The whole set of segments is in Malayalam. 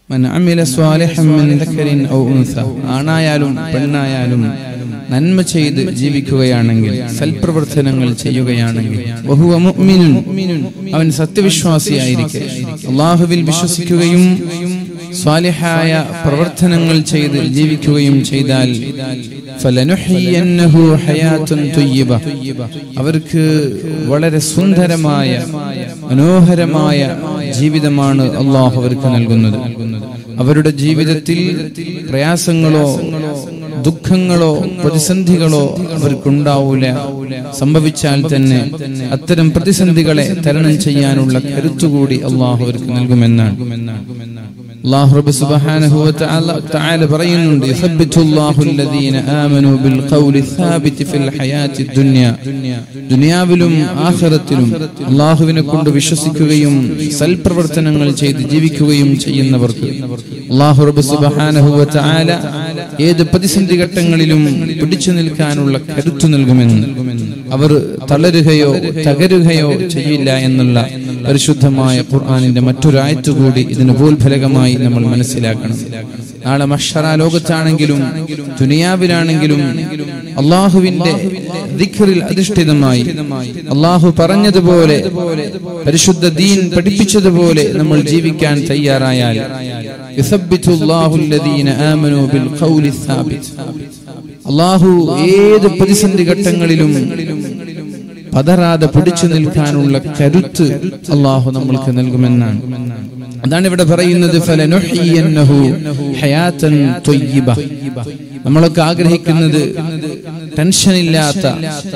മൻ അമില സ്വാലിഹൻ മിൻ ദക്കരിൻ ഔ ഉൻസ ആണായാലും പെണ്ണായാലും നന്മ ചെയ്ത് ജീവിക്കുകയാണെങ്കിൽ സൽപ്രവർത്തനങ്ങൾ ചെയ്യുകയാണെങ്കിൽ വഹുവ മുഅ്മിനുൻ അവൻ സത്യവിശ്വാസിയായിരിക്കെ അള്ളാഹുവിൽ വിശ്വസിക്കുകയും സ്വാലിഹായ പ്രവർത്തനങ്ങൾ ചെയ്ത് ജീവിക്കുകയും ചെയ്താൽ ഫലനുഹയ്യന്നഹു ഹയാത്തുൻ തുയ്യിബ അവർക്ക് വളരെ സുന്ദരമായ മനോഹരമായ ജീവിതമാണ് അള്ളാഹു അവർക്ക് നൽകുന്നത് അവരുടെ ജീവിതത്തിൽ പ്രയാസങ്ങളോ ദുഃഖങ്ങളോ പ്രതിസന്ധികളോ അവർക്കുണ്ടാവൂല സംഭവിച്ചാൽ തന്നെ അത്തരം പ്രതിസന്ധികളെ തരണം ചെയ്യാനുള്ള കരുത്തുകൂടി അള്ളാഹു അവർക്ക് നൽകുമെന്നാണ് അള്ളാഹു റബ്ബ് സുബ്ഹാനഹു വ തആല തആല പറയുന്നുണ്ട് യുസബ്ബിതു അല്ലാഹു അല്ലദീന ആമനു ബിൽ ഖൗലി സാബിതി ഫിൽ ഹയാത്തി ദുനിയ ദുനിയാവിലും ആഖിറത്തിലും അള്ളാഹുവിനെ കൊണ്ട് വിശ്വസിക്കുകയും സൽപ്രവർത്തനങ്ങൾ ചെയ്ത് ജീവിക്കുകയും ചെയ്യുന്നവർക്ക് അള്ളാഹു റബ്ബ് സുബ്ഹാനഹു വ തആല ഏത് പ്രതിസന്ധി ഘട്ടങ്ങളിലും പിടിച്ചു നിൽക്കാനുള്ള കരുത്തു നൽകുമെന്ന് അവർ തളരുകയോ തകരുകയോ ചെയ്യില്ല എന്നുള്ള പരിശുദ്ധമായ ഖുർആാനിന്റെ മറ്റൊരായത്ത് കൂടി ഇതിന് പോൽഫലകമായി നമ്മൾ മനസ്സിലാക്കണം നാളെ മഷറ ലോകത്താണെങ്കിലും ദുനിയാവിലാണെങ്കിലും അള്ളാഹുവിന്റെ ദിഖറിൽ അധിഷ്ഠിതമായി അള്ളാഹു പറഞ്ഞതുപോലെ പരിശുദ്ധ ദീൻ പഠിപ്പിച്ചതുപോലെ നമ്മൾ ജീവിക്കാൻ തയ്യാറായാൽ യുസബ്ബിതു അല്ലാഹു അല്ലദീന ആമനു ബിൽ ഖൗലി സാബിത് അള്ളാഹു ഏത് പ്രതിസന്ധി ഘട്ടങ്ങളിലും പതറാതെ പിടിച്ചു നിൽക്കാനുള്ള കരുത്ത് അള്ളാഹു നമ്മൾക്ക് നൽകുമെന്നാണ് അതാണ് ഇവിടെ പറയുന്നത് ഫലനുഹ്യിയന്നഹു ഹയാത്തൻ ത്വയ്യിബ നമ്മളൊക്കെ ആഗ്രഹിക്കുന്നത് ടെൻഷനില്ലാത്ത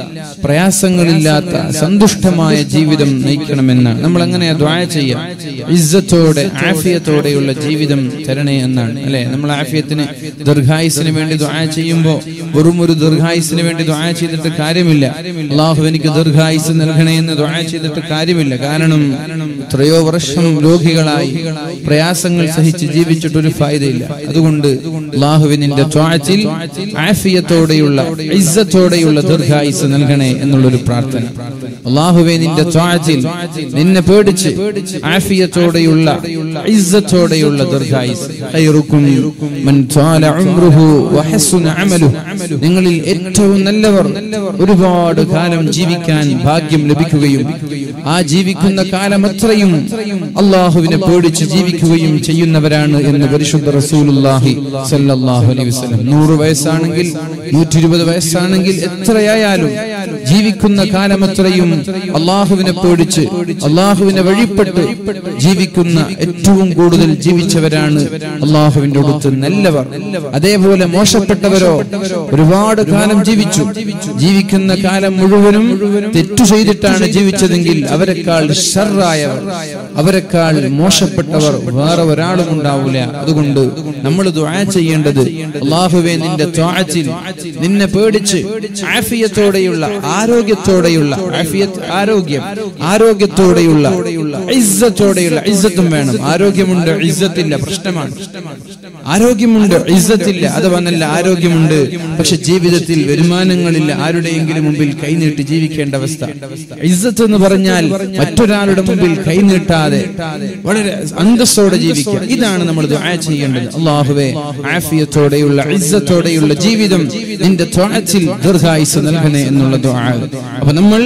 പ്രയാസങ്ങളില്ലാത്ത സന്തുഷ്ടമായ ജീവിതം നയിക്കണമെന്നാണ് നമ്മൾ അങ്ങനെ ദ്വായ ചെയ്യാം ഇസ്സത്തോടെ ആഫിയത്തോടെയുള്ള ജീവിതം തരണേ എന്നാണ് അല്ലെ നമ്മൾ ആഫിയത്തിന് ദീർഘായുസിന് വേണ്ടി ദ്വായ ചെയ്യുമ്പോൾ വെറും ഒരു ദീർഘായുസിന് വേണ്ടി ദ്വായ ചെയ്തിട്ട് കാര്യമില്ല അള്ളാഹു എനിക്ക് ദീർഘായുസ് നൽകണേ എന്ന് ദ്വായ ചെയ്തിട്ട് കാര്യമില്ല കാരണം എത്രയോ വർഷം രോഗികളായി പ്രയാസങ്ങൾ സഹിച്ച് ജീവിച്ചിട്ട് ഒരു ഫായതയില്ല അതുകൊണ്ട് അള്ളാഹുവിനിന്റെ ത്വാച്ചിൽ ആഫിയത്തോടെയുള്ള ഇസ്സത്തോടെയുള്ള ദീർഘായുസ് നൽകണേ എന്നുള്ളൊരു പ്രാർത്ഥന അള്ളാഹുവെ നിന്റെ ത്വാച്ചിൽ നിന്നെ പേടിച്ച് ആഫിയത്തോടെയുള്ള ഇസ്സത്തോടെയുള്ള ദീർഘായുസ് ഖൈറുക്കും മൻ ത്വാല ഉംറുഹു വഹസുന അമലുഹു നിങ്ങളിൽ ഏറ്റവും നല്ലവർ ഒരുപാട് കാലം ജീവിക്കാൻ ഭാഗ്യം ലഭിക്കുകയും ആ ജീവിക്കുന്ന കാലം അത്രയും അള്ളാഹുവിനെ പേടിച്ച് ജീവിക്കുകയും ചെയ്യുന്നവരാണ് എന്ന് പരിശുദ്ധ റസൂലുള്ളാഹി സല്ലല്ലാഹു അലൈഹി വസല്ലം നൂറ് വയസ്സാണെങ്കിൽ നൂറ്റി ഇരുപത് വയസ്സാണെങ്കിൽ എത്രയായാലും ജീവിക്കുന്ന കാലം അത്രയും അള്ളാഹുവിനെ പേടിച്ച് അള്ളാഹുവിനെ വഴിപ്പെട്ട് ജീവിക്കുന്ന ഏറ്റവും കൂടുതൽ ജീവിച്ചവരാണ് അള്ളാഹുവിന്റെ അടുത്ത് നല്ലവർ അതേപോലെ മോശപ്പെട്ടവരോ ഒരുപാട് കാലം ജീവിച്ചു ജീവിക്കുന്ന കാലം മുഴുവനും തെറ്റു ചെയ്തിട്ടാണ് ജീവിച്ചതെങ്കിൽ അവരെക്കാൾ ഷർറായവർ അവരെക്കാൾ മോശപ്പെട്ടവർ വേറെ ഒരാളും ഉണ്ടാവില്ല അതുകൊണ്ട് നമ്മൾ ദുആ ചെയ്യേണ്ടത് അള്ളാഹുവെ നിന്റെ ത്വാഅത്തിൽ നിന്നെ പേടിച്ച് ആഫിയത്തോടെയുള്ള ആരോഗ്യത്തോടെയുള്ള ആഫിയത്ത് ആരോഗ്യം ആരോഗ്യത്തോടെയുള്ള ഇസ്സത്തോടെയുള്ള ഇസ്സത്തും വേണം ആരോഗ്യമുണ്ട് ഇസ്സത്തില്ല പ്രശ്നമാണ് ആരോഗ്യമുണ്ട് ഇസ്സത്തില്ല അഥവാ നല്ല ആരോഗ്യമുണ്ട് പക്ഷെ ജീവിതത്തിൽ വരുമാനങ്ങളില്ല ആരുടെയെങ്കിലും മുമ്പിൽ കൈനീട്ടി ജീവിക്കേണ്ട അവസ്ഥ ഇസ്സത്ത് എന്ന് പറഞ്ഞാൽ മറ്റൊരാളുടെ മുമ്പിൽ കൈനീട്ടാതെ വളരെ അന്തസ്സോടെ ജീവിക്കുക ഇതാണ് നമ്മൾ ദുആ ചെയ്യേണ്ടത് അള്ളാഹുവെ ആഫിയത്തോടെയുള്ള ഇസ്സത്തോടെയുള്ള ജീവിതം നിന്റെ ത്വാഅത്തിൽ ദീർഘായുസ് നൽകണേ എന്നുള്ള ദുആ അപ്പൊ നമ്മൾ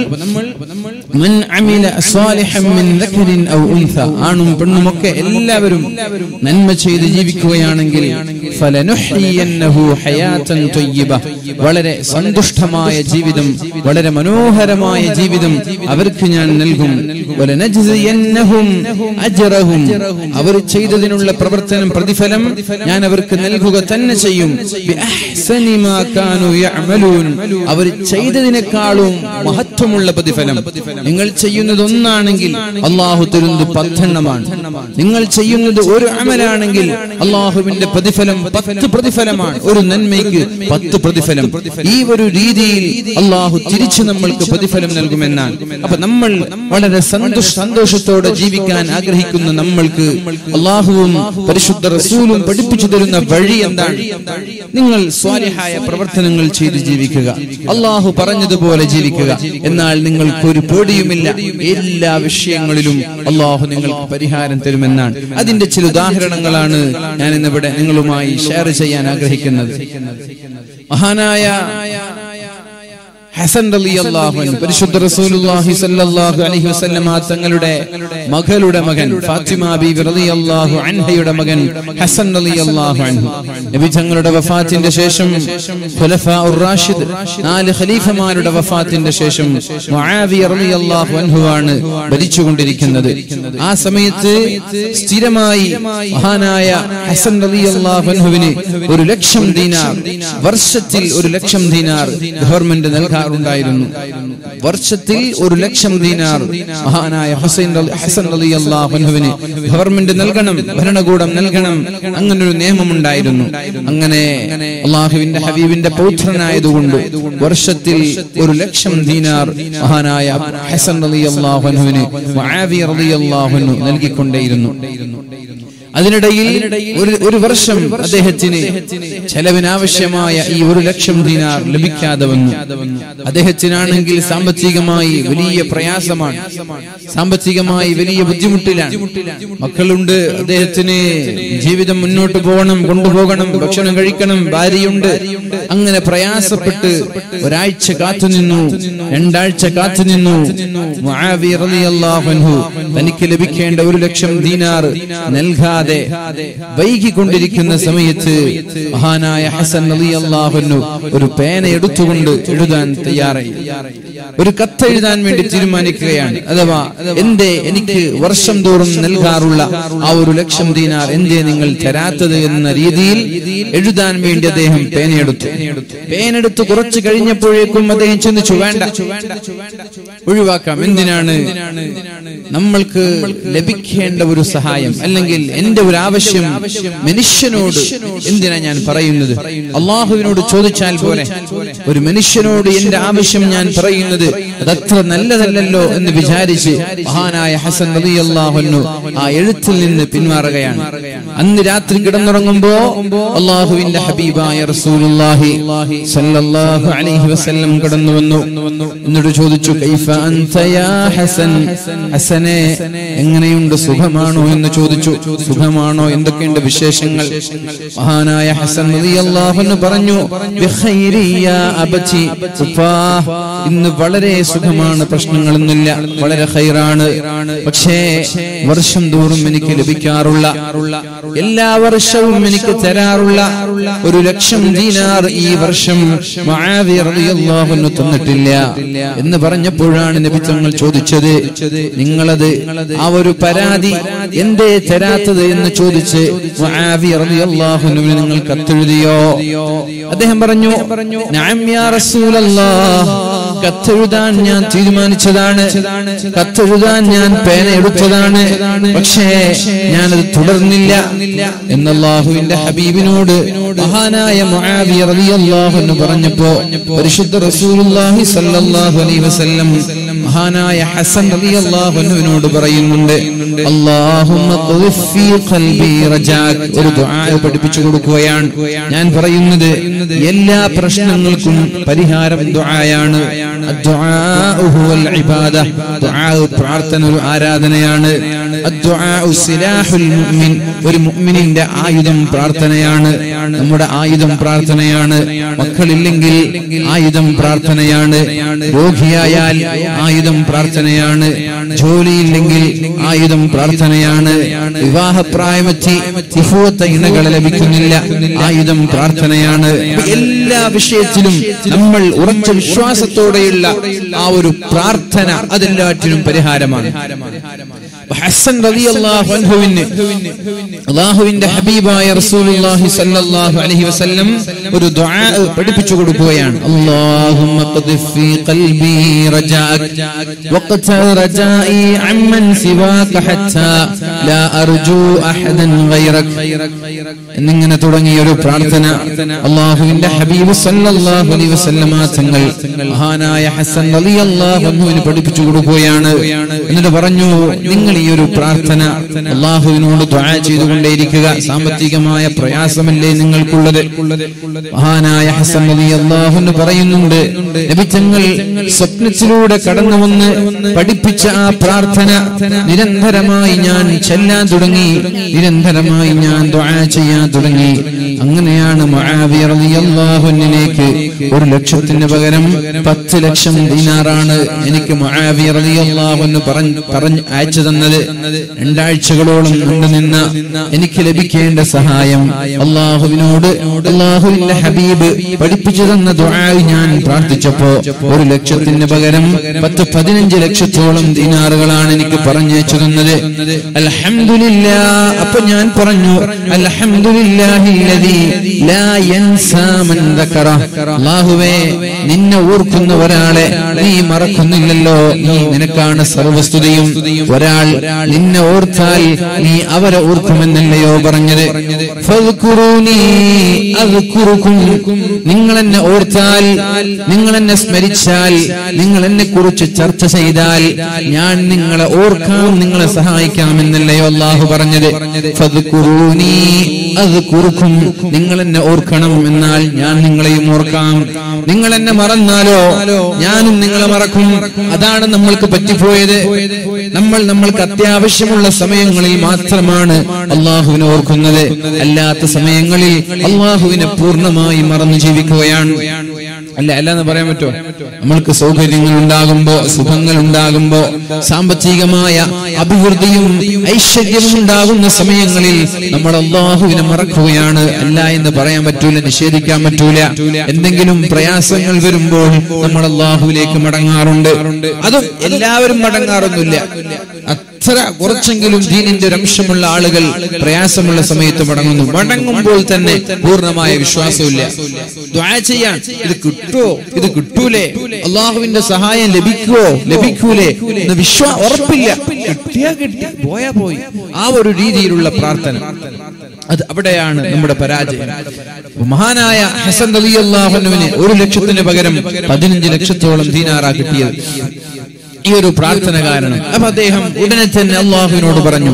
മൻ അമില സ്വാലിഹൻ മിൻ ദക്കരിൻ ഔ ഉൻസ ആണും പെണ്ണും ഒക്കെ എല്ലാവരും നന്മ ചെയ്ത് ജീവിക്കുകയാണെങ്കിൽ ഫലനുഹ്യിയന്നഹു ഹയാതൻ ത്വയ്യിബ വളരെ സന്തുഷ്ടമായ ജീവിതം വളരെ മനോഹരമായ ജീവിതം അവർക്ക് ഞാൻ നൽകും വലനജ്സിയന്നഹും അജ്റഹും അവർ ചെയ്തതിനുള്ള പ്രവർത്തനം പ്രതിഫലം ഞാൻ അവർക്ക് നൽകുക തന്നെ ചെയ്യും ബിഅഹ്സനി മാ കാനൂ യഅമലൂൻ അവർ ചെയ്തതിനേക്കാളും മഹത്വമുള്ള പ്രതിഫലം നിങ്ങൾ ചെയ്യുന്നത് ഒന്നാണെങ്കിൽ അള്ളാഹു തരുന്നത് പത്തെണ്ണമാണ് നിങ്ങൾ ചെയ്യുന്നത് ഒരു അമലാണെങ്കിൽ അള്ളാഹുവിന്റെ പ്രതിഫലം പത്ത് പ്രതിഫലമാണ് ഒരു നന്മയ്ക്ക് പത്ത് പ്രതിഫലം ഈ ഒരു രീതിയിൽ അള്ളാഹു തിരിച്ചു നമ്മൾക്ക് പ്രതിഫലം നൽകുമെന്നാണ് അപ്പൊ നമ്മൾ വളരെ സന്തോഷ സന്തോഷത്തോടെ ജീവിക്കാൻ ആഗ്രഹിക്കുന്ന നമ്മൾക്ക് അള്ളാഹുവും പരിശുദ്ധ റസൂലും പഠിപ്പിച്ചു തരുന്ന വഴി എന്താണ് നിങ്ങൾ സ്വാലിഹായ പ്രവർത്തനങ്ങൾ ചെയ്ത് ജീവിക്കുക അള്ളാഹു പറഞ്ഞതുപോലെ ജീവിക്കുക എന്നാൽ നിങ്ങൾക്ക് ഒരു പേടി പേടിയുമില്ല എല്ലാ വിഷയങ്ങളിലും അള്ളാഹു നിങ്ങൾക്ക് പരിഹാരം തരുമെന്നാണ് അതിന്റെ ചില ഉദാഹരണങ്ങളാണ് ഞാൻ ഇന്നിവിടെ നിങ്ങളുമായി ഷെയർ ചെയ്യാൻ ആഗ്രഹിക്കുന്നത് മഹാനായ ഹസൻ റളിയല്ലാഹു അൻഹു പരിശുദ്ധ റസൂലുള്ളാഹി സ്വല്ലല്ലാഹു അലൈഹി വസല്ലമ തങ്ങളുടെ മകളുടെ മകൻ ഫാത്തിമ ബീവി റളിയല്ലാഹു അൻഹയുടെ മകൻ ഹസൻ റളിയല്ലാഹു അൻഹു നബി തങ്ങളുടെ വഫാത്തിന്റെ ശേഷം ഖുലഫാഉർ റാഷിദ് നാല് ഖലീഫമാരുടെ വഫാത്തിന്റെ ശേഷം മുആവിയ റളിയല്ലാഹു അൻഹു ആണ് ഭരിച്ചുകൊണ്ടിരിക്കുന്നത് ആ സമയത്ത് സ്ഥിരമായി മഹാനായ ഹസൻ റളിയല്ലാഹു അൻഹുവിന് ഒരു ലക്ഷം ദീനാർ വർഷത്തിൽ ഒരു ലക്ഷം ദീനാർ ഗവൺമെന്റ് നൽകാറുണ്ടായിരുന്നു വർഷത്തിൽ ഒരു ലക്ഷം ദീനാർ മഹാനായ ഹുസൈൻ റളി- ഹസൻ അലി അള്ളാഹുവിന് ഗവൺമെന്റ് നൽകണം ഭരണകൂടം നൽകണം അങ്ങനെ ഒരു നിയമമുണ്ടായിരുന്നു അങ്ങനെ അള്ളാഹുവിന്റെ ഹബീബിന്റെ പൗത്രനായതുകൊണ്ട് വർഷത്തിൽ ഒരു ലക്ഷം ദീനാർ മഹാനായ ഹസൻ അലി അള്ളാഹുവിന് അലി അള്ളാഹുനു നൽകിക്കൊണ്ടേയിരുന്നു അതിനിടയിൽ ഒരു ഒരു വർഷം അദ്ദേഹത്തിന് ചെലവിനാവശ്യമായ ഈ ഒരു ലക്ഷം ദിനാർ ലഭിക്കാതെ വന്നു അദ്ദേഹത്തിനാണെങ്കിൽ സാമ്പത്തികമായി വലിയ പ്രയാസമാണ് സാമ്പത്തികമായി വലിയ ബുദ്ധിമുട്ടിലാണ് മക്കളുണ്ട് അദ്ദേഹത്തിന് ജീവിതം മുന്നോട്ട് പോകണം കൊണ്ടുപോകണം ഭക്ഷണം കഴിക്കണം ഭാര്യയുണ്ട് അങ്ങനെ പ്രയാസപ്പെട്ട് ഒരാഴ്ച കാത്തുനിന്നു രണ്ടാഴ്ച കാത്തുനിന്നു മുആവിയ റളിയല്ലാഹു അൻഹു തനിക്ക് ലഭിക്കേണ്ട ഒരു ലക്ഷം ദീനാർ നൽകാതെ വൈകിക്കൊണ്ടിരിക്കുന്ന സമയത്ത് മഹാനായ ഹസൻ റളിയല്ലാഹു അൻഹു ഒരു പേന എടുത്തുകൊണ്ട് എഴുതാൻ തയ്യാറായി ഒരു കത്ത് എഴുതാൻ വേണ്ടി തീരുമാനിക്കുകയാണ് അഥവാ എന്തേ എനിക്ക് വർഷം തോറും നൽകാറുള്ള ആ ഒരു ലക്ഷം ദീനാർ എന്തേ നിങ്ങൾ തരാത്തത് എന്ന രീതിയിൽ എഴുതാൻ വേണ്ടി അദ്ദേഹം പേനയെടുത്തു പേനെടുത്ത് കുറച്ച് കഴിഞ്ഞപ്പോഴേക്കും അദ്ദേഹം ചിന്തിച്ചു വേണ്ട ഒഴിവാക്കാം എന്തിനാണ് നമ്മൾക്ക് ലഭിക്കേണ്ട ഒരു സഹായം അല്ലെങ്കിൽ എന്റെ ഒരു ആവശ്യം മനുഷ്യനോട് എന്തിനാ ഞാൻ പറയുന്നത് അള്ളാഹുവിനോട് ചോദിച്ചാൽ പോലെ ഒരു മനുഷ്യനോട് എന്റെ ആവശ്യം ഞാൻ പറയുന്നത് അതത്ര നല്ലതല്ലല്ലോ എന്ന് വിചാരിച്ച് മഹാനായ ഹസൻ റളിയല്ലാഹു ആ എഴുത്തിൽ നിന്ന് പിന്മാറുകയാണ് അന്ന് രാത്രി കിടന്നുറങ്ങുമ്പോ അള്ളാഹുവിന്റെ ഹബീബായ റസൂലുള്ളാഹി സല്ലല്ലാഹു അലൈഹി വസല്ലം കടന്നു വന്നു എന്നിട്ട് ചോദിച്ചു കൈഫ അൻത യാ ഹസൻ ഹസനെ എങ്ങനെയുണ്ട് സുഖമാണോ എന്ന് ചോദിച്ചു സുഖമാണോ എന്തൊക്കെയുണ്ട് വിശേഷങ്ങൾ മഹാനായ ഹസൻ റളിയല്ലാഹു അൻഹു പറഞ്ഞു ബിഖൈരി യാ അബതി ഉപ്പാ ഇന്ന് വളരെ സുഖമാണ് പ്രശ്നങ്ങളൊന്നുമില്ല വളരെ ഖൈറാണ് പക്ഷേ വർഷം തോറും എനിക്ക് ലഭിക്കാറുള്ള എല്ലാ വർഷവും എനിക്ക് തരാറുള്ള ഒരു ലക്ഷം ദീനാർ ഈ വർഷം മുആവിയ റളിയല്ലാഹു അൻഹു തന്നിട്ടില്ല എന്ന് പറഞ്ഞപ്പോഴാണ് നബി തങ്ങൾ ചോദിച്ചത് നിങ്ങളത് ആ ഒരു പരാതി എന്തേ തരാത്തത് എന്ന് ചോദിച്ച് മുആവിയ റളിയല്ലാഹു അൻഹുവിന് നിങ്ങൾ കത്തെഴുതിയോ അദ്ദേഹം പറഞ്ഞു നഅം യാ റസൂലല്ലാഹ് കത്തെഴുതാൻ ഞാൻ തീരുമാനിച്ചതാണ് കത്തെഴുതാൻ ഞാൻ പേന എടുത്തതാണ് പക്ഷേ ഞാനത് തുടർന്നില്ല എന്നല്ലാഹുവിന്റെ ഹബീബിനോട് മഹാനായ മുആവിയ റളിയല്ലാഹു അൻഹു പറഞ്ഞപ്പോ പരിശുദ്ധ റസൂലുള്ളാഹി സ്വല്ലല്ലാഹു അലൈഹി വസല്ലം മഹാനായ ഹസൻ റളിയല്ലാഹു അൻഹുവിനോട് പറയുന്നുണ്ട് അല്ലാഹുമ്മ ഖുഫ് ഫീ ഖൽബി റജാക് ഒരു ദുആ പഠിപ്പിച്ചു കൊടുക്കുകയാണ് ഞാൻ പറയുന്നത് എല്ലാ പ്രശ്നങ്ങൾക്കും പരിഹാരം ദുആയാണ് അദ്ദുആഉ ഹുവൽ ഇബാദ ദുആ പ്രാർത്ഥന ഒരു ആരാധനയാണ് അദ്ദുആഉ സിലാഹുൽ മുഅ്മിൻ ഒരു മുഅ്മിനിന്റെ ആയുധം പ്രാർത്ഥനയാണ് നമ്മുടെ ആയുധം പ്രാർത്ഥനയാണ് മക്കളില്ലെങ്കിൽ ആയുധം പ്രാർത്ഥനയാണ് രോഗിയായാൽ ആയുധം പ്രാർത്ഥനയാണ് ജോലിയില്ലെങ്കിൽ ആയുധം പ്രാർത്ഥനയാണ് വിവാഹപ്രായമെത്തി വിഭവത്ത ഇണകളെ ലഭിക്കുന്നില്ല ആയുധം പ്രാർത്ഥനയാണ് എല്ലാ വിഷയത്തിലും നമ്മൾ ഉറച്ച വിശ്വാസത്തോടെയുള്ള ആ ഒരു പ്രാർത്ഥന അതെല്ലാറ്റിനും പരിഹാരമാണ് ഹസൻ റളിയല്ലാഹു അൻഹുവിന് അല്ലാഹുവിന്റെ ഹബീബായ റസൂലുള്ളാഹി സ്വല്ലല്ലാഹു അലൈഹി വസല്ലം ഒരു ദുആ പഠിപ്പിച്ചു കൊടുക്കുകയാണ് അല്ലാഹുമ്മ ഖദ്ഫ് ഫീ ഖൽബി റജാഅക് വഖത റജാഇ അമ്മൻ സിവാക ഹത്താ ലാ അർജു അഹദൻ ഗൈറക് എന്നിങ്ങനെ തുടങ്ങിയ ഒരു പ്രാർത്ഥന അള്ളാഹുവിന്റെ ഹബീബ് സല്ലല്ലാഹു അലൈഹി വസല്ലമ തങ്ങൾ മഹാനായ ഹസൻ റളിയല്ലാഹു അൻഹുവിന് പഠിപ്പിച്ചു കൊടുക്കുകയാണ് എന്നിട്ട് പറഞ്ഞു നിങ്ങൾ ഈ ഒരു പ്രാർത്ഥന അള്ളാഹുവിനോട് ദുആ ചെയ്തുകൊണ്ടേയിരിക്കുക സാമ്പത്തികമായ പ്രയാസമല്ലേ നിങ്ങൾക്കുള്ളത് മഹാനായ ഹസൻ റളിയല്ലാഹു അൻഹു പറയുന്നുണ്ട് നബി തങ്ങൾ സ്വപ്നത്തിലൂടെ കടന്നു വന്ന് പഠിപ്പിച്ച ആ പ്രാർത്ഥന നിരന്തരമായി ഞാൻ ചെല്ലാൻ തുടങ്ങി നിരന്തരമായി ഞാൻ ദുആ ചെയ്യാൻ തുടങ്ങി അങ്ങനെയാണ് മുആവിയ റളിയല്ലാഹു അൻഹുവിലേക്ക് ഒരു ലക്ഷത്തിന് പകരം പത്ത് ലക്ഷം ദീനാറാണ് എനിക്ക് മുആവിയ റളിയല്ലാഹു അൻഹു പറഞ്ഞ് പറഞ്ഞ് അയച്ചു തന്നത് രണ്ടാഴ്ചകളോളം നീണ്ടു നിന്ന എനിക്ക് ലഭിക്കേണ്ട സഹായം അള്ളാഹുവിനോട് അള്ളാഹുവിന്റെ ഹബീബ് പഠിപ്പിച്ചു തന്ന ദുആ ഞാൻ പ്രാർത്ഥിച്ചപ്പോ ഒരു ലക്ഷത്തിന് പകരം പത്ത് പതിനഞ്ച് ലക്ഷത്തോളം ദീനാറുകളാണ് എനിക്ക് പറഞ്ഞയച്ചു തന്നത് അൽഹംദുലില്ലാ അപ്പൊ ഞാൻ പറഞ്ഞു അൽഹംദുലില്ലാഹില്ലദീ ലാ യൻസാ മൻ ദക്കറ അല്ലാഹുവേ നിന്നെ ഓർക്കുന്ന ഒരാളെ നീ മറക്കുന്നില്ലല്ലോ നീ നിനക്കാണ് സർവസ്തുതിയും ഒരാൾ നിന്നെ ഓർത്താൽ നീ അവരെ ഓർക്കുമെന്നല്ലയോ പറഞ്ഞത് ഫദ്കുറൂനി അദ്കുറുക്കും നിങ്ങൾ എന്നെ ഓർത്താൽ നിങ്ങൾ എന്നെ സ്മരിച്ചാൽ നിങ്ങൾ എന്നെ കുറിച്ച് ചർച്ച ചെയ്താൽ ഞാൻ നിങ്ങളെ ഓർക്കാം നിങ്ങളെ സഹായിക്കാം എന്നല്ലയോ അള്ളാഹു പറഞ്ഞത് ഫദ്കുറൂനി അദ്കുറുക്കും നിങ്ങൾ എന്നെ ഓർക്കണം എന്നാൽ ഞാൻ നിങ്ങളെയും ഓർക്കാം നിങ്ങൾ എന്നെ മറന്നാലോ ഞാനും നിങ്ങളെ മറക്കും അതാണ് നമ്മൾക്ക് പറ്റിപ്പോയത് നമ്മൾ നമ്മൾക്ക് അത്യാവശ്യമുള്ള സമയങ്ങളിൽ മാത്രമാണ് അള്ളാഹുവിനെ ഓർക്കുന്നത് അല്ലാത്ത സമയങ്ങളിൽ അള്ളാഹുവിനെ പൂർണ്ണമായി മറന്നു ജീവിക്കുകയാണ് അല്ല അല്ല എന്ന് പറയാൻ പറ്റുമോ നമ്മൾക്ക് സൗകര്യങ്ങൾ ഉണ്ടാകുമ്പോ സുഖങ്ങൾ ഉണ്ടാകുമ്പോ സാമ്പത്തികമായ അഭിവൃദ്ധിയും ഐശ്വര്യവും ഉണ്ടാകുന്ന സമയങ്ങളിൽ നമ്മൾ അള്ളാഹുവിനെ മറക്കുകയാണ് അല്ല എന്ന് പറയാൻ പറ്റൂല നിഷേധിക്കാൻ പറ്റൂല എന്തെങ്കിലും പ്രയാസങ്ങൾ വരുമ്പോൾ നമ്മൾ അള്ളാഹുവിലേക്ക് മടങ്ങാറുണ്ട് അതും എല്ലാവരും മടങ്ങാറൊന്നുമില്ല അത്ര കുറച്ചെങ്കിലും ദീനിന്റെ ഒരു അംശമുള്ള ആളുകൾ പ്രയാസമുള്ള സമയത്ത് മടങ്ങുന്നു മടങ്ങുമ്പോൾ തന്നെ പൂർണ്ണമായ വിശ്വാസമില്ല ദ്വാ ചെയ്യാൻ ഇത് കിട്ടുമോ ഇത് കിട്ടൂലേ അള്ളാഹുവിന്റെ സഹായം ലഭിക്കുവോ ലഭിക്കൂലേ എന്ന് വിശ്വാ ഉറപ്പില്ല കിട്ടിയാ കിട്ടി പോയാ പോയി ആ ഒരു രീതിയിലുള്ള പ്രാർത്ഥന അത് അവിടെയാണ് നമ്മുടെ പരാജയം അപ്പൊ മഹാനായ ഹസൻ അലിയല്ലാഹുവിന് ഒരു ലക്ഷത്തിന് പകരം പതിനഞ്ച് ലക്ഷത്തോളം ദീനാറാ കിട്ടിയത് ഈ ഒരു പ്രാർത്ഥന കാരണം അപ്പൊ അദ്ദേഹം ഉടനെ തന്നെ അള്ളാഹുവിനോട് പറഞ്ഞു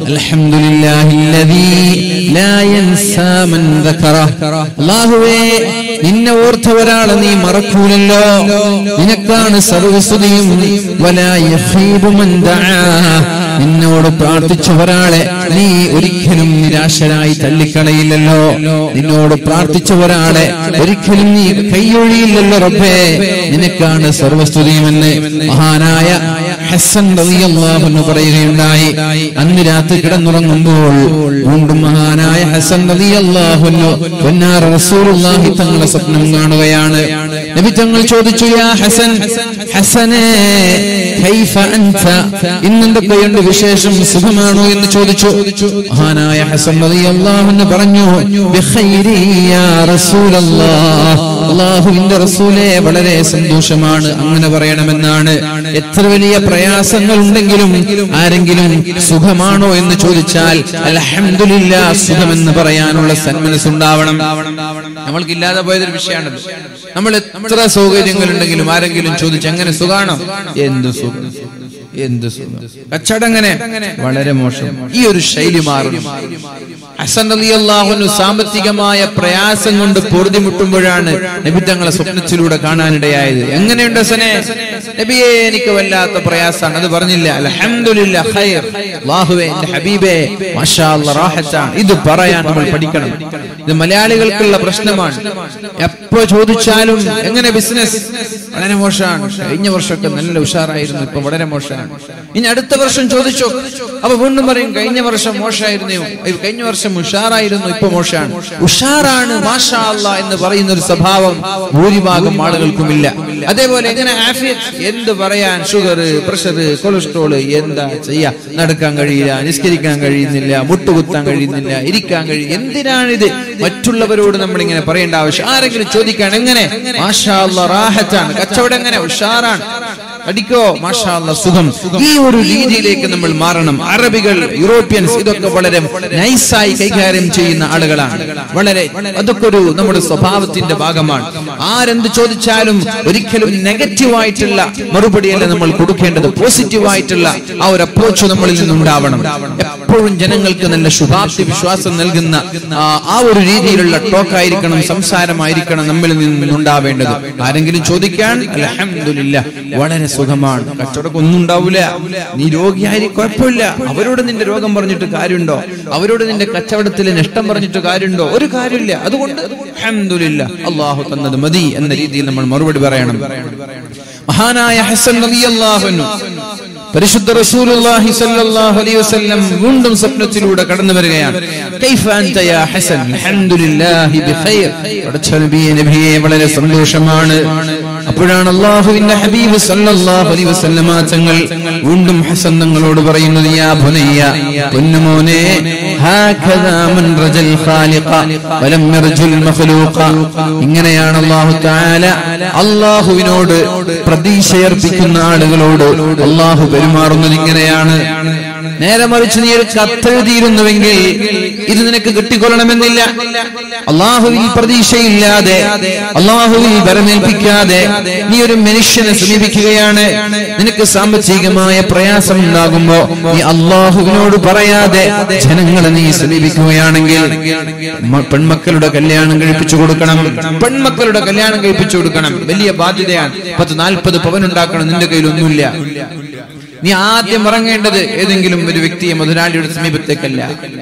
അൽഹംദുലില്ലാഹില്ലദീ ലാ യൻസാ മൻ ദക്കറ അല്ലാഹുവേ നിന്നെ ഓർത്ത ഒരാളെ നീ മറക്കൂലല്ലോ നിനക്കാണ് സർവസ്തുതിയും വലാ യഖീബു മൻ ദആ നിന്നോട് പ്രാർത്ഥിച്ച ഒരാളെ നീ ഒരിക്കലും നിരാശരായി തള്ളിക്കളയില്ലല്ലോ നിന്നോട് പ്രാർത്ഥിച്ച ഒരാളെ ഒരിക്കലും നീ കൈയൊഴിയില്ലല്ലോ റബ്ബേ നിനക്കാണ് സർവസ്തുതിയുമെന്ന് മഹാനായ ഹസൻ റളിയല്ലാഹു അൻഹു പറയുകയുണ്ടായി അന്ന് രാത്രി കിടന്നുറങ്ങുമ്പോൾ വീണ്ടും മഹാനായ ഹസൻ റളിയല്ലാഹു അൻഹു പൊന്നാർ റസൂലുള്ളാഹി തങ്ങളെ സ്വപ്നം കാണുകയാണ് നബി തങ്ങൾ ചോദിച്ചു യാ ഹസൻ ഹസനെ കൈഫ അൻത ഇന്നെന്തൊക്കെയുണ്ട് വിശേഷം സുഖമാണോ എന്ന് ചോദിച്ചു മഹാനായ ഹസൻ റളിയല്ലാഹു അൻഹു പറഞ്ഞു ബിഖൈരി യാ റസൂലല്ലാഹ് അള്ളാഹുവിന്റെ റസൂലെ വളരെ സന്തോഷമാണ് അങ്ങനെ പറയണമെന്നാണ് എത്ര വലിയ പ്രയാസങ്ങൾ ഉണ്ടെങ്കിലും ആരെങ്കിലും സുഖമാണോ എന്ന് ചോദിച്ചാൽ അലഹമില്ല സുഖമെന്ന് പറയാനുള്ള സന്മനസ്സുണ്ടാവണം നമ്മൾക്കില്ലാതെ പോയതൊരു വിഷയമാണത് നമ്മൾ എത്ര സൗകര്യങ്ങൾ ഉണ്ടെങ്കിലും ആരെങ്കിലും ചോദിച്ചു എങ്ങനെ സുഖാണോ എന്ത് സുഖം എന്ത് സുഖം കച്ചവടം എങ്ങനെ വളരെ മോശം ഈ ഒരു ശൈലി മാറും ഹസൻ അലി അള്ളാഹുനു സാമ്പത്തികമായ പ്രയാസം കൊണ്ട് പൊറുതിമുട്ടുമ്പോഴാണ് നബി തങ്ങളെ സ്വപ്നത്തിലൂടെ കാണാനിടയായത് എങ്ങനെയുണ്ട് ഹസനെ നബിയെ എനിക്ക് വല്ലാത്ത പ്രയാസാണ് അത് പറഞ്ഞില്ല അൽഹംദുലില്ല ഖൈർ അല്ലാഹുവേ എന്റെ ഹബീബേ മാഷാ അല്ലാഹ് റാഹത്താണ് ഇത് പറയാൻ നമ്മൾ പഠിക്കണം ഇത് മലയാളികൾക്കുള്ള പ്രശ്നമാണ് എപ്പോ ചോദിച്ചാലും എങ്ങനെ ബിസിനസ് വളരെ മോശമാണ് കഴിഞ്ഞ വർഷമൊക്കെ നല്ല ഉഷാറായിരുന്നു ഇപ്പൊ വളരെ മോശമാണ് ഇനി അടുത്ത വർഷം ചോദിച്ചോ അപ്പൊ വീണ്ടും പറയും കഴിഞ്ഞ വർഷം മോശമായിരുന്നു അയ്യോ, കഴിഞ്ഞ വർഷം ഉഷാറായിരുന്നു ഇപ്പൊ മോശമാണ് ഉഷാറാണ് മാഷാ അല്ലാ എന്ന് പറയുന്ന ഒരു സ്വഭാവം ഭൂരിഭാഗം ആളുകൾക്കുമില്ല അതേപോലെ എങ്ങനെ ആഫിയത്ത് എന്ത് പറയാൻ ഷുഗർ പ്രഷർ കൊളസ്ട്രോൾ എന്താ ചെയ്യാ നടക്കാൻ കഴിയില്ല നിസ്കരിക്കാൻ കഴിയുന്നില്ല മുട്ടുകുത്താൻ കഴിയുന്നില്ല ഇരിക്കാൻ കഴിയും എന്തിനാണിത് മറ്റുള്ളവരോട് നമ്മൾ ഇങ്ങനെ പറയേണ്ട ആവശ്യം ആരെങ്കിലും ചോദിക്കാൻ എങ്ങനെ മാഷാ അല്ലാ റാഹത്താണ് കച്ചവടം എങ്ങനെ ഉഷാറാണ് അടിക്കോ മാഷാ അല്ലാ, സുഖം ഈ ഒരു രീതിയിലേക്ക് നമ്മൾ മാറണം അറബികൾ യൂറോപ്യൻസ് ഇതൊക്കെ വളരെ നൈസായി കൈകാര്യം ചെയ്യുന്ന ആളുകളാണ് വളരെ അതൊക്കെ ഒരു നമ്മുടെ സ്വഭാവത്തിന്റെ ഭാഗമാണ് ആരെന്ത് ചോദിച്ചാലും ഒരിക്കലും നെഗറ്റീവായിട്ടുള്ള മറുപടിയല്ല നമ്മൾ കൊടുക്കേണ്ടത് പോസിറ്റീവായിട്ടുള്ള ആ ഒരു അപ്രോച്ച് നമ്മളിൽ നിന്നുണ്ടാവണം എപ്പോഴും ജനങ്ങൾക്ക് നല്ല ശുഭാപ്തി വിശ്വാസം നൽകുന്ന ആ, ആ ഒരു രീതിയിലുള്ള ടോക്കായിരിക്കണം സംസാരമായിരിക്കണം നമ്മളിൽ നിന്നുണ്ടാവേണ്ടത് ആരെങ്കിലും ചോദിക്കാൻ അലഹമില്ല വളരെ സുഖമാണ് കച്ചവടം ഒന്നും ഉണ്ടാവില്ല നീ രോഗിയായി കുഴപ്പമില്ല അവരോട് നിന്റെ രോഗം പറഞ്ഞിട്ട് കാര്യമുണ്ടോ അവരോട് നിന്റെ കച്ചവടത്തിൽ നഷ്ടം പറഞ്ഞിട്ട് കാര്യമുണ്ടോ ഒരു കാര്യമില്ല അതുകൊണ്ട് അൽഹംദുലില്ലാ അള്ളാഹു തന്നത് മതി എന്ന രീതിയിൽ നമ്മൾ മറുപടി പറയണം മഹാനായ ഹസൻ റളിയല്ലാഹു അൻഹു പരിശുദ്ധ റസൂലുള്ളാഹി സ്വല്ലല്ലാഹു അലൈഹി വസല്ലം വീണ്ടും സ്വപ്നത്തിലൂടെ കടന്നു വരികയാണ് കൈഫ അൻത യാ ഹസൻ അൽഹംദുലില്ലാഹി ബിഖൈർ പടച്ച നബിയെ നബിയെ വളരെ സന്തോഷമാണ് അപ്പോഴാണ് അള്ളാഹുവിന്റെ ഹബീബ് സല്ലല്ലാഹു അലൈഹി വസല്ലമ തങ്ങൾ വീണ്ടും ഹസൻ തങ്ങളോട് പറയുന്നത് യാ ബുനയ്യ പൊന്നുമോനെ ഹാകദാ മൻ റജൽ ഖാലിഖ വലം യർജുൽ മഖ്ലൂഖ ഇങ്ങനെയാണ് അല്ലാഹു തആല അള്ളാഹുവിനോട് പ്രതീക്ഷയർപ്പിക്കുന്ന ആളുകളോട് അള്ളാഹു പെരുമാറുന്നത് ഇങ്ങനെയാണ് നേരെ മറിച്ച് നീ ഒരു കത്തെഴുതിയിരുന്നുവെങ്കിൽ ഇത് നിനക്ക് കിട്ടിക്കൊള്ളണമെന്നില്ല അള്ളാഹുവിൽ പ്രതീക്ഷയില്ലാതെ അള്ളാഹുവിൽ വരമേൽപ്പിക്കാതെ നീ ഒരു മനുഷ്യനെ സമീപിക്കുകയാണ് നിനക്ക് സാമ്പത്തികമായ പ്രയാസം ഉണ്ടാകുമ്പോ നീ അള്ളാഹുവിനോട് പറയാതെ ജനങ്ങളെ നീ സമീപിക്കുകയാണെങ്കിൽ മ- പെൺമക്കളുടെ കല്യാണം കഴിപ്പിച്ചു കൊടുക്കണം പെൺമക്കളുടെ കല്യാണം കഴിപ്പിച്ചു കൊടുക്കണം വലിയ ബാധ്യതയാണ് പത്ത് നാൽപ്പത് പവൻ ഉണ്ടാക്കണം നിന്റെ കയ്യിൽ ഒന്നുമില്ല നീ ആദ്യം ഇറങ്ങേണ്ടത് ഏതെങ്കിലും ഒരു വ്യക്തിയെ മുതലാളിയുടെ സമീപത്തേക്കല്ല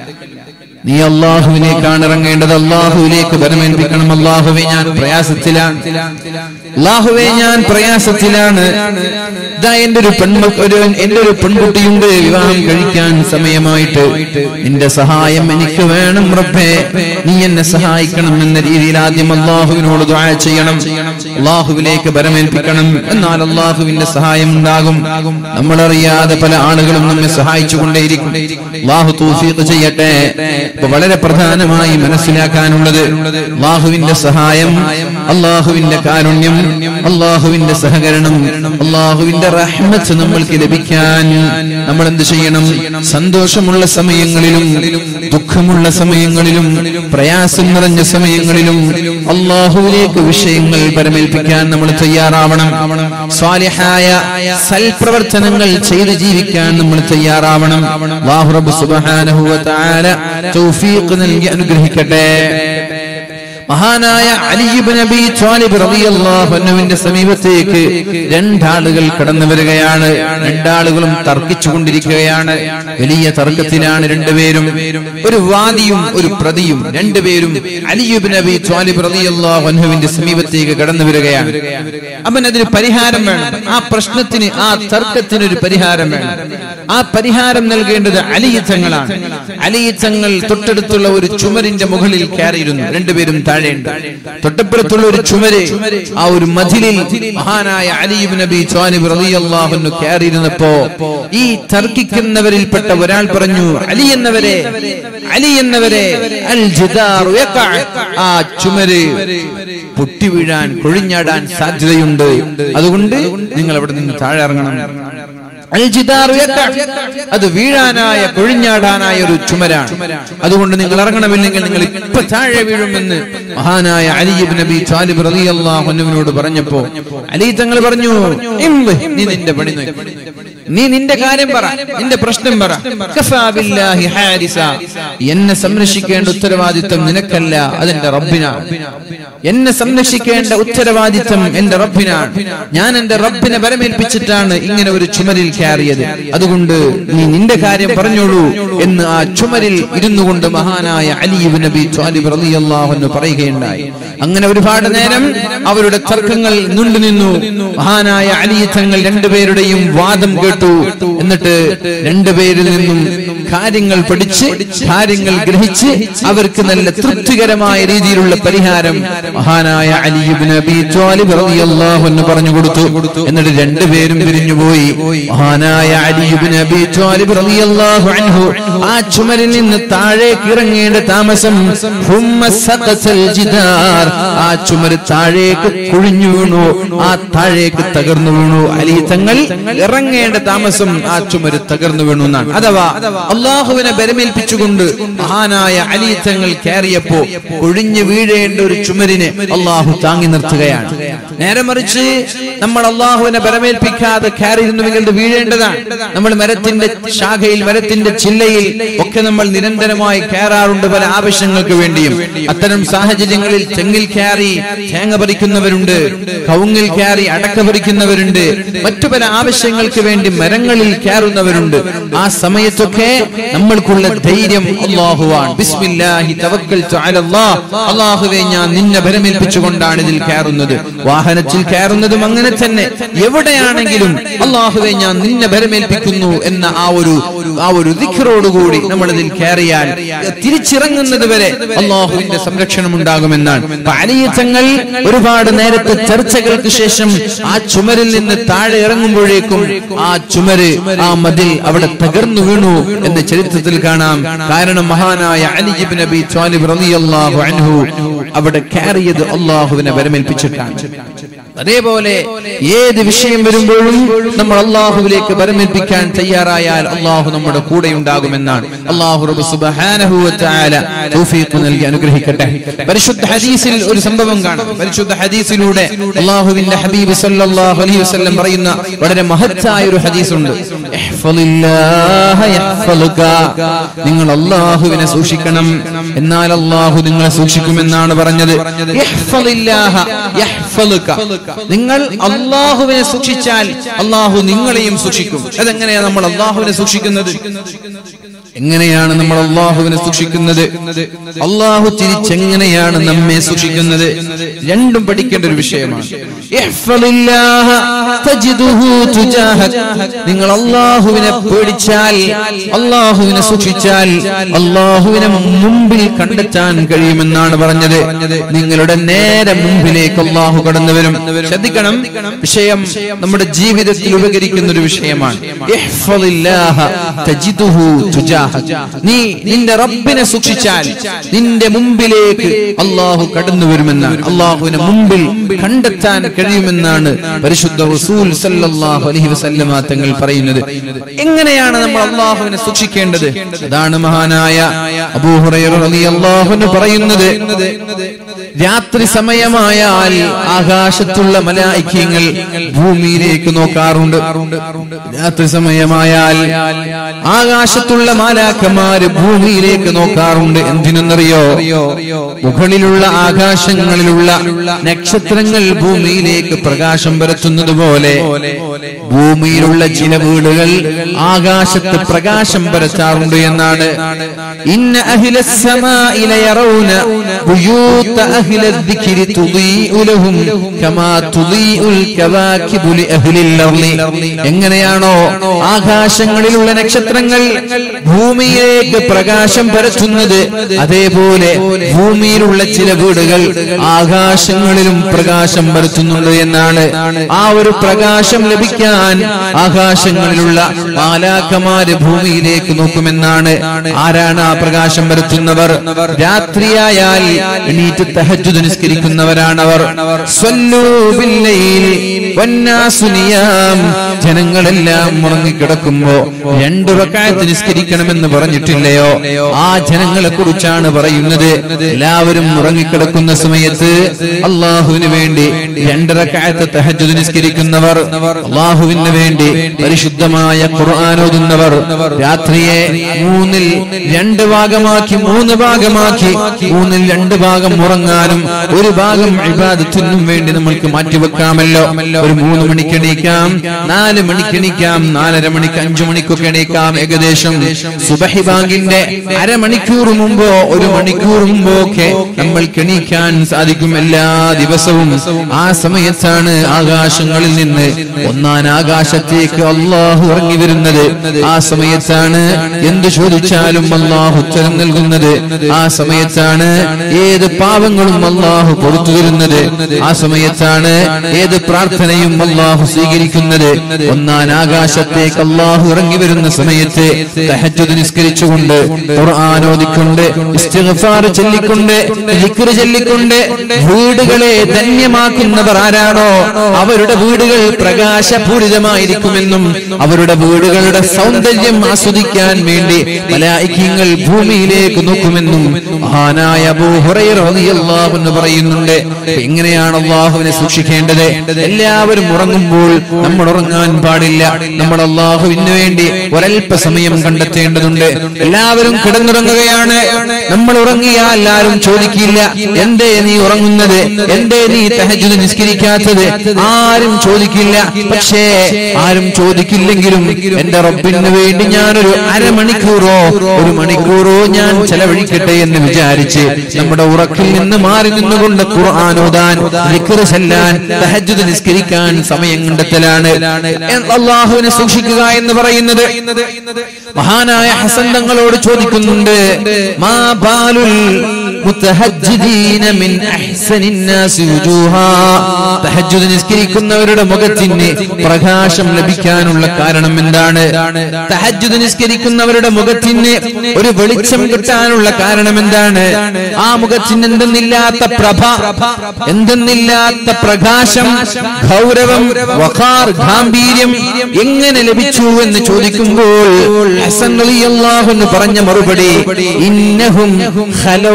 നീ അള്ളാഹുവിനേക്കാണ് ഇറങ്ങേണ്ടത് അള്ളാഹുവിലേക്ക് ബലമേൽപ്പിക്കണം അള്ളാഹുവെ ഞാൻ പ്രയാസത്തിലാണ് അള്ളാഹുവെ ഞാൻ പ്രയാസത്തിലാണ് ഇതാ എന്റെ ഒരു പെൺമ ഒരു എന്റെ ഒരു പെൺകുട്ടിയുണ്ട് വിവാഹം കഴിക്കാൻ സമയമായിട്ട് നിന്റെ സഹായം എനിക്ക് വേണം റബ്ബേ നീ എന്നെ സഹായിക്കണം എന്ന രീതിയിൽ ആദ്യം അള്ളാഹുവിനോട് ദുആ ചെയ്യണം അള്ളാഹുവിലേക്ക് ബലമേൽപ്പിക്കണം എന്നാൽ അള്ളാഹുവിന്റെ സഹായം ഉണ്ടാകും നമ്മളറിയാതെ പല ആളുകളും നമ്മെ സഹായിച്ചു കൊണ്ടേയിരിക്കും അള്ളാഹു തൗഫീഖ് ചെയ്യട്ടെ ഇപ്പൊ വളരെ പ്രധാനമായി മനസ്സിലാക്കാനുള്ളത് അള്ളാഹുവിന്റെ സഹായം അള്ളാഹുവിന്റെ കാരുണ്യം അള്ളാഹുവിന്റെ സഹകരണം അള്ളാഹുവിന്റെ റഹ്മത്ത് നമ്മൾക്ക് ലഭിക്കാൻ നമ്മൾ എന്ത് ചെയ്യണം സന്തോഷമുള്ള സമയങ്ങളിലും ദുഃഖമുള്ള സമയങ്ങളിലും പ്രയാസം നിറഞ്ഞ സമയങ്ങളിലും അള്ളാഹുവിലേക്ക് വിഷയങ്ങൾ പരമേൽപ്പിക്കാൻ നമ്മൾ തയ്യാറാവണം സ്വാലിഹായ സൽപ്രവർത്തനങ്ങൾ ചെയ്ത് ജീവിക്കാൻ നമ്മൾ തയ്യാറാവണം അല്ലാഹു റബ്ബ് സുബ്ഹാനഹു വ തആല തൗഫീഖ് നൽകി അനുഗ്രഹിക്കട്ടെ മഹാനായ അലിബ് നബി ത്വാലിബ് റളിയല്ലാഹു അൻഹുവിന്റെ സമീപത്തേക്ക് രണ്ടാളുകൾ കടന്നു വരികയാണ് രണ്ടാളുകളും തർക്കിച്ചുകൊണ്ടിരിക്കുകയാണ് വലിയ തർക്കത്തിലാണ് രണ്ടുപേരും ഒരു വാദിയും ഒരു പ്രതിയും രണ്ടുപേരും അലിയുബ് നബി ത്വാലിബ് റളിയല്ലാഹു അൻഹുവിന്റെ സമീപത്തേക്ക് കടന്നു വരികയാണ് അവൻ അതിന് പരിഹാരം വേണം ആ പ്രശ്നത്തിന് ആ തർക്കത്തിന് ഒരു പരിഹാരം വേണം ആ പരിഹാരം നൽകേണ്ടത് അലിയുദ്ധങ്ങളാണ് അലിയുദ്ധങ്ങൾ തൊട്ടടുത്തുള്ള ഒരു ചുമരിന്റെ മുകളിൽ കയറിയിരുന്നു രണ്ടുപേരും താഴെയുണ്ട് തൊട്ടപ്പുറത്തുള്ള ഒരു ചുമര് ആ ഒരു മതിലിൽ മഹാനായ അലിബ് നബി ത്വാലിബ് റളിയല്ലാഹു അൻഹു കയറിയിരുന്നപ്പോ ഈ തർക്കിക്കുന്നവരിൽപ്പെട്ട ഒരാൾ പറഞ്ഞു അലി എന്നവരെ അലി എന്നവരെ അൽ ജിദാറു യഖഅ. ആ ചുമര് പൊട്ടി വീഴാൻ കൊഴിഞ്ഞാടാൻ സാധ്യതയുണ്ട് അതുകൊണ്ട് നിങ്ങൾ അവിടെ നിന്ന് താഴെ ഇറങ്ങണം അൽ ജിദാറു യഖഅ. അത് വീഴാനായ കൊഴിഞ്ഞാടാനായ ഒരു ചുമരാണ് അതുകൊണ്ട് നിങ്ങൾ ഇറങ്ങണമില്ലെങ്കിൽ നിങ്ങൾ ഇപ്പൊ താഴെ വീഴുമെന്ന് മഹാനായ അലി ഇബ്നു നബി താലിബ് റളിയല്ലാഹു അൻഹുവിനോട് പറഞ്ഞപ്പോ അലി തങ്ങൾ പറഞ്ഞു ഇംദ്, നീ നിന്റെ പണി നോക്ക് നീ നിന്റെ കാര്യം പറ നിന്റെ പ്രശ്നം പറ കഫാ ബില്ലാഹി ഹാരിസ എന്നെ സംരക്ഷിക്കേണ്ട ഉത്തരവാദിത്വം നിനക്കല്ല അതെന്റെ റബ്ബിനാണ് എന്നെ സംരക്ഷിക്കേണ്ട ഉത്തരവാദിത്വം എന്റെ റബ്ബിനാണ് ഞാൻ എന്റെ റബ്ബിനെ ബലമേൽപ്പിച്ചിട്ടാണ് ഇങ്ങനെ ഒരു ചുമരിൽ കയറിയത് അതുകൊണ്ട് നീ നിന്റെ കാര്യം പറഞ്ഞോളൂ എന്ന് ആ ചുമരിൽ ഇരുന്നു കൊണ്ട് മഹാനായ അലിബ് നബി ത്വാലിബ് റളിയല്ലാഹു അൻഹു പറയുകയുണ്ടായി അങ്ങനെ ഒരുപാട് നേരം അവരുടെ തർക്കങ്ങൾ നീണ്ടു നിന്നു മഹാനായ അലി തങ്ങൾ രണ്ടുപേരുടെയും വാദം കേട്ടു എന്നിട്ട് രണ്ടുപേരിൽ നിന്നും കാര്യങ്ങൾ പഠിച്ച് കാര്യങ്ങൾ ഗ്രഹിച്ച് അവർക്ക് നല്ല തൃപ്തികരമായ രീതിയിലുള്ള പരിഹാരം മഹാനായ അലിബിൻ അബി ത്വാലിബ് റളിയല്ലാഹു അൻഹു പറഞ്ഞു കൊടുത്തു എന്നിട്ട് രണ്ടുപേരും പിരിഞ്ഞുപോയി മഹാനായ അലിബിൻ അബി ത്വാലിബ് റളിയല്ലാഹു അൻഹു ആ ചുമരിൽ നിന്ന് താഴേക്ക് ഇറങ്ങേണ്ട താമസം ഹുമ്മ സഖസൽ ജിദാർ ആ ചുമര് താഴേക്ക് കുഴിഞ്ഞു വീണു ആ താഴേക്ക് തകർന്നു വീണു അലി തങ്ങൾ ഇറങ്ങേണ്ട താമസം ആ ചുമര് തകർന്നു വീണു എന്നാണ് അഥവാ അള്ളാഹുവിനെ ബരമേൽപ്പിച്ചുകൊണ്ട് മഹാനായ അലി തങ്ങൾ കയറിയപ്പോ ഒഴിഞ്ഞു വീഴേണ്ട ഒരു ചുമരിനെ അള്ളാഹു താങ്ങി നിർത്തുകയാണ് നേരെ മറിച്ച് നമ്മൾ അള്ളാഹുവിനെ ബരമേൽപ്പിക്കാതെ കയറിയിരുന്നുവെങ്കിൽ ഇത് വീഴേണ്ടതാണ് നമ്മൾ മരത്തിന്റെ ശാഖയിൽ മരത്തിന്റെ ചില്ലയിൽ ഒക്കെ നമ്മൾ നിരന്തരമായി കയറാറുണ്ട് പല ആവശ്യങ്ങൾക്ക് വേണ്ടിയും അത്തരം സാഹചര്യങ്ങളിൽ തെങ്ങിൽ കയറി തേങ്ങ പറിക്കുന്നവരുണ്ട് കവുങ്ങിൽ കയറി അടക്ക പറിക്കുന്നവരുണ്ട് മറ്റു പല ആവശ്യങ്ങൾക്ക് വേണ്ടി മരങ്ങളിൽ കയറുന്നവരുണ്ട് ആ സമയത്തൊക്കെ നമ്മൾക്കുള്ള ധൈര്യം അള്ളാഹുവാണ് ബിസ്മില്ലാഹി തവക്കൽതു അലല്ലാഹ് അള്ളാഹുവെ ഞാൻ നിന്നെ ഭരമേൽപ്പിച്ചുകൊണ്ടാണ് ഇതിൽ കയറുന്നത് വാഹനത്തിൽ കയറുന്നതും അങ്ങനെ തന്നെ എവിടെയാണെങ്കിലും അള്ളാഹുവെ ഞാൻ നിന്നെ ഭരമേൽപ്പിക്കുന്നു എന്ന ആ ഒരു ആ ഒരു ദിഖറോടുകൂടി നമ്മൾ ഇതിൽ കയറിയാൽ തിരിച്ചിറങ്ങുന്നത് വരെ അള്ളാഹുവിന്റെ സംരക്ഷണം ഉണ്ടാകുമെന്നാണ് പാലിയത്തങ്ങൾ ഒരുപാട് നേരത്തെ ചർച്ചകൾക്ക് ശേഷം ആ ചുമരിൽ നിന്ന് താഴെ ഇറങ്ങുമ്പോഴേക്കും ആ ചുമര് ആ മതിൽ അവിടെ തകർന്നു വീണു എന്ന് ചരിത്രത്തിൽ കാണാം കാരണം മഹാനായ അലിജിബ് നബി ത്വാലിബ് റളിയല്ലാഹു അൻഹു അവിടെ കയറിയത് അള്ളാഹുവിനെ വരമേൽപ്പിച്ചിട്ടാണ് അതേപോലെ ഏത് വിഷയം വരുമ്പോഴും നമ്മൾ അള്ളാഹുവിലേക്ക് വരമേൽപ്പിക്കാൻ തയ്യാറായാൽ അള്ളാഹു നമ്മുടെ കൂടെ ഉണ്ടാകുമെന്നാണ് അള്ളാഹു റബ്ബ് സുബ്ഹാനഹു വ തആല തൗഫീഖ് നൽകി അനുഗ്രഹിക്കട്ടെ പരിശുദ്ധ ഹദീസിൽ ഒരു സംഭവം കാണാം പരിശുദ്ധ ഹദീസിലൂടെ അള്ളാഹുവിന്റെ ഹബീബ് സല്ലല്ലാഹു അലൈഹി വസല്ലം പറയുന്ന വളരെ മഹത്തായ ഒരു ഹദീസ് ഉണ്ട് ഇഹ്ഫളില്ലാഹ യഹ്ഫളുക നിങ്ങൾ അള്ളാഹുവിനെ സൂക്ഷിക്കണം എന്നാൽ അള്ളാഹു നിങ്ങളെ സൂക്ഷിക്കുമെന്നാണ് പറഞ്ഞത് ഇഹ്ഫളില്ലാഹ യഹ്ഫളുക നിങ്ങൾ അള്ളാഹുവിനെ സൂക്ഷിച്ചാൽ അള്ളാഹു നിങ്ങളെയും സൂക്ഷിക്കും അതെങ്ങനെയാണ് നമ്മൾ അള്ളാഹുവിനെ സൂക്ഷിക്കുന്നത് എങ്ങനെയാണ് നമ്മൾ അള്ളാഹുവിനെ സൂക്ഷിക്കുന്നത് അള്ളാഹു തിരിച്ചെങ്ങനെയാണ് നമ്മെ സൂക്ഷിക്കുന്നത് രണ്ടും പഠിക്കേണ്ട ഒരു വിഷയമാണ് ഇഹ്ഫളില്ലാഹ തജിദുഹു തുജാഹക്. നിങ്ങൾ അള്ളാഹുവിനെ പേടിച്ചാൽ അള്ളാഹുവിനെ സൂക്ഷിച്ചാൽ അള്ളാഹുവിനെ മുമ്പിൽ കണ്ടെത്താൻ കഴിയുമെന്നാണ് പറഞ്ഞത് നിങ്ങളുടെ നേരെ മുമ്പിലേക്ക് അള്ളാഹു കടന്നു വരും ശ്രദ്ധിക്കണം വിഷയം നമ്മുടെ ജീവിതത്തിൽ ഉപകരിക്കുന്ന ഒരു വിഷയമാണ് ഇഹ്ഫളില്ലാഹ തജിദുഹു തുജാഹക്. നീ നിന്റെ റബ്ബിനെ സൂക്ഷിച്ചാൽ നിന്റെ മുമ്പിലേക്ക് അള്ളാഹു കടന്നു വരുമെന്നാണ് അള്ളാഹുവിനെ മുമ്പിൽ കണ്ടെത്താൻ കഴിയുമെന്നാണ് പരിശുദ്ധ റസൂൽ സല്ലല്ലാഹു അലൈഹി വസല്ലമ തങ്ങൾ പറയുന്നത് എങ്ങനെയാണ് നമ്മൾ അള്ളാഹുവിനെ സൂക്ഷിക്കേണ്ടത് അതാണ് മഹാനായ അബൂ ഹുറൈറ റളിയല്ലാഹു അൻഹു പറയുന്നത് രാത്രി സമയമായാൽ ആകാശത്തുള്ള മലായിക്യങ്ങൾ ഭൂമിയിലേക്ക് നോക്കാറുണ്ട് രാത്രി സമയമായാൽ ആകാശത്തുള്ള മാലാക്കന്മാര് ഭൂമിയിലേക്ക് നോക്കാറുണ്ട് എന്തിനെന്നറിയോ മുകളിലുള്ള ആകാശങ്ങളിലുള്ള നക്ഷത്രങ്ങൾ ഭൂമിയിലേക്ക് പ്രകാശം പരത്തുന്നത് പോലെ ഭൂമിയിലുള്ള ചില വീടുകൾ ആകാശത്ത് പ്രകാശം പരത്താറുണ്ട് എന്നാണ് ഇന്ന അഹിലസ്സമാഇ ലയറൗന ബുയൂത അഹിലദ്ദിക്രി തുദീഉ ലഹും കമാ തുദീഉൽ കവാകിബു ലിഅഹ്ലിൽ അർളി എങ്ങനെയാണോ ആകാശങ്ങളിലുള്ള നക്ഷത്രങ്ങൾ ഭൂമിയിലേക്ക് പ്രകാശം പരത്തുന്നത് അതേപോലെ ഭൂമിയിലുള്ള ചില വീടുകൾ ആകാശങ്ങളിലും പ്രകാശം പരത്തുന്നുണ്ട് എന്നാണ് ആ ഒരു പ്രകാശം ലഭിക്കാൻ ആകാശങ്ങളിലുള്ള മാലാക്കമാര് ഭൂമിയിലേക്ക് നോക്കുമെന്നാണ് ആരാണ് ആ പ്രകാശം പരത്തുന്നവർ രാത്രിയായാൽ എണീറ്റ് തഹജ്ജുദ് നിസ്കരിക്കുന്നവരാണവർ സ്വല്ലൂ ബില്ലൈൽ വന്നാസു നിയാം ജനങ്ങളെല്ലാം ഉറങ്ങിക്കിടക്കുമ്പോ രണ്ടു റക്കായത്ത് നിസ്കരിക്കണമെന്ന് പറഞ്ഞിട്ടില്ലയോ ആ ജനങ്ങളെ കുറിച്ചാണ് പറയുന്നത് എല്ലാവരും ഉറങ്ങിക്കിടക്കുന്ന സമയത്ത് അള്ളാഹുവിന് വേണ്ടി രണ്ടരക്കായത്ത് തഹജ്ജുദ് നിസ്കരിക്കുന്നവർ അള്ളാഹുവിന് വേണ്ടി പരിശുദ്ധമായ ഖുർആൻ ഓതുന്നവർ രാത്രിയെ മൂന്നിൽ രണ്ട് ഭാഗമാക്കി മൂന്ന് ഭാഗമാക്കി മൂന്നിൽ രണ്ട് ഭാഗം ഉറങ്ങാനും ഒരു ഭാഗം ഇബാദത്തിനും വേണ്ടി നമ്മൾക്ക് മാറ്റിവെക്കാമല്ലോ ഒരു മൂന്ന് മണിക്ക് എണീക്കാം നാല് മണിക്ക് എണീക്കാം നാലര മണിക്ക് അഞ്ചു മണിക്കൊക്കെ എണീക്കാം ഏകദേശം സുബഹി ബാങ്കിന്റെ അരമണിക്കൂർ മുമ്പോ ഒരു മണിക്കൂർ മുമ്പോ ഒക്കെ നമ്മൾക്ക് എണീക്കാൻ സാധിക്കും എല്ലാ ദിവസവും ആ സമയത്താണ് ആകാശങ്ങളിൽ നിന്ന് ഒന്നാൻ ആകാശത്തേക്ക് അള്ളാഹു ഇറങ്ങി വരുന്നത് ആ സമയത്താണ് എന്ത് ചോദിച്ചാലും അള്ളാഹു ഉത്തരം നൽകുന്നത് ആ സമയത്താണ് ഏത് പാവങ്ങളും അള്ളാഹു കൊടുത്തു തരുന്നത് ആ സമയത്താണ് ഏത് പ്രാർത്ഥനയും അള്ളാഹു സ്വീകരിക്കുന്നത് ഒന്നാൻ ആകാശത്തേക്ക് അള്ളാഹു ഇറങ്ങി വരുന്ന സമയത്ത് തഹജ്ജുദ് നിസ്കരിച്ചുകൊണ്ട് ഖുർആൻ ഓതിക്കൊണ്ട് ഇസ്തിഗ്ഫാർ ചൊല്ലിക്കൊണ്ട് ദിക്ർ ചൊല്ലിക്കൊണ്ട് വീടുകളെ ധന്യമാക്കുന്നവർ ആരാണോ അവരുടെ വീടുകൾ പ്രകാശപൂരിതമായിരിക്കുമെന്നും അവരുടെ വീടുകളുടെ സൗന്ദര്യം ആസ്വദിക്കാൻ വേണ്ടി മലായിക്യങ്ങൾ ഭൂമിയിലേക്ക് നോക്കുമെന്നും മഹാനായ അബൂ ഹുറൈറ റളിയല്ലാഹു അൻഹു പറയുന്നുണ്ട് എങ്ങനെയാണ് അള്ളാഹുവിനെ സൂക്ഷിക്കേണ്ടത് എല്ലാവരും ഉറങ്ങുമ്പോൾ നമ്മൾ ഉറങ്ങാൻ പാടില്ല നമ്മൾ അള്ളാഹുവിന് വേണ്ടി ഒരൽപ്പ സമയം കണ്ടെത്തേണ്ടതുണ്ട് എല്ലാവരും കിടന്നുറങ്ങുകയാണ് നമ്മൾ ഉറങ്ങിയാൽ ആരും ചോദിക്കില്ല എന്തേ നീ ഉറങ്ങുന്നത് എന്തേ നീ തഹജുദ് നിസ്കരിക്കാത്തത് ആരും ചോദിക്കില്ല പക്ഷേ ആരും ചോദിക്കില്ലെങ്കിലും എന്റെ റബ്ബിന് വേണ്ടി ഞാനൊരു അരമണിക്കൂറോ ഒരു മണിക്കൂറോ ഞാൻ ചെലവഴിക്കട്ടെ എന്ന് വിചാരിച്ച് നമ്മുടെ ഉറക്കിൽ നിന്ന് മാറി നിന്നുകൊണ്ട് ഖുർആൻ ഓതാൻ ദിക്ർ ചെല്ലാൻ തഹജ്ജുദ് നിസ്കരിക്കാൻ സമയം കണ്ടെത്തലാണ് അള്ളാഹുവിനെ സൂക്ഷിക്കുക എന്ന് പറയുന്നത് മഹാനായ ഹസൻ തങ്ങളോട് ചോദിക്കുന്നുണ്ട് മാ ബാലുൽ മുത്തഹജ്ജിദീന മിൻ അഹ്സനിൻ നാസി വുജൂഹാ തഹജ്ജുദ് നിസ്കരിക്കുന്നവരുടെ മുഖത്തിന് പ്രകാശം ലഭിക്കാനുള്ള കാരണം എന്താണ് തഹജ്ജുദ് നിസ്കരിക്കുന്നവരുടെ മുഖത്തിന് ഒരു വെളിച്ചം കിട്ടാനുള്ള കാരണം എന്താണ് ആ മുഖത്തിന് എന്തെന്നില്ലാത്ത പ്രഭ എന്തെന്നില്ലാത്ത പ്രകാശം ഗൗരവം വഖാർ ഗാംഭീര്യം എങ്ങനെ ലഭിച്ചു എന്ന് ചോദിക്കുമ്പോൾ ഹസൻ റളിയല്ലാഹു അൻഹു പറഞ്ഞ മറുപടി ഇന്നഹും ഖലൗ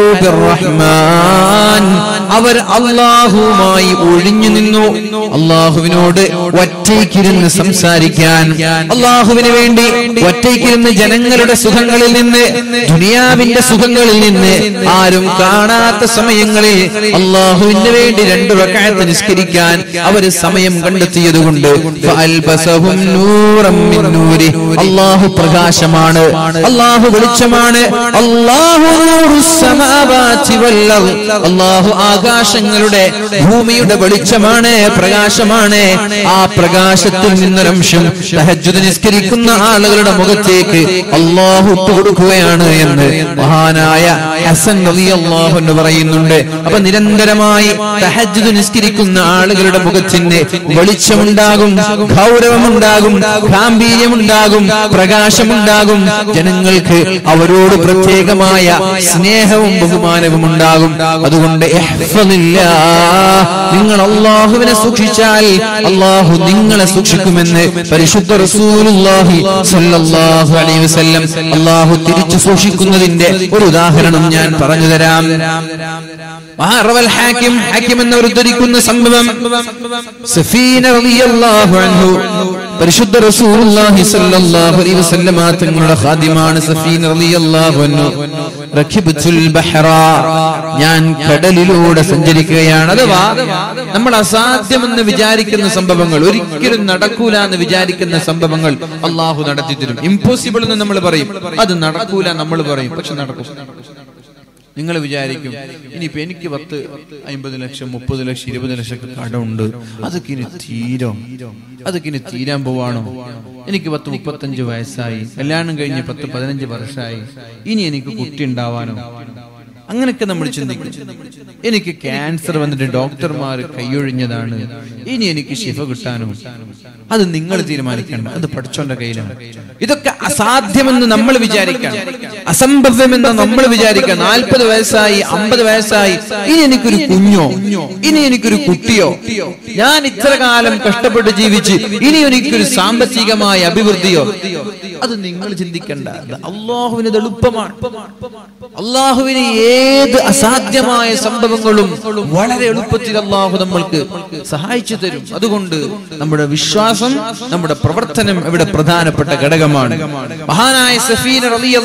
ബിർറഹ്മാൻ അവർ അള്ളാഹുവുമായി ഒഴിഞ്ഞു നിന്നു അള്ളാഹുവിനോട് ഒറ്റയ്ക്കിരുന്ന് സംസാരിക്കാൻ അള്ളാഹുവിന് വേണ്ടി ഒറ്റയ്ക്കിരുന്ന് ജനങ്ങളുടെ സുഖങ്ങളിൽ നിന്ന് ദുനിയാവിന്റെ സുഖങ്ങളിൽ നിന്ന് ആരും കാണാത്ത സമയങ്ങളിൽ അള്ളാഹുവിന് വേണ്ടി രണ്ടു റക്കായത്ത് നിസ്കരിക്കാൻ അവര് സമയം കണ്ടെത്തിയതുകൊണ്ട് ഫഅൽബസഹും നൂറം മിൻ നൂരി. അള്ളാഹു പ്രകാശമാണ് അള്ളാഹു വെളിച്ചമാണ് അള്ളാഹു നൂറുസ് സമാവാതി വൽ അർദ്. അള്ളാഹു ആകാശങ്ങളുടെ ഭൂമിയുടെ വെളിച്ചമാണ് പ്രകാശമാണ് ആ പ്രകാശത്തിൽ നിന്നൊരംശം തഹജ്ജുദ് നിസ്കരിക്കുന്ന ആളുകളുടെ മുഖത്തേക്ക് അള്ളാഹു ഇട്ട് കൊടുക്കുകയാണ് എന്ന് മഹാനായ ഹസൻ റളിയല്ലാഹു എന്ന് പറയുന്നുണ്ട് അപ്പൊ നിരന്തരമായി തഹജ്ജുദ് നിസ്കരിക്കുന്ന ആളുകളുടെ മുഖത്തിന് വെളിച്ചമുണ്ടാകും ഗൗരവമുണ്ടാകും ഗാംഭീര്യമുണ്ടാകും പ്രകാശമുണ്ടാകും ജനങ്ങൾക്ക് അവരോട് പ്രത്യേകമായ സ്നേഹവും ബഹുമാനവും ഉണ്ടാകും അതുകൊണ്ട് ഇഹ്ഫദില്ലാ. നിങ്ങൾ അള്ളാഹുവിനെ സൂക്ഷിച്ചാൽ അള്ളാഹു നിങ്ങളെ സൂക്ഷിക്കുമെന്ന് പരിശുദ്ധ റസൂലുള്ളാഹി സ്വല്ലല്ലാഹു അലൈഹി വസല്ലം അള്ളാഹു തിരിച്ചു സൂക്ഷിക്കുന്നതിന്റെ ഒരു ഉദാഹരണം ഞാൻ പറഞ്ഞു തരാം മഹാറവൽ ഹാക്കിം ഹാക്കിം എന്നവർ ഉദ്ധരിക്കുന്ന സംഭവം സഫീന റളിയല്ലാഹു അൻഹു പരിശുദ്ധ റസൂലുള്ളാഹി സ്വല്ലല്ലാഹു അലൈഹി വസല്ലമ തങ്ങളുടെ ഖാദിമാണ് സഫീന റളിയല്ലാഹു അൻഹു റഖിബ്തുൽ ബഹ്റ ഞാൻ കടലിലൂടെ സഞ്ചരിക്കുകയാണ് അഥവാ നമ്മൾ അസാധ്യമെന്ന് വിചാരിക്കുന്ന സംഭവങ്ങൾ ഒരിക്കലും നടക്കൂല എന്ന് വിചാരിക്കുന്ന സംഭവങ്ങൾ അള്ളാഹു നടത്തി തരും ഇമ്പോസിബിൾ എന്ന് നമ്മൾ പറയും അത് നടക്കൂല നമ്മൾ പറയും പക്ഷെ നടക്കും നിങ്ങൾ വിചാരിക്കും ഇനിയിപ്പോ എനിക്ക് പത്ത് അമ്പത് ലക്ഷം മുപ്പത് ലക്ഷം ഇരുപത് ലക്ഷം ഒക്കെ കടമുണ്ട് അതൊക്കെ ഇനി തീരോ അതൊക്കെ ഇനി തീരാൻ പോവാണോ എനിക്ക് പത്ത് മുപ്പത്തഞ്ച് വയസ്സായി കല്യാണം കഴിഞ്ഞ് പത്ത് പതിനഞ്ച് വർഷമായി ഇനി എനിക്ക് കുട്ടി ഉണ്ടാവാനോ അങ്ങനെയൊക്കെ നമ്മൾ ചിന്തിക്കും എനിക്ക് ക്യാൻസർ വന്നിട്ട് ഡോക്ടർമാർ കൈയൊഴിഞ്ഞതാണ് ഇനി എനിക്ക് ശിഫ കിട്ടാനോ അത് നിങ്ങൾ തീരുമാനിക്കേണ്ട അത് പഠിച്ചോന്റെ കയ്യിലാണ് ഇതൊക്കെ അസാധ്യമെന്ന് നമ്മൾ വിചാരിക്കണം അസംഭവ്യമെന്ന് നമ്മൾ വിചാരിക്കാം നാൽപ്പത് വയസ്സായി അമ്പത് വയസ്സായി ഇനി എനിക്കൊരു കുഞ്ഞോ ഇനി എനിക്കൊരു കുട്ടിയോ ഞാൻ ഇത്ര കാലം കഷ്ടപ്പെട്ട് ജീവിച്ച് ഇനി എനിക്കൊരു സാമ്പത്തികമായ അഭിവൃദ്ധിയോ അത് നിങ്ങൾ ചിന്തിക്കേണ്ട അള്ളാഹുവിന് ഇത് എളുപ്പമാണ് അള്ളാഹുവിന് ഏത് അസാധ്യമായ സംഭവങ്ങളും വളരെ എളുപ്പത്തിൽ അള്ളാഹു നമ്മൾക്ക് സഹായിച്ചു തരും അതുകൊണ്ട് നമ്മുടെ വിശ്വാസം നമ്മുടെ പ്രവർത്തനം ഇവിടെ പ്രധാനപ്പെട്ട ഘടകമാണ് മഹാനായ സഫീന റളിയല്ലാഹു അൻഹ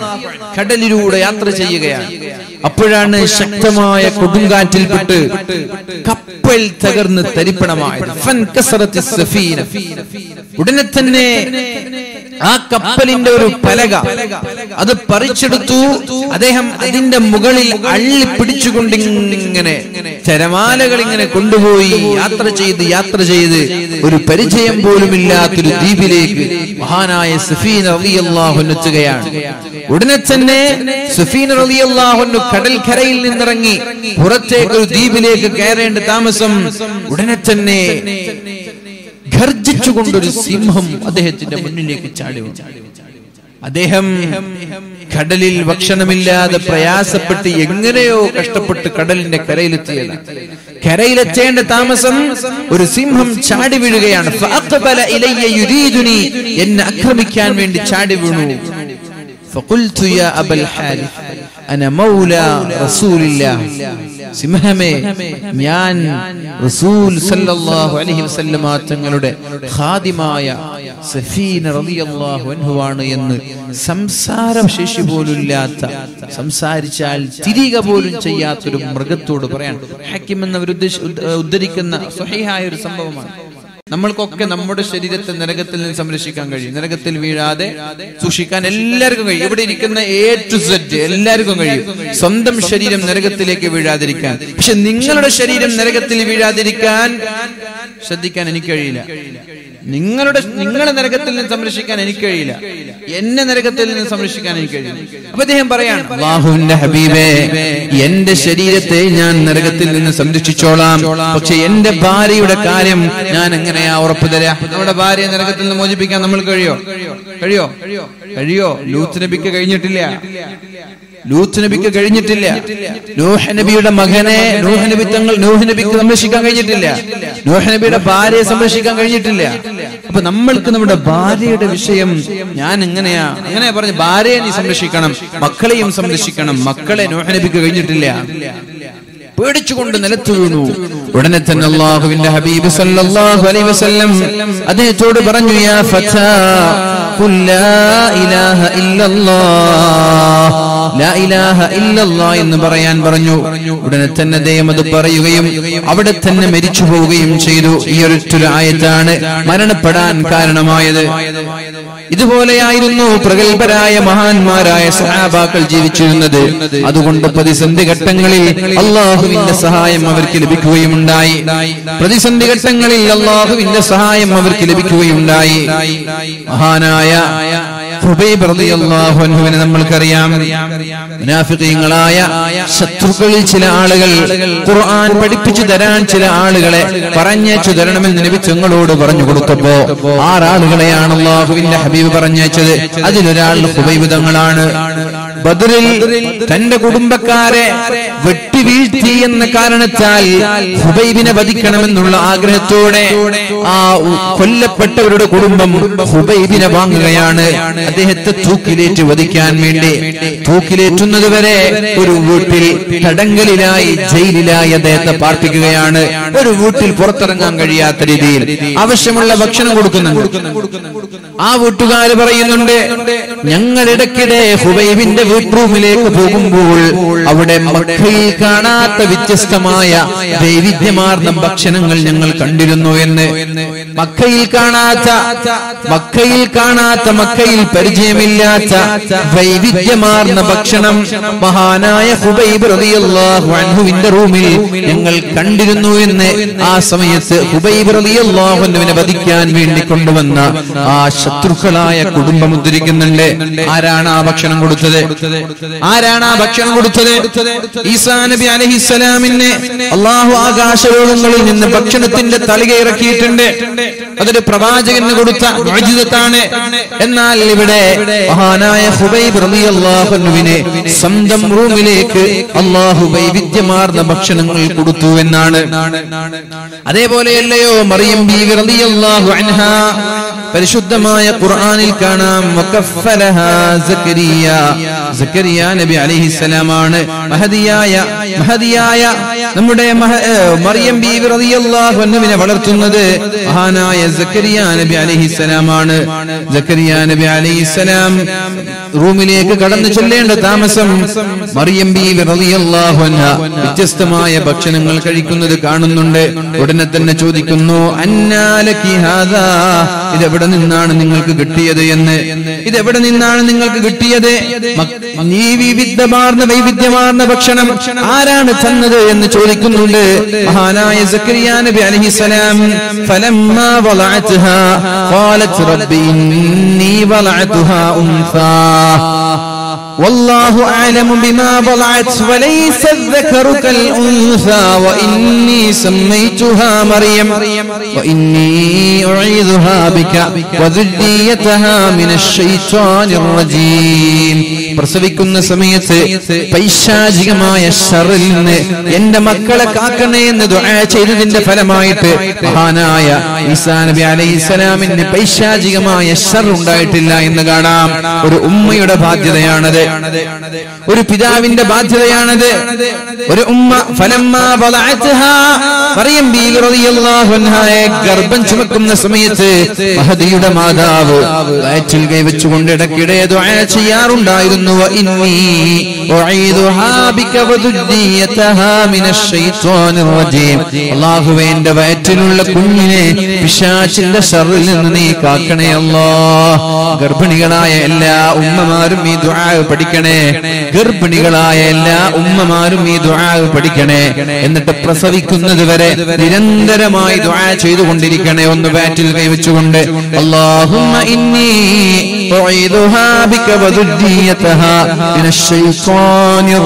കടലിലൂടെ യാത്ര ചെയ്യുകയാണ് അപ്പോഴാണ് ശക്തമായ കൊടുങ്കാറ്റിൽപ്പെട്ട് കപ്പൽ തകർന്ന് തരിപ്പണമായത് ഫൻകസറത്തി സഫീന. ഉടനെ തന്നെ ആ കപ്പലിന്റെ ഒരു പലക അത് പറിച്ചെടുത്തു അദ്ദേഹം അതിന്റെ മുകളിൽ അള്ളി പിടിച്ചുകൊണ്ട് ഇങ്ങനെ തിരമാലകൾ ഇങ്ങനെ കൊണ്ടുപോയി യാത്ര ചെയ്ത് യാത്ര ചെയ്ത് ഒരു പരിചയം പോലുമില്ലാത്തൊരു ദ്വീപിലേക്ക് മഹാനായ സഫീൻ റളിയല്ലാഹു എത്തുകയാണ് ഉടനെ തന്നെ സുഫീൻ റളിയല്ലാഹു കടൽക്കരയിൽ നിന്നിറങ്ങി പുറത്തേക്ക് ഒരു ദ്വീപിലേക്ക് കയറേണ്ട താമസം ഉടനെ തന്നെ ഗർജിച്ചുകൊണ്ടൊരു സിംഹം അദ്ദേഹത്തിന്റെ മുന്നിലേക്ക് ചാടി വന്നു. അദ്ദേഹം കടലിൽ ഭക്ഷണമില്ലാതെ പ്രയാസപ്പെട്ട് എങ്ങനെയോ കഷ്ടപ്പെട്ട് കടലിന്റെ കരയിലെത്തിയത് കരയിലെത്തേണ്ട താമസം ഒരു സിംഹം ചാടി വീഴുകയാണ് ഫഅഖബല ഇലയ്യ യുരീദുനി എന്നെ ആക്രമിക്കാൻ വേണ്ടി ചാടി വീണു فقلت يا أبا الحارث أنا مولى رسول الله സിംഹമേ ഞാൻ റസൂൽ സല്ലല്ലാഹു അലൈഹി വസല്ലമ തങ്ങളുടെ ഖാദിമായ സഫീന റളിയല്ലാഹു അൻഹുവാണ് എന്ന് സംസാരശേഷി പോലുമില്ലാത്ത സംസാരിച്ചാൽ തിരിക പോലും ചെയ്യാത്തൊരു മൃഗത്തോട് പറയാൻ ഹക്കിം എന്നവർ ഉദ്ദേശ- ഉദ്ധ- ഉദ്ധരിക്കുന്ന സ്വഹീഹായ ഒരു സംഭവമാണ് നമ്മൾക്കൊക്കെ നമ്മുടെ ശരീരത്തെ നരകത്തിൽ നിന്ന് സംരക്ഷിക്കാൻ കഴിയും നരകത്തിൽ വീഴാതെ സൂക്ഷിക്കാൻ എല്ലാവർക്കും കഴിയും ഇവിടെ ഇരിക്കുന്ന എ ടു സെറ്റ് എല്ലാവർക്കും കഴിയും സ്വന്തം ശരീരം നരകത്തിലേക്ക് വീഴാതിരിക്കാൻ പക്ഷെ നിങ്ങളുടെ ശരീരം നരകത്തിൽ വീഴാതിരിക്കാൻ ശ്രദ്ധിക്കാൻ എനിക്ക് കഴിയില്ല നിങ്ങളുടെ നിങ്ങളെ നരകത്തിൽ നിന്ന് സംരക്ഷിക്കാൻ എനിക്ക് കഴിയില്ല എന്നെ നരകത്തിൽ നിന്ന് സംരക്ഷിക്കാൻ എനിക്ക് കഴിയില്ല അപ്പൊ അദ്ദേഹം പറയാണ് അള്ളാഹുവിന്റെ ഹബീബേ എന്റെ ശരീരത്തെ ഞാൻ നരകത്തിൽ നിന്ന് സംരക്ഷിച്ചോളാം പക്ഷെ എന്റെ ഭാര്യയുടെ കാര്യം ഞാൻ എങ്ങനെയാ ഉറപ്പ് തരാ നമ്മുടെ ഭാര്യയെ നരകത്തിൽ നിന്ന് മോചിപ്പിക്കാൻ നമ്മൾ കഴിയോ കഴിയോ കഴിയോ ലൂത്ത് നബിക്ക് കഴിഞ്ഞിട്ടില്ല ലൂത്ത് നബിക്ക് കഴിഞ്ഞിട്ടില്ല നൂഹ് നബിയുടെ മകനെ നൂഹ് നബി തങ്ങൾ നൂഹ് നബിക്ക് സംരക്ഷിക്കാൻ കഴിഞ്ഞിട്ടില്ല നൂഹ് നബിയുടെ ഭാര്യയെ സംരക്ഷിക്കാൻ കഴിഞ്ഞിട്ടില്ല അപ്പൊ നമ്മൾക്ക് നമ്മുടെ ഭാര്യയുടെ വിഷയം ഞാൻ എങ്ങനെയാ അങ്ങനെ പറഞ്ഞു ഭാര്യയെ നീ സംരക്ഷിക്കണം മക്കളെയും സംരക്ഷിക്കണം മക്കളെ നൂഹ് നബിക്ക് കഴിഞ്ഞിട്ടില്ല പേടിച്ചുകൊണ്ട് നിലത്തു വീണു ഉടനെ തന്നെ അള്ളാഹുവിന്റെ ഹബീബ് സല്ലല്ലാഹു അലൈഹി വസല്ലം അദ്ദേഹത്തോട് പറഞ്ഞു യാ ഫതാ ഖുൽ ലാ ഇലാഹ ഇല്ലല്ലാഹ് ലാ ഇലാഹ ഇല്ലല്ലാഹ് എന്ന് പറയാൻ പറഞ്ഞു ഉടനെ തന്നെ അദ്ദേഹം അത് പറയുകയും അവിടെ തന്നെ മരിച്ചു പോവുകയും ചെയ്തു ഈ ഒരൊറ്റൊരു ആയത്താണ് മരണപ്പെടാൻ കാരണമായത് ഇതുപോലെയായിരുന്നു പ്രഗത്ഭരായ മഹാന്മാരായ സഹാബാക്കൾ ജീവിച്ചിരുന്നത് അതുകൊണ്ട് പ്രതിസന്ധി ഘട്ടങ്ങളിൽ അള്ളാഹുവിന്റെ സഹായം അവർക്ക് ലഭിക്കുകയുണ്ടായി പ്രതിസന്ധി ഘട്ടങ്ങളിൽ അള്ളാഹുവിന്റെ സഹായം അവർക്ക് ലഭിക്കുകയുണ്ടായി മഹാനായ ഹുബൈബ് റളിയല്ലാഹു അൻഹുവിനെ നമ്മൾക്കറിയാം മുനാഫിഖീങ്ങളായ ശത്രുക്കളിൽ ചില ആളുകൾ ഖുർആൻ പഠിപ്പിച്ചു തരാൻ ചില ആളുകളെ പറഞ്ഞേച്ചു തരണമെന്ന് നബി തങ്ങളോട് പറഞ്ഞു കൊടുത്തപ്പോ ആറാളുകളെയാണ് അള്ളാഹുവിന്റെ ഹബീബ് പറഞ്ഞയച്ചത് അതിലൊരാൾ ഹുബൈബ് തങ്ങളാണ് ബദറിൽ തന്റെ കുടുംബക്കാരെ വെട്ടിവീഴ്ത്തി എന്ന കാരണത്താൽ ഹുബൈബിനെ വധിക്കണമെന്നുള്ള ആഗ്രഹത്തോടെ ആ ഉ- കൊല്ലപ്പെട്ടവരുടെ കുടുംബം ഹുബൈബിനെ വാങ്ങുകയാണ് അദ്ദേഹത്തെ തൂക്കിലേറ്റ് വധിക്കാൻ വേണ്ടി തൂക്കിലേറ്റുന്നത് വരെ ഒരു വീട്ടിൽ തടങ്കലിലായി ജയിലിലായി അദ്ദേഹത്തെ പാർപ്പിക്കുകയാണ് ഒരു വീട്ടിൽ പുറത്തിറങ്ങാൻ കഴിയാത്ത രീതിയിൽ ആവശ്യമുള്ള ഭക്ഷണം കൊടുക്കുന്നുണ്ട് ആ വീട്ടുകാര് പറയുന്നുണ്ട് ഞങ്ങൾ ഇടയ്ക്കിടെ ഹുബൈബിന്റെ വീട്ട്റൂമിലേക്ക് പോകുമ്പോൾ അവിടെ മക്കയിൽ കാണാത്ത വ്യത്യസ്തമായ വൈവിധ്യമാർന്ന ഭക്ഷണങ്ങൾ ഞങ്ങൾ കണ്ടിരുന്നു എന്ന് മക്കയിൽ കാണാത്ത മക്കയിൽ കാണാത്ത മക്കയിൽ പരിചയമില്ലാത്ത വൈവിധ്യമാർന്ന ഭക്ഷണം മഹാനായ ഹുബൈബ് റളിയല്ലാഹു അൻഹുവിന്റെ റൂമിൽ ഞങ്ങൾ കണ്ടിരുന്നു എന്ന് ആ സമയത്ത് ഹുബൈബ് റളിയല്ലാഹു അൻഹുവിനെ വധിക്കാൻ വേണ്ടി കൊണ്ടുവന്ന ആ ശത്രുക്കളായ കുടുംബം ഉദ്ധരിക്കുന്നുണ്ട് ആരാണ് ആ ഭക്ഷണം കൊടുത്തത് ആരാണ് ആ ഭക്ഷണം കൊടുത്തത് ഈസാ നബി അലഹിസ്സലാമിനെ അള്ളാഹു ആകാശലോകങ്ങളിൽ നിന്ന് ഭക്ഷണത്തിന്റെ തളിക ഇറക്കിയിട്ടുണ്ട് അതൊരു പ്രവാചകന് കൊടുത്ത മോചിതത്താണ് എന്നാൽ ഇവിടെ മഹാനായ ഹുബൈബ് റളിയല്ലാഹുവിനെ സ്വന്തം റൂമിലേക്ക് അള്ളാഹു വൈവിധ്യമാർന്ന ഭക്ഷണങ്ങൾ കൊടുത്തു എന്നാണ് അതേപോലെയല്ലയോ മറിയം ബീവി റളിയല്ലാഹു അൻഹ പരിശുദ്ധമായ പരിശുദ്ധമായ ഖുർആനിൽ കാണാം വകഫലഹാ സക്കരിയ സക്കരിയ നബി അലൈഹിസ്സലാമാണ് മഹദിയായ മഹദിയായ നമ്മുടെ മഹ- ഏ, മറിയം ബീവി റളിയല്ലാഹു അൻഹുവിനെ വളർത്തുന്നത് മഹാനായ സക്കരിയ നബി അലൈഹിസ്സലാമാണ് സക്കരിയ നബി അലൈഹിസ്സലാം റൂമിലേക്ക് കടന്നു ചെല്ലേണ്ട താമസം മറിയം ബീവി റളിയല്ലാഹു അൻഹ വ്യത്യസ്തമായ ഭക്ഷണങ്ങൾ കഴിക്കുന്നത് കാണുന്നുണ്ട് ഉടനെ തന്നെ ചോദിക്കുന്നു അന്നാലക്കി ഹാദാ ഇതെവിടെ നിന്നാണ് നിങ്ങൾക്ക് കിട്ടിയത് എന്ന് ഇതെവിടെ നിന്നാണ് നിങ്ങൾക്ക് കിട്ടിയത് മക്- ഈ വിവിധമാർന്ന വൈവിധ്യമാർന്ന ഭക്ഷണം ആരാണ് തന്നത് എന്ന് ചോദിക്കുന്നുണ്ട് മഹാനായ സക്കരിയ നബി അലൈഹിസ്സലാം ഫലമ്മാ വളഅത്ഹാ ഖാലത് റബ്ബി ഇന്നി വളഅതുഹാ ഉൻസാ والله أعلم بما ضلعت وليس الذكر كالأنثى وإني سميتها مريم وإني أعيذها بك وذريتها من الشيطان الرجيم പ്രസവിക്കുന്ന സമയത്ത് പൈശാചികമായ ഷറിൽ നിന്ന് എന്റെ മക്കളെ കാക്കണേ എന്ന് ദുആ ചെയ്തതിന്റെ ഫലമായിട്ട് മഹാനായ ഈസാ നബി അലൈഹി സ്വലാമിന് പൈശാചികമായ ഷർ ഉണ്ടായിട്ടില്ല എന്ന് കാണാം ഒരു ഉമ്മയുടെ ബാധ്യതയാണത് ഒരു പിതാവിന്റെ ബാധ്യതയാണത് ഒരു ഉമ്മ ഫലമ്മ വളഅത്ഹാ മറിയം ബീവി റളിയല്ലാഹു അൻഹയെ ഗർഭം ചുമക്കുന്ന സമയത്ത് മഹദിയുടെ മാതാവ് വയറ്റിൽ കൈവച്ചുകൊണ്ട് ഇടയ്ക്കിടെ ദുആ ചെയ്യാറുണ്ടായിരുന്നു വ ഇന്നി ഉഈദുഹാ ബിക വദുദ്ദിയതഹാ മിനശ് ശൈത്വാനിർ റജീം അല്ലാഹുവേ എന്റെ വയറ്റിലുള്ള കുഞ്ഞിനെ പിശാചിന്റെ ഷർറിൽ നിന്ന് നീ കാക്കണേ അല്ലാ ഗർഭിണികളായ എല്ലാ ഉമ്മമാരും ഈ ദുആ പഠിക്കണേ ഗർഭിണികളായ എല്ലാ ഉമ്മമാരും ഈ ദുആ പഠിക്കണേ എന്നിട്ട് പ്രസവിക്കുന്നത് വരെ നിരന്തരമായി ദുആ ചെയ്തുകൊണ്ടിരിക്കണേ ഒന്ന് ബാറ്റിൽ കൈവച്ചുകൊണ്ട് അല്ലാഹുമ്മ ഇന്നി ഉഈദുഹാ ബിക വദുദ്ദിയതഹാ മിനശ് ശൈത്വാനിർ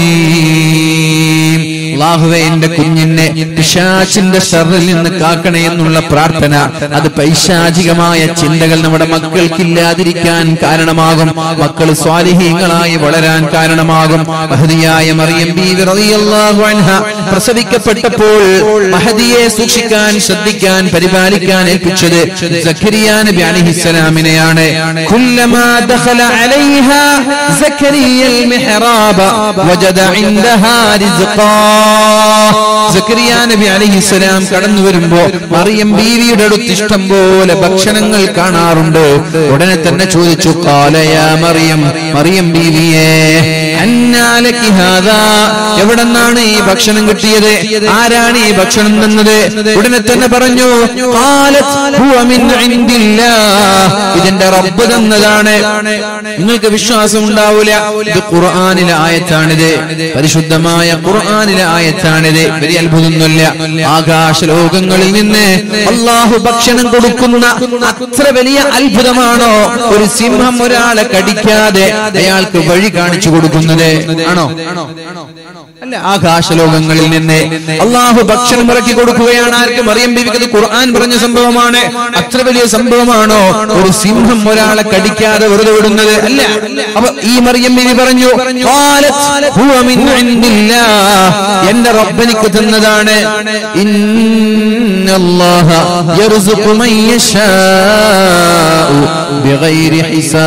റജീം അള്ളാഹുവെ എന്റെ കുഞ്ഞിനെ പിശാചിന്റെ ഷറിൽ നിന്ന് കാക്കണേ എന്നുള്ള പ്രാർത്ഥന അത് പൈശാചികമായ ചിന്തകൾ നമ്മുടെ മക്കൾക്കില്ലാതിരിക്കാൻ കാരണമാകും മക്കൾ സ്വാലിഹീങ്ങളായി വളരാൻ കാരണമാകും മഹദിയായ മറിയം ബീവി റളിയല്ലാഹു അൻഹ പ്രസവിക്കപ്പെട്ടപ്പോൾ മഹദിയെ സൂക്ഷിക്കാൻ ശ്രദ്ധിക്കാൻ പരിപാലിക്കാൻ ഏൽപ്പിച്ചത് സക്കരിയ നബി അലൈഹിസ്സലാമിനെയാണ് കുല്ലമാ ദഖല അലൈഹാ സക്കരിയൽ മിഹ്റാബ വജദ ഇൻദഹാ റിസ്ഖാ സക്കരിയ നബി അലൈഹിസ്സലാം കടന്നു വരുമ്പോ മറിയം ബീവിയുടെ അടുത്ത് ഇഷ്ടം പോലെ ഭക്ഷണങ്ങൾ കാണാറുണ്ട് ഉടനെ തന്നെ ചോദിച്ചു കാലയ മറിയം മറിയം ബീവിയെ അന്നാലക്കി ഹാദാ എവിടെന്നാണ് ഈ ഭക്ഷണം കിട്ടിയത് ആരാണ് ഈ ഭക്ഷണം തന്നത് ഉടനെ തന്നെ പറഞ്ഞു "ഖാലത് ഹുവ മിൻ ഇൻദില്ലാഹ്." ഇതെന്റെ റബ്ബ് തന്നതാണ് നിങ്ങൾക്ക് വിശ്വാസം ഉണ്ടാവൂല ഇത് ഖുർആനിലെ ആയത്താണിത് പരിശുദ്ധമായ ഖുർആനിലെ ആയത്താണിത് വലിയ അത്ഭുതമൊന്നുമില്ല ആകാശ ലോകങ്ങളിൽ നിന്ന് അള്ളാഹു ഭക്ഷണം കൊടുക്കുന്ന അത്ര വലിയ അത്ഭുതമാണോ ഒരു സിംഹം ഒരാളെ കടിക്കാതെ അയാൾക്ക് വഴി കാണിച്ചു കൊടുക്കുന്നത് ആണോ അല്ല ആകാശ ലോകങ്ങളിൽ നിന്ന് അള്ളാഹു ഭക്ഷണം ഇറക്കി കൊടുക്കുകയാണ് ആർക്ക് മറിയം ബിവിക്ക് ഇത് ഖുർആൻ പറഞ്ഞ സംഭവമാണ് അത്ര വലിയ സംഭവമാണോ ഒരു സിംഹം ഒരാളെ കടിക്കാതെ വെറുതെ വിടുന്നത് അല്ല അപ്പൊ ഈ മറിയം ബിവി പറഞ്ഞു "ഖാലത് ഹുവ മിൻ ഇൻദില്ലാഹ്." എന്റെ റബ്ബനിക്ക് തന്നതാണ് ഇന്നല്ലാഹ യർസുഖു മൻ യശാഉ ബിഗൈരി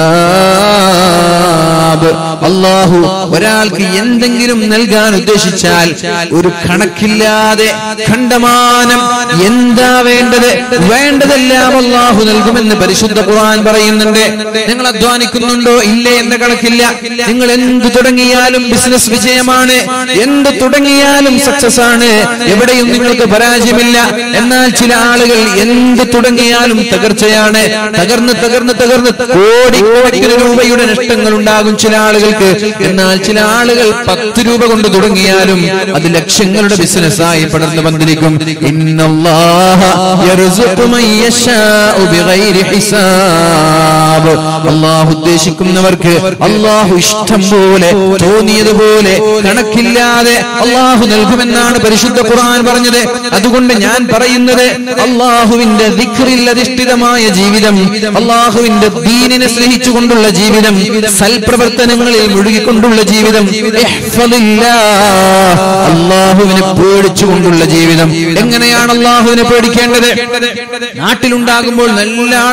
ഹിസാബ് അള്ളാഹു ഒരാൾക്ക് എന്തെങ്കിലും നൽകാൻ ഉദ്ദേശിച്ചാൽ ഒരു കണക്കില്ലാതെ ഖണ്ഡമാനം എന്താ വേണ്ടത് വേണ്ടതെല്ലാം അള്ളാഹു നൽകുമെന്ന് പരിശുദ്ധ ഖുർആൻ പറയുന്നുണ്ട് നിങ്ങൾ അധ്വാനിക്കുന്നുണ്ടോ ഇല്ലേ എന്ന കണക്കില്ല നിങ്ങൾ എന്ത് തുടങ്ങിയാലും ബിസിനസ് വിജയമാണ് എന്ത് തുടങ്ങിയാലും സക്സസ് ആണ് എവിടെയും നിങ്ങൾക്ക് പരാജയമില്ല എന്നാൽ ചില ആളുകൾ എന്ത് തുടങ്ങിയാലും തകർച്ചയാണ് തകർന്ന് തകർന്ന് തകർന്ന് കോടിക്കണക്കിന് രൂപയുടെ നഷ്ടങ്ങൾ ഉണ്ടാകും ചില ആളുകൾക്ക് എന്നാൽ ചില ആളുകൾ പത്ത് രൂപ കൊണ്ട് തുടങ്ങിയാലും അത് ലക്ഷങ്ങളുടെ ബിസിനസ്സായി പടർന്നു പന്തിരിക്കും ഇന്നല്ലാഹ യർസുഖു മൻ യശാഉ ബിഗൈരി ഹിസാബ് അല്ലാഹു ഉദ്ദേശിക്കുന്നവർക്ക് അല്ലാഹു ഇഷ്ടം പോലെ തോന്നിയതുപോലെ കണക്കില്ലാതെ അല്ലാഹു നൽകുമെന്നാണ് പരിശുദ്ധ ഖുർആൻ പറഞ്ഞത് അതുകൊണ്ട് ഞാൻ പറയുന്നത് അള്ളാഹുവിന്റെ ദിക്റിൽ അധിഷ്ഠിതമായ ജീവിതം അള്ളാഹുവിന്റെ ദീനിനെ സ്നേഹിച്ചുകൊണ്ടുള്ള ജീവിതം സൽപ്രവർത്തനങ്ങളിൽ മുഴുകിക്കൊണ്ടുള്ള ജീവിതം ഇഹ്ഫദില്ലാഹ്. അള്ളാഹുവിനെ പേടിച്ചുകൊണ്ടുള്ള ജീവിതം എങ്ങനെയാണ് അള്ളാഹുവിനെ പേടിക്കേണ്ടത് നാട്ടിലുണ്ടാകുമ്പോൾ നല്ല ആളാണ്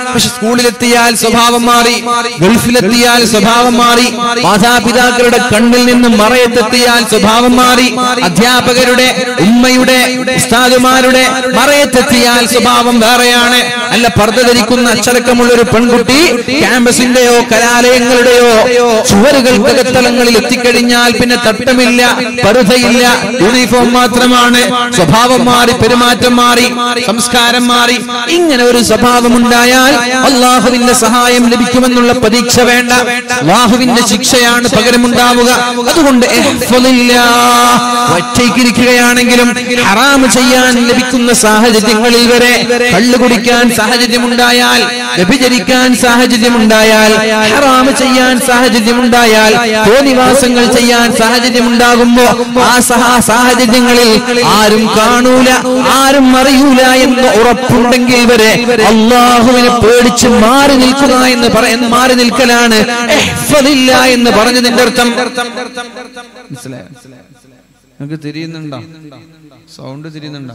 പക്ഷെ സ്കൂളിലെത്തിയാൽ സ്വഭാവം മാറി ഗൾഫിലെത്തിയാൽ സ്വഭാവം മാറി മാതാപിതാക്കളുടെ കണ്ണിൽ നിന്ന് മറയത്തെത്തിയാൽ സ്വഭാവം മാറി അധ്യാപകരുടെ ഉമ്മയുടെ ഉസ്താദുമാരുടെ മറയത്തെത്തിയാൽ സ്വഭാവം വേറെയാണ് അല്ല പർദ്ദ ധരിക്കുന്ന അച്ചടക്കമുള്ള ഒരു പെൺകുട്ടി ക്യാമ്പസിന്റെയോ കലാലയങ്ങളുടെയോ ചുവരുകൾക്കകത്തലങ്ങളിൽ എത്തിക്കഴിഞ്ഞാൽ പിന്നെ തട്ടമില്ല പരുതയില്ല യൂണിഫോം മാത്രമാണ് സ്വഭാവം മാറി പെരുമാറ്റം മാറി സംസ്കാരം മാറി ഇങ്ങനെ ഒരു സ്വഭാവം ഉണ്ടായാൽ അള്ളാഹുവിന്റെ സഹായം ലഭിക്കുമെന്നുള്ള പ്രതീക്ഷ വേണ്ട അള്ളാഹുവിന്റെ ശിക്ഷയാണ് പകരമുണ്ടാവുക അതുകൊണ്ട് ഇഹ്ഫദില്ലാ. ഒറ്റയ്ക്കിരിക്കുകയാണെങ്കിലും ഹറാമ് ചെയ്യാൻ ലഭിക്കുന്ന സാഹചര്യങ്ങളിൽ വരെ കള്ളു കുടിക്കാൻ സാഹചര്യമുണ്ടായാൽ വ്യഭിചരിക്കാൻ സാഹചര്യമുണ്ടായാൽ ഹറാമ് ചെയ്യാൻ സാഹചര്യമുണ്ടായാൽ തോന്നിവാസങ്ങൾ ചെയ്യാൻ സാഹചര്യമുണ്ടാകുമ്പോ ആ സഹ സാഹചര്യങ്ങളിൽ ആരും കാണൂല ആരും അറിയൂല എന്ന് ഉറപ്പുണ്ടെങ്കിൽ വരെ അള്ളാഹുവിനെ പേടിച്ച് മാറി നിൽക്കുക എന്ന് പറയാൻ മാറി നിൽക്കലാണ് ഇഹ്ഫദില്ല എന്ന് പറഞ്ഞതിന്റെ അർത്ഥം മനസ്സിലായോ നിങ്ങൾക്ക് തിരിയുന്നുണ്ടോ സൗണ്ട് തിരിയുന്നുണ്ടോ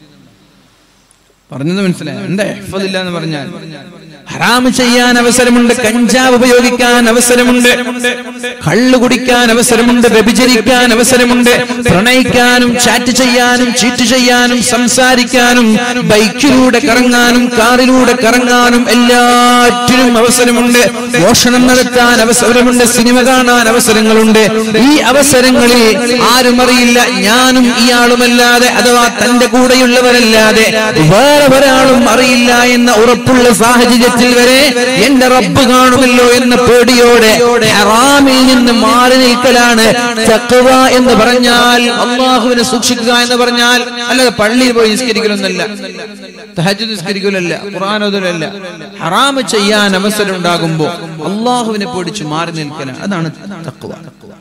പറഞ്ഞത് മനസ്സിലായോ എന്താ ഇഹ്ഫദില്ല എന്ന് പറഞ്ഞാൽ ഹറാമ് ചെയ്യാൻ അവസരമുണ്ട് കഞ്ചാവ് ഉപയോഗിക്കാൻ അവസരമുണ്ട് കള്ളു കുടിക്കാൻ അവസരമുണ്ട് വ്യഭിചരിക്കാൻ അവസരമുണ്ട് പ്രണയിക്കാനും ചാറ്റ് ചെയ്യാനും ചീറ്റ് ചെയ്യാനും സംസാരിക്കാനും ബൈക്കിലൂടെ കറങ്ങാനും കാറിലൂടെ കറങ്ങാനും എല്ലാറ്റിനും അവസരമുണ്ട് മോഷണം നടത്താൻ അവസരമുണ്ട് സിനിമ കാണാൻ അവസരങ്ങളുണ്ട് ഈ അവസരങ്ങളിൽ ആരും അറിയില്ല ഞാനും ഇയാളുമല്ലാതെ അഥവാ തന്റെ കൂടെയുള്ളവരല്ലാതെ വേറെ ഒരാളും അറിയില്ല എന്ന ഉറപ്പുള്ള സാഹചര്യത്തിൽ വരെ എന്റെ റബ്ബ് കാണുമല്ലോ എന്ന പേടിയോടെ ഹറാമിൽ നിന്ന് മാറി നിൽക്കലാണ് തഖ്വ എന്ന് പറഞ്ഞാൽ അള്ളാഹുവിനെ സൂക്ഷിക്കുക എന്ന് പറഞ്ഞാൽ അല്ലാതെ പള്ളിയിൽ പോയി നിസ്കരിക്കലൊന്നല്ല തഹജ്ജുദ് നിസ്കരിക്കലല്ല ഖുർആൻ ഓതലല്ല ഹറാമ് ചെയ്യാൻ അവസരം ഉണ്ടാകുമ്പോ അള്ളാഹുവിനെ പേടിച്ച് മാറി നിൽക്കലാണ് അതാണ് തഖ്വ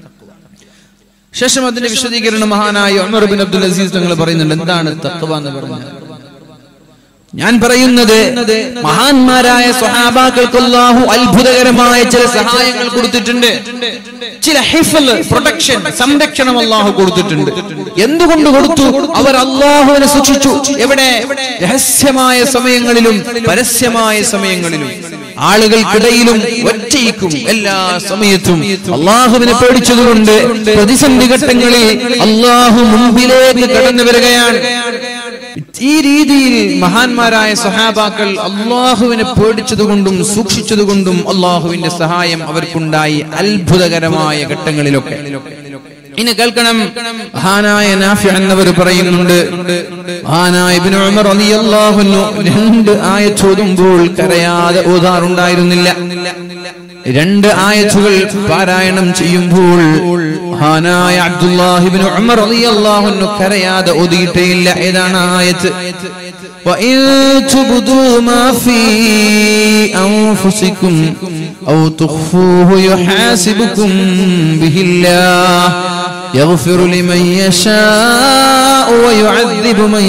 ശേഷം അതിന്റെ വിശദീകരണം മഹാനായ ഉമർ ബിൻ അബ്ദുൽ അസീസ് തങ്ങൾ പറയുന്നുണ്ട് എന്താണ് തഖ്വ എന്ന് പറഞ്ഞാൽ ഞാൻ പറയുന്നത് മഹാന്മാരായ സ്വഹാബാക്കൾക്ക് അല്ലാഹു അത്ഭുതകരമായ ചില സഹായങ്ങൾ കൊടുത്തിട്ടുണ്ട് ചില ഹിഫൽ പ്രൊട്ടക്ഷൻ സംരക്ഷണം അള്ളാഹു കൊടുത്തിട്ടുണ്ട് എന്തുകൊണ്ട് കൊടുത്തു അവർ അള്ളാഹുവിനെ സൂക്ഷിച്ചു എവിടെ രഹസ്യമായ സമയങ്ങളിലും പരസ്യമായ സമയങ്ങളിലും ആളുകൾക്കിടയിലും ഒറ്റയ്ക്കും എല്ലാ സമയത്തും അള്ളാഹുവിനെ പേടിച്ചതുകൊണ്ട് പ്രതിസന്ധി ഘട്ടങ്ങളിൽ അള്ളാഹു മുമ്പിലേക്ക് കടന്നു വരികയാണ് ഈ രീതിയിൽ മഹാന്മാരായ സഹാബാക്കൾ അള്ളാഹുവിനെ പേടിച്ചതുകൊണ്ടും സൂക്ഷിച്ചതുകൊണ്ടും അള്ളാഹുവിന്റെ സഹായം അവർക്കുണ്ടായി അത്ഭുതകരമായ ഘട്ടങ്ങളിലൊക്കെ ഇനി കേൾക്കണം മഹാനായ നാഫി എന്നവർ പറയുന്നുണ്ട് മഹാനായ ഇബ്നു ഉമർ റളിയല്ലാഹു അൻഹു രണ്ട് ആയത്തോതുമ്പോൾ കരയാതെ ഓതാറുണ്ടായിരുന്നില്ല രണ്ട് ആയത്തുകൾ പാരായണം ചെയ്യുമ്പോൾ മഹാനായ അബ്ദുല്ലാഹിബ്നു ഉമർ റളിയല്ലാഹു അൻഹു കരയാതെ ഓതിയിട്ടേയില്ല ഏതാണ് ആ ആയത്ത് وإن تبدوا ما في أنفسكم أو تخفوه يحاسبكم به الله يغفر لمن يشاء ويعذب من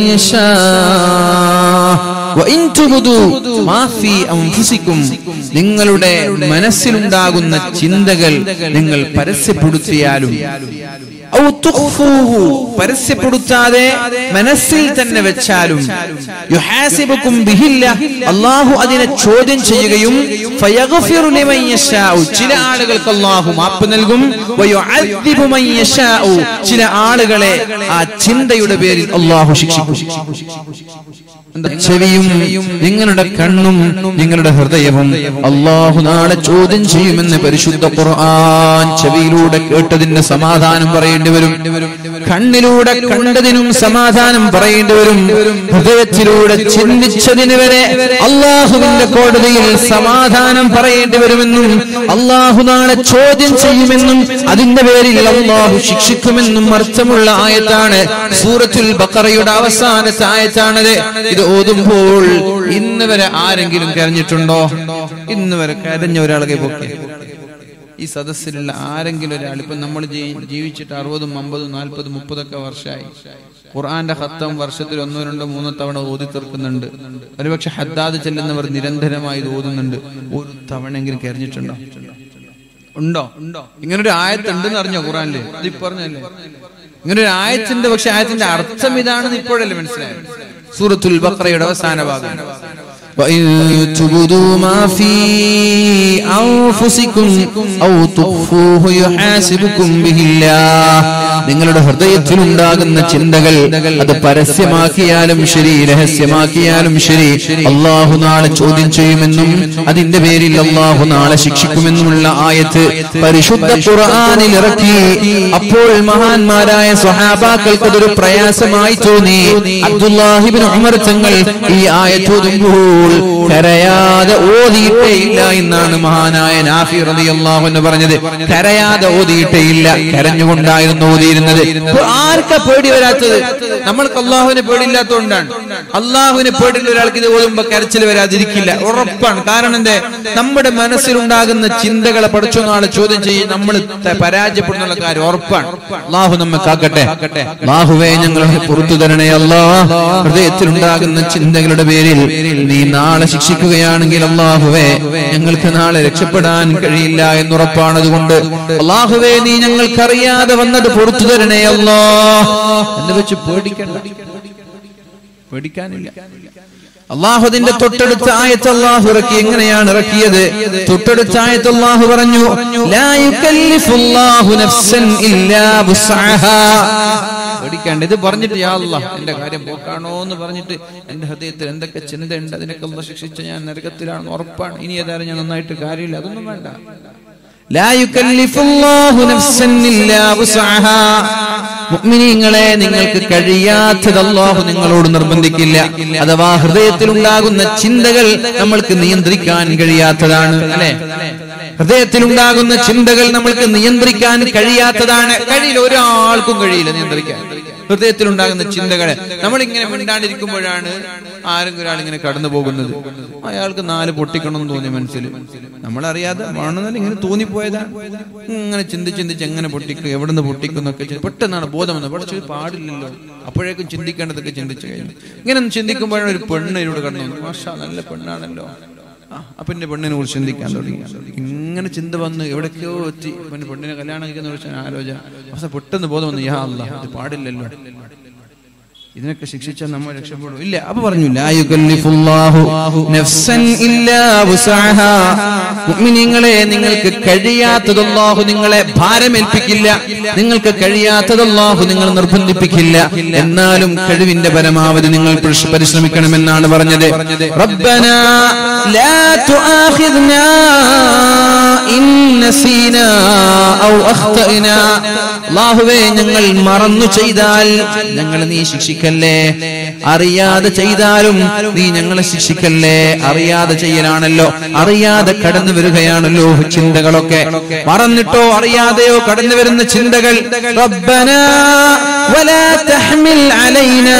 يشاء وإن تبدوا ما في أنفسكم നിങ്ങളുടെ മനസ്സിലുണ്ടാകുന്ന ചിന്തകൾ നിങ്ങൾ പരസ്യപ്പെടുത്തിയാലും ഔ തുഖ്ഫൂഹു, പരസ്യപ്പെടുത്താതെ മനസ്സിൽ തന്നെ വെച്ചാലും യുഹാസിബുക്കും ബിഹില്ല അള്ളാഹു അതിനെ ചോദ്യം ചെയ്യുകയും ഫയഗ്ഫിറു ലിമൻ യശാഉ, ചില ആളുകൾക്ക് അള്ളാഹു മാപ്പ് നൽകും വയുഅദ്ദിബു മൻ യശാഉ, ചില ആളുകളെ ആ ചിന്തയുടെ പേരിൽ അള്ളാഹു ശിക്ഷിക്കും എന്താ ചെവിയും നിങ്ങളുടെ കണ്ണും നിങ്ങളുടെ ഹൃദയവും അള്ളാഹു നാളെ ചോദ്യം ചെയ്യുമെന്ന് പരിശുദ്ധ ഖുർആൻ ചെവിയിലൂടെ കേട്ടതിന് സമാധാനം പറയേണ്ടി വരും കണ്ണിലൂടെ കണ്ടതിനും സമാധാനം പറയേണ്ടി വരും ഹൃദയത്തിലൂടെ ചിന്തിച്ചതിന് വരെ അള്ളാഹുവിന്റെ കോടതിയിൽ സമാധാനം പറയേണ്ടി വരുമെന്നും അള്ളാഹു നാളെ ചോദ്യം ചെയ്യുമെന്നും അതിന്റെ പേരിൽ അള്ളാഹു ശിക്ഷിക്കുമെന്നും അർത്ഥമുള്ള ആയത്താണ് സൂറത്തുൽ ബക്കറയുടെ അവസാനത്തെ ആയത്താണത് ഇത് ഓതുമ്പോൾ ഇന്ന് വരെ ആരെങ്കിലും കരഞ്ഞിട്ടുണ്ടോ ഇന്ന് വരെ കരഞ്ഞ ഒരാളെ പൊക്കെ ഈ സദസ്സിലുള്ള ആരെങ്കിലും ഒരാൾ ഇപ്പൊ നമ്മൾ ജീ- ജീവിച്ചിട്ട് അറുപതും അമ്പതും നാൽപ്പതും മുപ്പതൊക്കെ വർഷമായി ഖുർആന്റെ ഹത്തം വർഷത്തിൽ ഒന്നോ രണ്ടോ മൂന്നോ തവണ ഓതി തീർക്കുന്നുണ്ട് ഒരുപക്ഷെ ഹദ്ദാദ് ചെല്ലുന്നവർ നിരന്തരമായി ഇത് ഓതുന്നുണ്ട് ഒരു തവണയെങ്കിലും കരഞ്ഞിട്ടുണ്ടോ ഉണ്ടോ ഉണ്ടോ ഇങ്ങനൊരു ആയത്തുണ്ടെന്ന് അറിഞ്ഞോ ഖുറാനില് ഇത് ഇപ്പൊ പറഞ്ഞല്ലേ ഇങ്ങനെ ഒരു ആയത്തിന്റെ പക്ഷെ ആയത്തിന്റെ അർത്ഥം ഇതാണെന്ന് ഇപ്പോഴല്ലേ മനസ്സിലായത് സൂറത്തുൽ ബഖറയുടെ അവസാന ഭാഗം وإن تبدوا ما في أنفسكم أو تخفوه يحاسبكم به الله നിങ്ങളുടെ ഹൃദയത്തിലുണ്ടാകുന്ന ചിന്തകൾ അത് പരസ്യമാക്കിയാലും ശരി രഹസ്യമാക്കിയാലും ശരി അള്ളാഹു നാളെ ചോദ്യം ചെയ്യുമെന്നും അതിന്റെ പേരിൽ അള്ളാഹു നാളെ ശിക്ഷിക്കുമെന്നുമുള്ള ആയത്ത് പരിശുദ്ധ ഖുർആനിൽ ഇറക്കി അപ്പോൾ മഹാന്മാരായ സ്വഹാബാക്കൾക്ക് അതൊരു പ്രയാസമായി തോന്നി അബ്ദുല്ലാഹിബിൻ ഉമർ തങ്ങൾ ഈ ആയത്തോതുമ്പോൾ കരയാതെ ഓതിയിട്ടേ ഇല്ല എന്നാണ് മഹാനായ നാഫി റളിയല്ലാഹു അൻഹു പറഞ്ഞത് കരയാതെ ഓതിയിട്ടേ ഇല്ല കരഞ്ഞുകൊണ്ടായിരുന്നു ഓതിയിരുന്നത് ഇപ്പൊ ആർക്കാ പേടി വരാത്തത് നമ്മൾക്ക് അള്ളാഹുവിനെ പേടിയില്ലാത്തതുകൊണ്ടാണ് അള്ളാഹുവിനെ പേടിയുള്ള ഒരാൾക്ക് ഇത് ഓതുമ്പോ കരച്ചിൽ വരാതിരിക്കില്ല ഉറപ്പാണ് കാരണം എന്തേ നമ്മുടെ മനസ്സിലുണ്ടാകുന്ന ചിന്തകളെ പഠിച്ചോ നാളെ ചോദ്യം ചെയ്യും നമ്മൾ പരാജയപ്പെടുന്നുള്ള കാര്യം ഉറപ്പാണ് അള്ളാഹു നമ്മെ കാക്കട്ടെ അള്ളാഹുവേ ഞങ്ങളെ പുറത്തു തരണേ അല്ലാ ഹൃദയത്തിലുണ്ടാകുന്ന ചിന്തകളുടെ പേരിൽ നീ നാളെ ശിക്ഷിക്കുകയാണെങ്കിൽ അള്ളാഹുവേ ഞങ്ങൾക്ക് നാളെ രക്ഷപ്പെടാൻ കഴിയില്ല എന്നുറപ്പാണ് അതുകൊണ്ട് അള്ളാഹുവേ നീ ഞങ്ങൾക്കറിയാതെ വന്നത് പുറത്തു തരണേ അല്ലാ എന്ന് വെച്ച് പേടിക്കണ്ട പേടിക്കാനില്ല അള്ളാഹുദിന്റെ തൊട്ടടുത്ത ആയത്ത് അള്ളാഹു ഇറക്കി എങ്ങനെയാണ് ഇറക്കിയത് തൊട്ടടുത്ത ആയത്ത് അള്ളാഹു പറഞ്ഞു ലാ യുകല്ലിഫുല്ലാഹു നഫ്സൻ ഇല്ലാ വുസ്അഹാ പേടിക്കാണ്ട് ഇത് പറഞ്ഞിട്ട് യാ അല്ലാ എന്റെ കാര്യം പോക്കാണോ എന്ന് പറഞ്ഞിട്ട് എന്റെ ഹൃദയത്തിൽ എന്തൊക്കെ ചിന്തയുണ്ട് അതിനൊക്കെ അള്ള ശിക്ഷിച്ച ഞാൻ നരകത്തിലാണെന്ന് ഉറപ്പാണ് ഇനി ഏതായാലും ഞാൻ നന്നായിട്ട് കാര്യമില്ല അതൊന്നും വേണ്ട ലാ യുകല്ലിഫുല്ലാഹു നഫ്സൻ ഇല്ലാ വുസ്അഹാ മുഅ്മിനീങ്ങളെ നിങ്ങൾക്ക് കഴിയാത്തത് അല്ലാഹു നിങ്ങളോട് നിർബന്ധിക്കില്ല അഥവാ ഹൃദയത്തിൽ ഉണ്ടാകുന്ന ചിന്തകൾ നമ്മൾക്ക് നിയന്ത്രിക്കാൻ കഴിയാത്തതാണ് അല്ലെ ഹൃദയത്തിൽ ഉണ്ടാകുന്ന ചിന്തകൾ നമ്മൾക്ക് നിയന്ത്രിക്കാൻ കഴിയാത്തതാണ് കഴിയില്ല ഒരാൾക്കും കഴിയില്ല നിയന്ത്രിക്കാൻ ഹൃദയത്തിൽ ഉണ്ടാകുന്ന ചിന്തകളെ നമ്മളിങ്ങനെ മിണ്ടാണ്ടിരിക്കുമ്പോഴാണ് ആരെങ്കിലും ഒരാൾ ഇങ്ങനെ കടന്നു പോകുന്നത് അയാൾക്ക് നാല് പൊട്ടിക്കണം എന്ന് തോന്നി മനസ്സിൽ നമ്മളറിയാതെ വേണമെന്നല്ല ഇങ്ങനെ തോന്നിപ്പോയതാണ് ഇങ്ങനെ ചിന്തിച്ച് ചിന്തിച്ച് എങ്ങനെ പൊട്ടിക്കും എവിടെ നിന്ന് പൊട്ടിക്കും എന്നൊക്കെ ചിന്തി- പെട്ടെന്നാണ് ബോധം വന്നത് പക്ഷേ പാടില്ലല്ലോ അപ്പോഴേക്കും ചിന്തിക്കേണ്ടതൊക്കെ ചിന്തിച്ചു കഴിഞ്ഞു ഇങ്ങനെ ചിന്തിക്കുമ്പോഴാണ് ഒരു പെണ്ണ് ഇതിലൂടെ കടന്നു വന്നത് മാഷാ നല്ല പെണ്ണാണല്ലോ ആ, അപ്പൊ എന്റെ പെണ്ണിനെ കുറിച്ച് ചിന്തിക്കാൻ തുടങ്ങി ഇങ്ങനെ ചിന്ത വന്ന് എവിടേക്കോ എത്തി പിന്നെ പെണ്ണിനെ കല്യാണം കഴിക്കുന്ന കുറിച്ച് ആലോചന അവസ്ഥ പെട്ടെന്ന് ബോധം വന്നു യാ അല്ല ഇത് പാടില്ലല്ലോ ഇതിനൊക്കെ ശിക്ഷിച്ചാൽ നമ്മൾ രക്ഷപ്പെടും ഇല്ല അപ്പൊ പറഞ്ഞു ലാ യുകല്ലിഫുല്ലാഹു നഫ്സൻ ഇല്ലാ വുസ്അഹാ മുഅ്മിനീങ്ങളെ നിങ്ങൾക്ക് കഴിയാത്തത് അല്ലാഹു നിങ്ങളെ ഭാരമേൽപ്പിക്കില്ല നിങ്ങൾക്ക് കഴിയാത്തത് അല്ലാഹു നിങ്ങൾ നിർബന്ധിപ്പിക്കില്ല എന്നാലും കഴിവിന്റെ പരമാവധി നിങ്ങൾ പരിശ്- പരിശ്രമിക്കണമെന്നാണ് പറഞ്ഞത് റബ്ബനാ ലാ തുആഖിദ്നാ ഇൻ നസീനാ ഔ അഖ്തഅനാ അല്ലാഹുവേ ഞങ്ങൾ മറന്നു ചെയ്താൽ ഞങ്ങൾ നീ ശിക്ഷിക്കല്ലേ അറിയാതെ ചെയ്താലും നീ ഞങ്ങളെ ശിക്ഷിക്കല്ലേ അറിയാതെ ചെയ്യലാണല്ലോ അറിയാതെ കടന്നു വരികയാണല്ലോ ചിന്തകളൊക്കെ മറന്നിട്ടോ അറിയാതെയോ കടന്നു വരുന്ന ചിന്തകൾ റബ്ബനാ വലാ തഹ്മിൽ അലൈനാ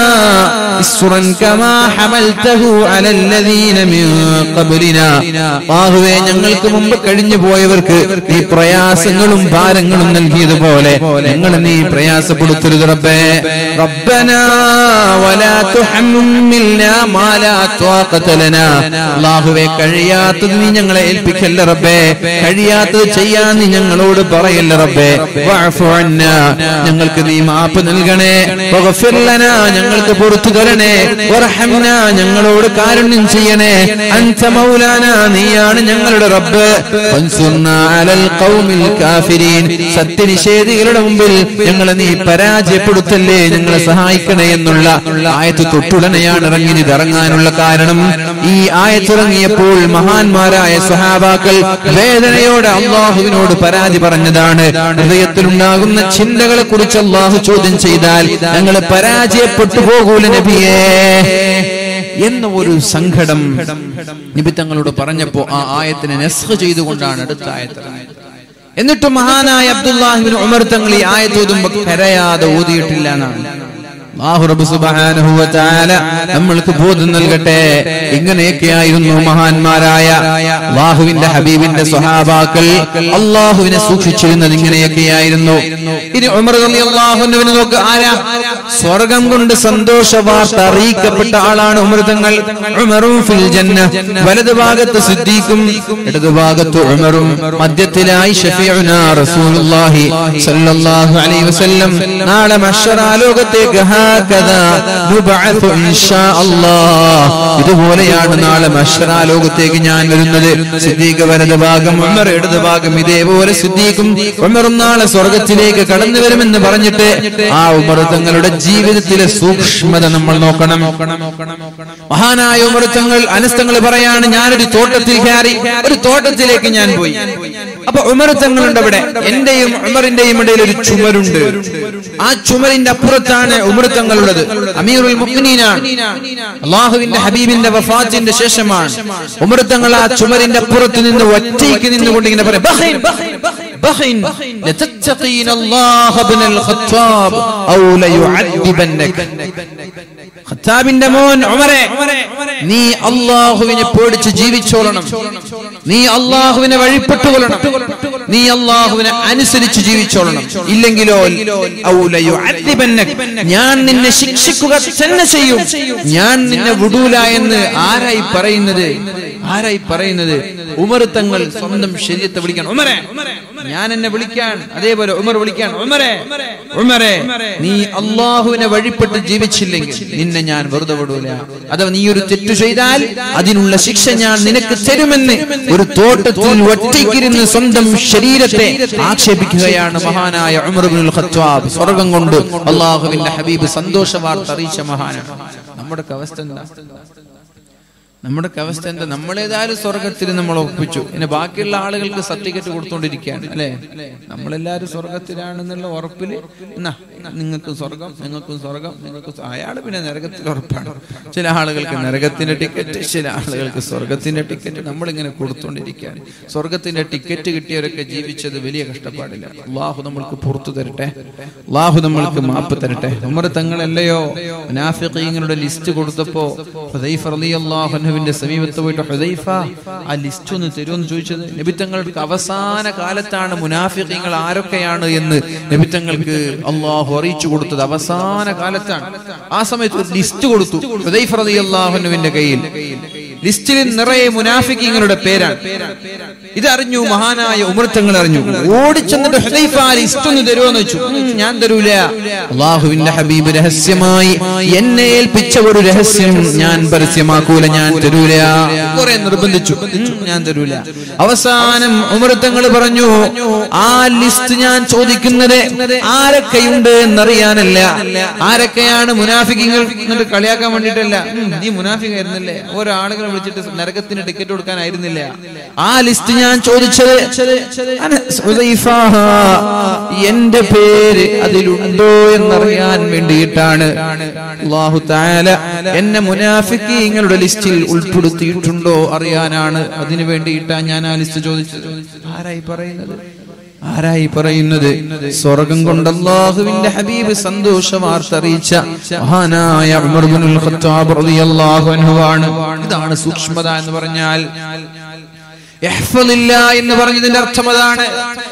ഇസ്റൻ കമാ ഹമൽതഹു അലല്ലദീന മിൻ ഖബ്ലിനാ അല്ലാഹുവേ ഞങ്ങൾക്ക് മുമ്പ് കഴിഞ്ഞു പോയവർക്ക് നീ പ്രയാസങ്ങളും ഭാരങ്ങളും നൽകിയതുപോലെ ഞങ്ങൾ നീ പ്രയാസപ്പെടുത്തരുത് റബ്ബേ റബ്ബനാ വലാ തുഹമ്മിൽനാ മാ ലാ ത്വാഖത ലനാ അല്ലാഹുവേ കഴിയാത്തത് നീ ഞങ്ങളെ ഏൽപ്പിക്കല്ല റബ്ബേ കഴിയാത്തത് ചെയ്യാൻ നീ ഞങ്ങളോട് പറയല്ല റബ്ബേ വഅഫു അന്നാ ഞങ്ങൾക്ക് നീ മാപ്പ് നൽകണേ വഗ്ഫിർ ലനാ ഞങ്ങൾക്ക് പുറത്തു തരണേ വർഹംനാ ഞങ്ങളോട് കാരുണ്യം ചെയ്യണേ അൻത മൗലാന നീയാണ് ഞങ്ങളുടെ റബ്ബ് ഫൻസുർനാ അലൽ ഖൗമിൽ കാഫിരീൻ സത്യനിഷേധികളുടെ മുമ്പിൽ ഞങ്ങളെ നീ പരാജയപ്പെടുത്തല്ലേ ഞങ്ങളെ സഹായിക്കണേ എന്നുള്ള ആയത്ത് തൊട്ടുടനെയാണ് ഇറങ്ങി ഇത് ഇറങ്ങാനുള്ള കാരണം ഈ ആയത്തിറങ്ങിയപ്പോൾ മഹാന്മാരായ സഹാബാക്കൾ വേദനയോടെ അള്ളാഹുവിനോട് പരാതി പറഞ്ഞതാണ് ഹൃദയത്തിലുണ്ടാകുന്ന ചിന്തകളെ കുറിച്ച് അള്ളാഹു ചോദ്യം ചെയ്താൽ ഞങ്ങൾ പരാജയപ്പെട്ടു പോകൂല നബിയേ എന്ന ഒരു സങ്കടം നബി തങ്ങളോട് പറഞ്ഞപ്പോ ആ ആയത്തിനെ നെസ്ഹ് ചെയ്തുകൊണ്ടാണ് അടുത്ത ആയത്തിറങ്ങിയത് എന്നിട്ട് മഹാനായ അബ്ദുല്ലാഹിബിൻ ഉമർ തങ്ങൾ ഈ ആയത്ത് ഓതുമ്പോ കരയാതെ ഓതിയിട്ടില്ല എന്നാണ് അല്ലാഹു റബ്ബ് സുബ്ഹാനഹു വ തആല നമ്മൾക്ക് ബോധം നൽകട്ടെ ഇങ്ങനെയൊക്കെയായിരുന്നു മഹാന്മാരായ അല്ലാഹുവിന്റെ ഹബീബിന്റെ സ്വഹാബാക്കൾ അല്ലാഹുവിനെ സൂക്ഷിച്ചിരുന്നത് ഇങ്ങനെയൊക്കെയായിരുന്നു ഇനി ഉമർ റളിയല്ലാഹു അൻഹുവിനെ നോക്ക് ആരാ സ്വർഗം കൊണ്ട് സന്തോഷ വാർത്ത അറിയിക്കപ്പെട്ട ആളാണ് ഉമർ തങ്ങൾ ഉമറും ഫിൽ ജന്ന വലതുഭാഗത്ത് സിദ്ദീഖും ഇടതുഭാഗത്ത് ഉമറും മധ്യത്തിലായി ഷഫീഉനാ റസൂലുള്ളാഹി സ്വല്ലല്ലാഹു അലൈഹി വസല്ലം നാളെ മഹ്ശറ ലോകത്തേക്ക് ഹാ ഹാകദാ നുബഅത്തു ഇൻഷാ അല്ലാഹ് ഇതുപോലെയാണ് നാളെ മശ്റാ ലോകത്തേക്ക് ഞാൻ വരുന്നത് സിദ്ദീഖ് വലത് ഭാഗം ഉമർ ഇടത് ഭാഗം ഇതേപോലെ സിദ്ദീഖും ഉമറും നാളെ സ്വർഗത്തിലേക്ക് കടന്നു വരുമെന്ന് പറഞ്ഞിട്ട് ആ ഉമർ തങ്ങളുടെ ജീവിതത്തിലെ സൂക്ഷ്മത നമ്മൾ നോക്കണം മഹാനായ ഉമർ തങ്ങൾ അനസ്തങ്ങൾ പറയാണ് ഞാനൊരു തോട്ടത്തിൽ കയറി ഒരു തോട്ടത്തിലേക്ക് ഞാൻ പോയി അപ്പൊ ഉമർ തങ്ങളുണ്ട് അവിടെ എന്റെയും ഉമറിന്റെയും ഇടയിൽ ഒരു ചുമരുണ്ട് ആ ചുമരിന്റെ അപ്പുറത്താണ് ഉമർ തങ്ങളുള്ളത് അമീറുൽ മുഅ്മിനീനാണ് അള്ളാഹുവിന്റെ ഹബീബിന്റെ വഫാത്തിന്റെ ശേഷമാണ് ഉമർ തങ്ങൾ ആ ചുമരിന്റെ അപ്പുറത്ത് നിന്ന് ഒറ്റയ്ക്ക് നിന്നുകൊണ്ട് ഇങ്ങനെ പറയും "ബഖിൻ, ബഖിൻ, ലതത്തഖീന അല്ലാഹ ഇബ്നുൽ ഖത്താബ് ഔ ലയുഅദ്ദിബന്നക." ഖത്താബിന്റെ മോൻ ഉമറെ നീ അള്ളാഹുവിനെ പേടിച്ച് ജീവിച്ചോളണം നീ അള്ളാഹുവിനെ വഴിപ്പെട്ടുകൊള്ളണം നീ അള്ളാഹുവിനെ അനുസരിച്ച് ജീവിച്ചോളണം ഇല്ലെങ്കിലോ ഔ ലയുഅദ്ദിബന്നക. ഞാൻ നിന്നെ ശിക്ഷിക്കുക തന്നെ ചെയ്യും ഞാൻ നിന്നെ വിടൂല എന്ന് ആരായി പറയുന്നത് ആരായി പറയുന്നത് ഉമർ തങ്ങൾ സ്വന്തം ശരീരത്തെ വിളിക്കാൻ ഉമരെ ഞാൻ എന്നെ വിളിക്കാൻ അതേപോലെ ഉമർ വിളിക്കാൻ ഉമരെ ഉമരെ നീ അള്ളാഹുവിനെ വഴിപ്പെട്ട് ജീവിച്ചില്ലെങ്കിൽ നിന്നെ ഞാൻ വെറുതെ വിടൂല അഥവാ നീ ഒരു തെറ്റു ചെയ്താൽ അതിനുള്ള ശിക്ഷ ഞാൻ നിനക്ക് തരുമെന്ന് ഒരു തോട്ടത്തിൽ ഒറ്റയ്ക്കിരുന്ന് സ്വന്തം ശരീരത്തെ ആക്ഷേപിക്കുകയാണ് മഹാനായ ഉമർ ഇബ്നുൽ ഖത്താബ് സ്വർഗം കൊണ്ട് അള്ളാഹുവിന്റെ ഹബീബ് സന്തോഷ വാർത്ത അറിയിച്ച മഹാനാണ് നമ്മുടെ അവസ്ഥ എന്താ നമ്മുടെ അവസ്ഥ എന്താ നമ്മളേതായാലും സ്വർഗത്തിൽ നമ്മൾ ഒപ്പിച്ചു പിന്നെ ബാക്കിയുള്ള ആളുകൾക്ക് സർട്ടിഫിക്കറ്റ് കൊടുത്തോണ്ടിരിക്കുകയാണ് അല്ലെ നമ്മളെല്ലാരും സ്വർഗത്തിലാണെന്നുള്ള ഉറപ്പില് എന്നാ നിങ്ങൾക്കും സ്വർഗം നിങ്ങൾക്കും സ്വർഗം നിങ്ങൾക്ക് അയാൾ പിന്നെ നരകത്തിൽ ഉറപ്പാണ് ചില ആളുകൾക്ക് നരകത്തിന്റെ ടിക്കറ്റ് ചില ആളുകൾക്ക് സ്വർഗത്തിന്റെ ടിക്കറ്റ് നമ്മളിങ്ങനെ കൊടുത്തോണ്ടിരിക്കുകയാണ് സ്വർഗത്തിന്റെ ടിക്കറ്റ് കിട്ടിയവരൊക്കെ ജീവിച്ചത് വലിയ കഷ്ടപ്പാടില്ല അള്ളാഹു നമ്മൾക്ക് പുറത്തു തരട്ടെ അള്ളാഹു നമ്മൾക്ക് മാപ്പ് തരട്ടെ ഉമർ തങ്ങളല്ലയോ മുനാഫിഖീങ്ങളുടെ ലിസ്റ്റ് കൊടുത്തപ്പോ ഹുദൈഫ റളിയല്ലാഹു അൻഹുവിന്റെ സമീപത്ത് പോയിട്ട് ഹുദൈഫ ആ ലിസ്റ്റ് ഒന്ന് തരുമെന്ന് ചോദിച്ചത് നബിത്തങ്ങൾക്ക് അവസാന കാലത്താണ് മുനാഫിഖീങ്ങൾ ആരൊക്കെയാണ് എന്ന് നബിത്തങ്ങൾക്ക് അള്ളാഹു അറിയിച്ചു കൊടുത്തത് അവസാന കാലത്താണ് ആ സമയത്ത് ഒരു ലിസ്റ്റ് കൊടുത്തു ഹുദൈഫ റളിയല്ലാഹു അൻഹുവിന്റെ കയ്യിൽ ലിസ്റ്റിൽ നിറയെ മുനാഫിക്കീങ്ങളുടെ പേരാണ് ഇതറിഞ്ഞു മഹാനായ ഉമർത്തങ്ങൾ അറിഞ്ഞു ഓടിച്ചെന്നിട്ട് ഹുദൈഫ ആ ലിസ്റ്റ് ഒന്ന് തരുമോന്ന് വെച്ചു "ഉം, ഞാൻ തരൂല അള്ളാഹുവിന്റെ ഹബീബ് രഹസ്യമായി എന്നെ ഏൽപ്പിച്ച ഒരു രഹസ്യം ഞാൻ പരസ്യമാക്കൂല ഞാൻ തരൂല കുറെ നിർബന്ധിച്ചു "ഉം, ഞാൻ തരൂല അവസാനം ഉമർത്തങ്ങൾ പറഞ്ഞു ആ ലിസ്റ്റ് ഞാൻ ചോദിക്കുന്നത് ആരൊക്കെയുണ്ട് എന്നറിയാനല്ല ആരൊക്കെയാണ് മുനാഫിക്കങ്ങൾ എന്നിട്ട് കളിയാക്കാൻ വേണ്ടിയിട്ടല്ല "ഉം, നീ മുനാഫിക്കായിരുന്നല്ലേ ഓരോ ആളുകളെ വിളിച്ചിട്ട് നരകത്തിന് ടിക്കറ്റ് കൊടുക്കാനായിരുന്നില്ല ആ ലിസ്റ്റ് ഞാൻ ചോദിച്ചത് അനസ് ഹുദൈഫ, എന്റെ പേര് അതിലുണ്ടോ എന്നറിയാൻ വേണ്ടിയിട്ടാണ് അള്ളാഹു താല എന്നെ മുനാഫിക്കീങ്ങളുടെ ലിസ്റ്റിൽ ഉൾപ്പെടുത്തിയിട്ടുണ്ടോ അറിയാനാണ് അതിനു വേണ്ടിയിട്ടാണ് ഞാൻ ആ ലിസ്റ്റ് ചോദിച്ചത് ആരായി പറയുന്നത് ആരായി പറയുന്നത് സ്വർഗം കൊണ്ട് അള്ളാഹുവിന്റെ ഹബീബ് സന്തോഷ വാർത്ത അറിയിച്ച മഹാനായ ഉമർ ഇബ്നുൽ ഖത്താബ് റളിയല്ലാഹു അൻഹു ആണ് ഇതാണ് സൂക്ഷ്മത എന്ന് പറഞ്ഞാൽ ഇഹ്ഫളില്ലാ എന്ന് പറഞ്ഞതിന്റെ അർത്ഥം അതാണ്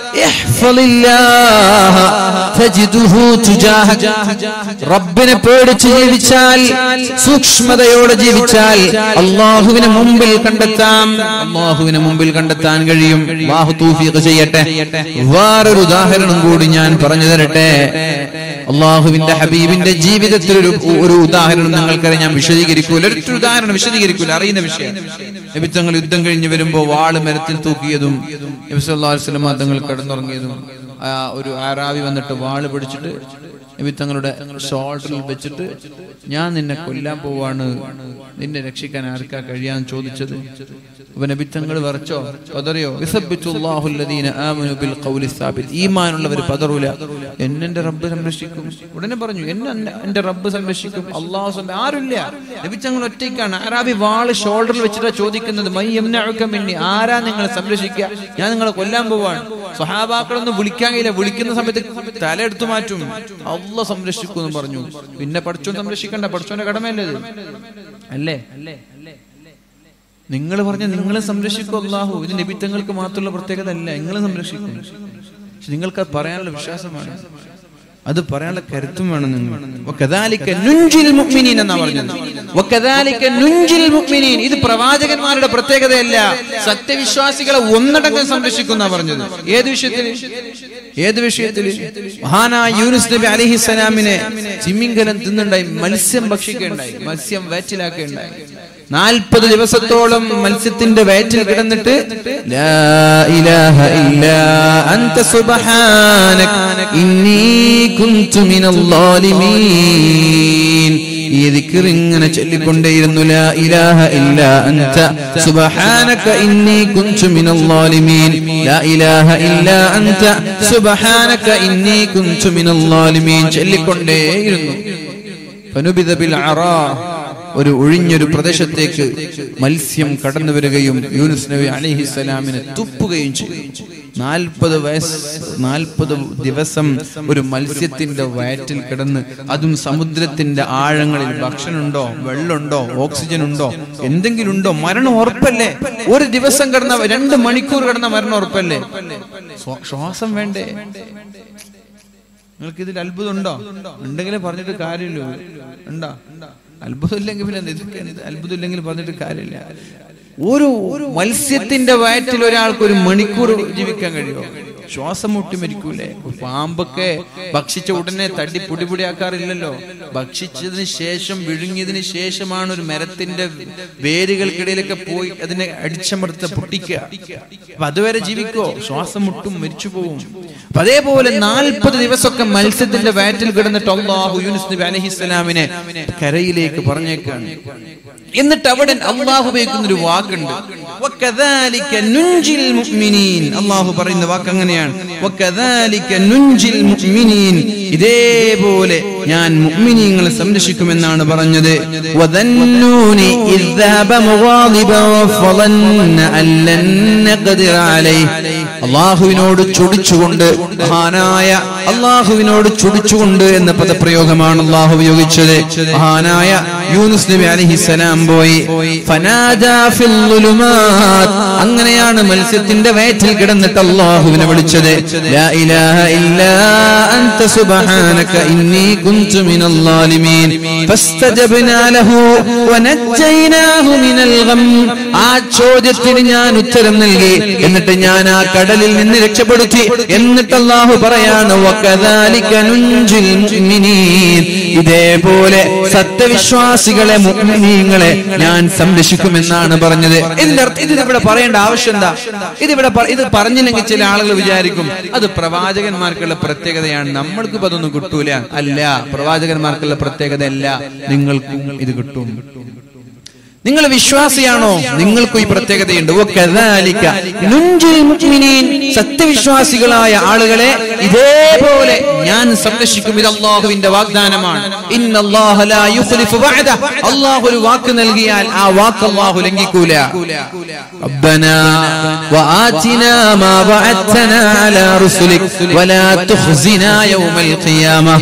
ഇഹ്ഫളില്ലാഹ തജിദുഹു തുജാഹക. റബ്ബിനെ പേടിച്ച് ജീവിച്ചാൽ സൂക്ഷ്മതയോടെ ജീവിച്ചാൽ അള്ളാഹുവിനെ മുമ്പിൽ കണ്ടെത്താം അള്ളാഹുവിനെ മുമ്പിൽ കണ്ടെത്താൻ കഴിയും അള്ളാഹു തൗഫീഖ് ചെയ്യട്ടെ വേറൊരു ഉദാഹരണം കൂടി ഞാൻ പറഞ്ഞു തരട്ടെ അള്ളാഹുവിന്റെ ഹബീബിന്റെ ജീവിതത്തിൽ ഒരു ഒരു ഉദാഹരണം നിങ്ങൾക്കറിയാം ഞാൻ വിശദീകരിക്കൂല ഒരൊറ്റ ഉദാഹരണം വിശദീകരിക്കൂല അറിയുന്ന വിഷയം നബിത്തങ്ങൾ യുദ്ധം കഴിഞ്ഞ് വരുമ്പോ വാള് മരത്തിൽ തൂക്കിയതും നബി സല്ലല്ലാഹു അലൈഹി വസല്ലം തങ്ങൾ കിടന്നുറങ്ങിയതും ആ ഒരു ആറാവി വന്നിട്ട് വാള് പിടിച്ചിട്ട് നബി തങ്ങളുടെ ഷോൾഡറിൽ വെച്ചിട്ട് ഞാൻ നിന്നെ കൊല്ലാൻ പോവാണ് നിന്നെ രക്ഷിക്കാൻ ആർക്കാ കഴിയാന്ന് ചോദിച്ചത് അപ്പൊ നബി തങ്ങൾ വരച്ചോ പതറിയോ യുസബ്ബിത്തുല്ലാഹു അല്ലദീന ആമനു ബിൽ ഖൗലി സാബിത് ഈമാനുള്ളവർ പതറൂല എന്നെ എന്റെ റബ്ബ് സംരക്ഷിക്കും ഉടനെ പറഞ്ഞു എന്നെ എന്റെ- എന്റെ റബ്ബ് സംരക്ഷിക്കും അള്ളാഹു സംര- ആരുമില്ല നബി തങ്ങൾ ഒറ്റയ്ക്കാണ് ആരാബി വാള് ഷോൾഡറിൽ വെച്ചിട്ടാ ചോദിക്കുന്നത് മൈ യംനഉക മിന്നി ആരാ നിങ്ങളെ സംരക്ഷിക്കുക ഞാൻ നിങ്ങളെ കൊല്ലാൻ പോവാണ് സ്വഹാബാക്കളൊന്നും വിളിക്കാൻ കഴിയില്ല വിളിക്കുന്ന സമയത്ത് തല എടുത്തു മാറ്റും അള്ള സംരക്ഷിക്കും എന്ന് പറഞ്ഞു പിന്നെ പഠിച്ചോൻ സംരക്ഷിക്കണ്ട പഠിച്ചോന്റെ കടമയല്ലേ ഇത് അല്ലേ നിങ്ങൾ പറഞ്ഞ നിങ്ങളെ സംരക്ഷിക്കും അള്ളാഹു ഇത് നിബിത്തങ്ങൾക്ക് മാത്രമുള്ള പ്രത്യേകത അല്ല നിങ്ങളെ സംരക്ഷിക്കും പക്ഷെ നിങ്ങൾക്ക് അത് പറയാനുള്ള വിശ്വാസമാണ് അത് പറയാനുള്ള കരുത്തും വേണം നിങ്ങൾ വകദാലിക നുൻജിൽ മുഅ്മിനീൻ എന്നാ പറഞ്ഞത് വകദാലിക നുൻജിൽ മുഅ്മിനീൻ ഇത് പ്രവാചകന്മാരുടെ പ്രത്യേകതയല്ല സത്യവിശ്വാസികളെ ഒന്നടങ്കം സംരക്ഷിക്കുന്ന പറഞ്ഞത് ഏത് വിഷയത്തിൽ ഏത് വിഷയത്തിൽ മഹാനായ യൂനുസ് നബി അലൈഹിസ്സലാമിനെ ചിമ്മിങ്കലം തിന്നുണ്ടായി മത്സ്യം ഭക്ഷിക്കുകയുണ്ടായി മത്സ്യം വയറ്റിലാക്കുകയുണ്ടായി നാൽപ്പത് ദിവസത്തോളം മത്സ്യത്തിന്റെ വയറ്റിൽ കിടന്നിട്ട് ലാ ഇലാഹ ഇല്ലാ അൻത സുബ്ഹാനക ഇന്നി കുൻതു മിനൽ ളാലിമീൻ ഈ ദിക്ർ ഇങ്ങനെ ചൊല്ലിക്കൊണ്ടേയിരുന്നു ലാ ഇലാഹ ഇല്ലാ അൻത സുബ്ഹാനക ഇന്നി കുൻതു മിനൽ ളാലിമീൻ ലാ ഇലാഹ ഇല്ലാ അൻത സുബ്ഹാനക ഇന്നി കുൻതു മിനൽ ളാലിമീൻ ചൊല്ലിക്കൊണ്ടേയിരുന്നു ഫനുബിദ ബിൽ അറാ ഒരു ഒഴിഞ്ഞൊരു പ്രദേശത്തേക്ക് മത്സ്യം കടന്നു വരികയും യൂനുസ് നബി അലിഹിസ്സലാമിനെ തുപ്പുകയും ചെയ്തു നാൽപ്പത് വയസ്സ് നാൽപ്പത് ദിവസം ഒരു മത്സ്യത്തിന്റെ വയറ്റിൽ കിടന്ന് അതും സമുദ്രത്തിന്റെ ആഴങ്ങളിൽ ഭക്ഷണമുണ്ടോ വെള്ളമുണ്ടോ ഓക്സിജൻ ഉണ്ടോ എന്തെങ്കിലും ഉണ്ടോ മരണം ഉറപ്പല്ലേ ഒരു ദിവസം കിടന്ന രണ്ട് മണിക്കൂർ കിടന്ന മരണം ഉറപ്പല്ലേ ശ്വാ- ശ്വാസം വേണ്ടേ നിങ്ങൾക്ക് ഇതിൽ അത്ഭുതം ഉണ്ടോ ഉണ്ടെങ്കിലേ പറഞ്ഞിട്ട് കാര്യമില്ല ഉണ്ടോ അത്ഭുതം ഇല്ലെങ്കിൽ പിന്നെ എന്ത് ഇതൊക്കെ എന്ത് അത്ഭുതം ഇല്ലെങ്കിൽ പറഞ്ഞിട്ട് കാര്യമില്ല ഒരു മത്സ്യത്തിന്റെ വയറ്റിൽ ഒരാൾക്ക് ഒരു മണിക്കൂർ ജീവിക്കാൻ കഴിയുമോ ശ്വാസം മുട്ടി മരിക്കൂലേ പാമ്പൊക്കെ ഭക്ഷിച്ച ഉടനെ തട്ടി പൊടിപൊടിയാക്കാറില്ലല്ലോ ഭക്ഷിച്ചതിന് ശേഷം വിഴുങ്ങിയതിന് ശേഷമാണ് ഒരു മരത്തിന്റെ വേരുകൾക്കിടയിലൊക്കെ പോയി അതിനെ അടിച്ചമർത്ത പൊട്ടിക്കുക അപ്പൊ അതുവരെ ജീവിക്കോ ശ്വാസം മുട്ടും മരിച്ചു പോവും അപ്പൊ അതേപോലെ നാൽപ്പത് ദിവസമൊക്കെ മത്സ്യത്തിന്റെ വയറ്റിൽ കിടന്നിട്ട് അള്ളാഹു യൂനുസ് നബി അലഹിസ്സലാമിനെ കരയിലേക്ക് പറഞ്ഞേക്കാണ് എന്നിട്ട് അവിടെ അള്ളാഹു ഉപയോഗിക്കുന്ന ഒരു വാക്കുണ്ട് വകദാലിക നുൻജിൽ മുഅ്മിനീൻ അള്ളാഹു പറയുന്ന വാക്ക് അങ്ങനെയാണ് വകദാലിക നുൻജിൽ മുഅ്മിനീൻ ഇതേപോലെ ഞാൻ മുഅ്മിനീങ്ങളെ സംരക്ഷിക്കുമെന്നാണ് പറഞ്ഞത് വദന്നൂനി ഇദ് ذهب مغاضبا فظن أن لن نقدر عليه അള്ളാഹുവിനോട് ചൊടിച്ചുകൊണ്ട് മഹാനായ അള്ളാഹുവിനോട് ചൊടിച്ചുകൊണ്ട് എന്ന പദപ്രയോഗമാണ് അള്ളാഹു ഉപയോഗിച്ചത് മഹാനായ യൂനുസ് നബി അലഹിസലാം പോയി ഫനാദാ ഫിൽ ളുലുമാത്. അങ്ങനെയാണ് മത്സ്യത്തിന്റെ വയറ്റിൽ കിടന്നിട്ട് അള്ളാഹുവിനെ വിളിച്ചത് ലാ ഇലാഹ ഇല്ലാ അൻത സുബ്ഹാനക ഇന്നി കുൻതു മിനൽ ളാലിമീൻ ഫസ്തജബ്നാ ലഹു വനജ്ജയ്നാഹു മിനൽ ഗം ആ ചോദ്യത്തിന് ഞാൻ ഉത്തരം നൽകി എന്നിട്ട് ഞാൻ ആ കടലിൽ നിന്ന് രക്ഷപ്പെടുത്തി എന്നിട്ട് അള്ളാഹു പറയാണ് വകദാലിക നുൻജിൽ മുഅ്മിനീൻ ഇതേപോലെ സത്യവിശ്വാസികളെ മുഅ്മിനീങ്ങളെ ഞാൻ സംരക്ഷിക്കുമെന്നാണ് പറഞ്ഞത് ഇതിന്റെ അർത്ഥം ഇത് ഇവിടെ പറയേണ്ട ആവശ്യം എന്താ ഇതിവിടെ പ- ഇത് പറഞ്ഞില്ലെങ്കിൽ ചില ആളുകൾ വിചാരിക്കും അത് പ്രവാചകന്മാർക്കുള്ള പ്രത്യേകതയാണ് നമ്മൾക്ക് ഇപ്പൊ അതൊന്നും കിട്ടൂല അല്ല പ്രവാചകന്മാർക്കുള്ള പ്രത്യേകത അല്ല നിങ്ങൾക്കും ഇത് കിട്ടും നിങ്ങൾ വിശ്വാസിയാണോ നിങ്ങൾക്കും ഈ പ്രത്യേകതയുണ്ട് വകദാലിക നുൻജിൽ മുഅ്മിനീൻ സത്യവിശ്വാസികളായ ആളുകളെ ഇതേപോലെ ഞാൻ സംരക്ഷിക്കും ഇത് അള്ളാഹുവിന്റെ വാഗ്ദാനമാണ് ഇന്നല്ലാഹ ലാ യുഖ്ലിഫു വഅദ അള്ളാഹു ഒരു വാക്ക് നൽകിയാൽ ആ വാക്ക് അള്ളാഹു ലംഘിക്കൂല ربنا وآتنا ما وعدتنا على رسلك ولا تخزنا يوم القيامة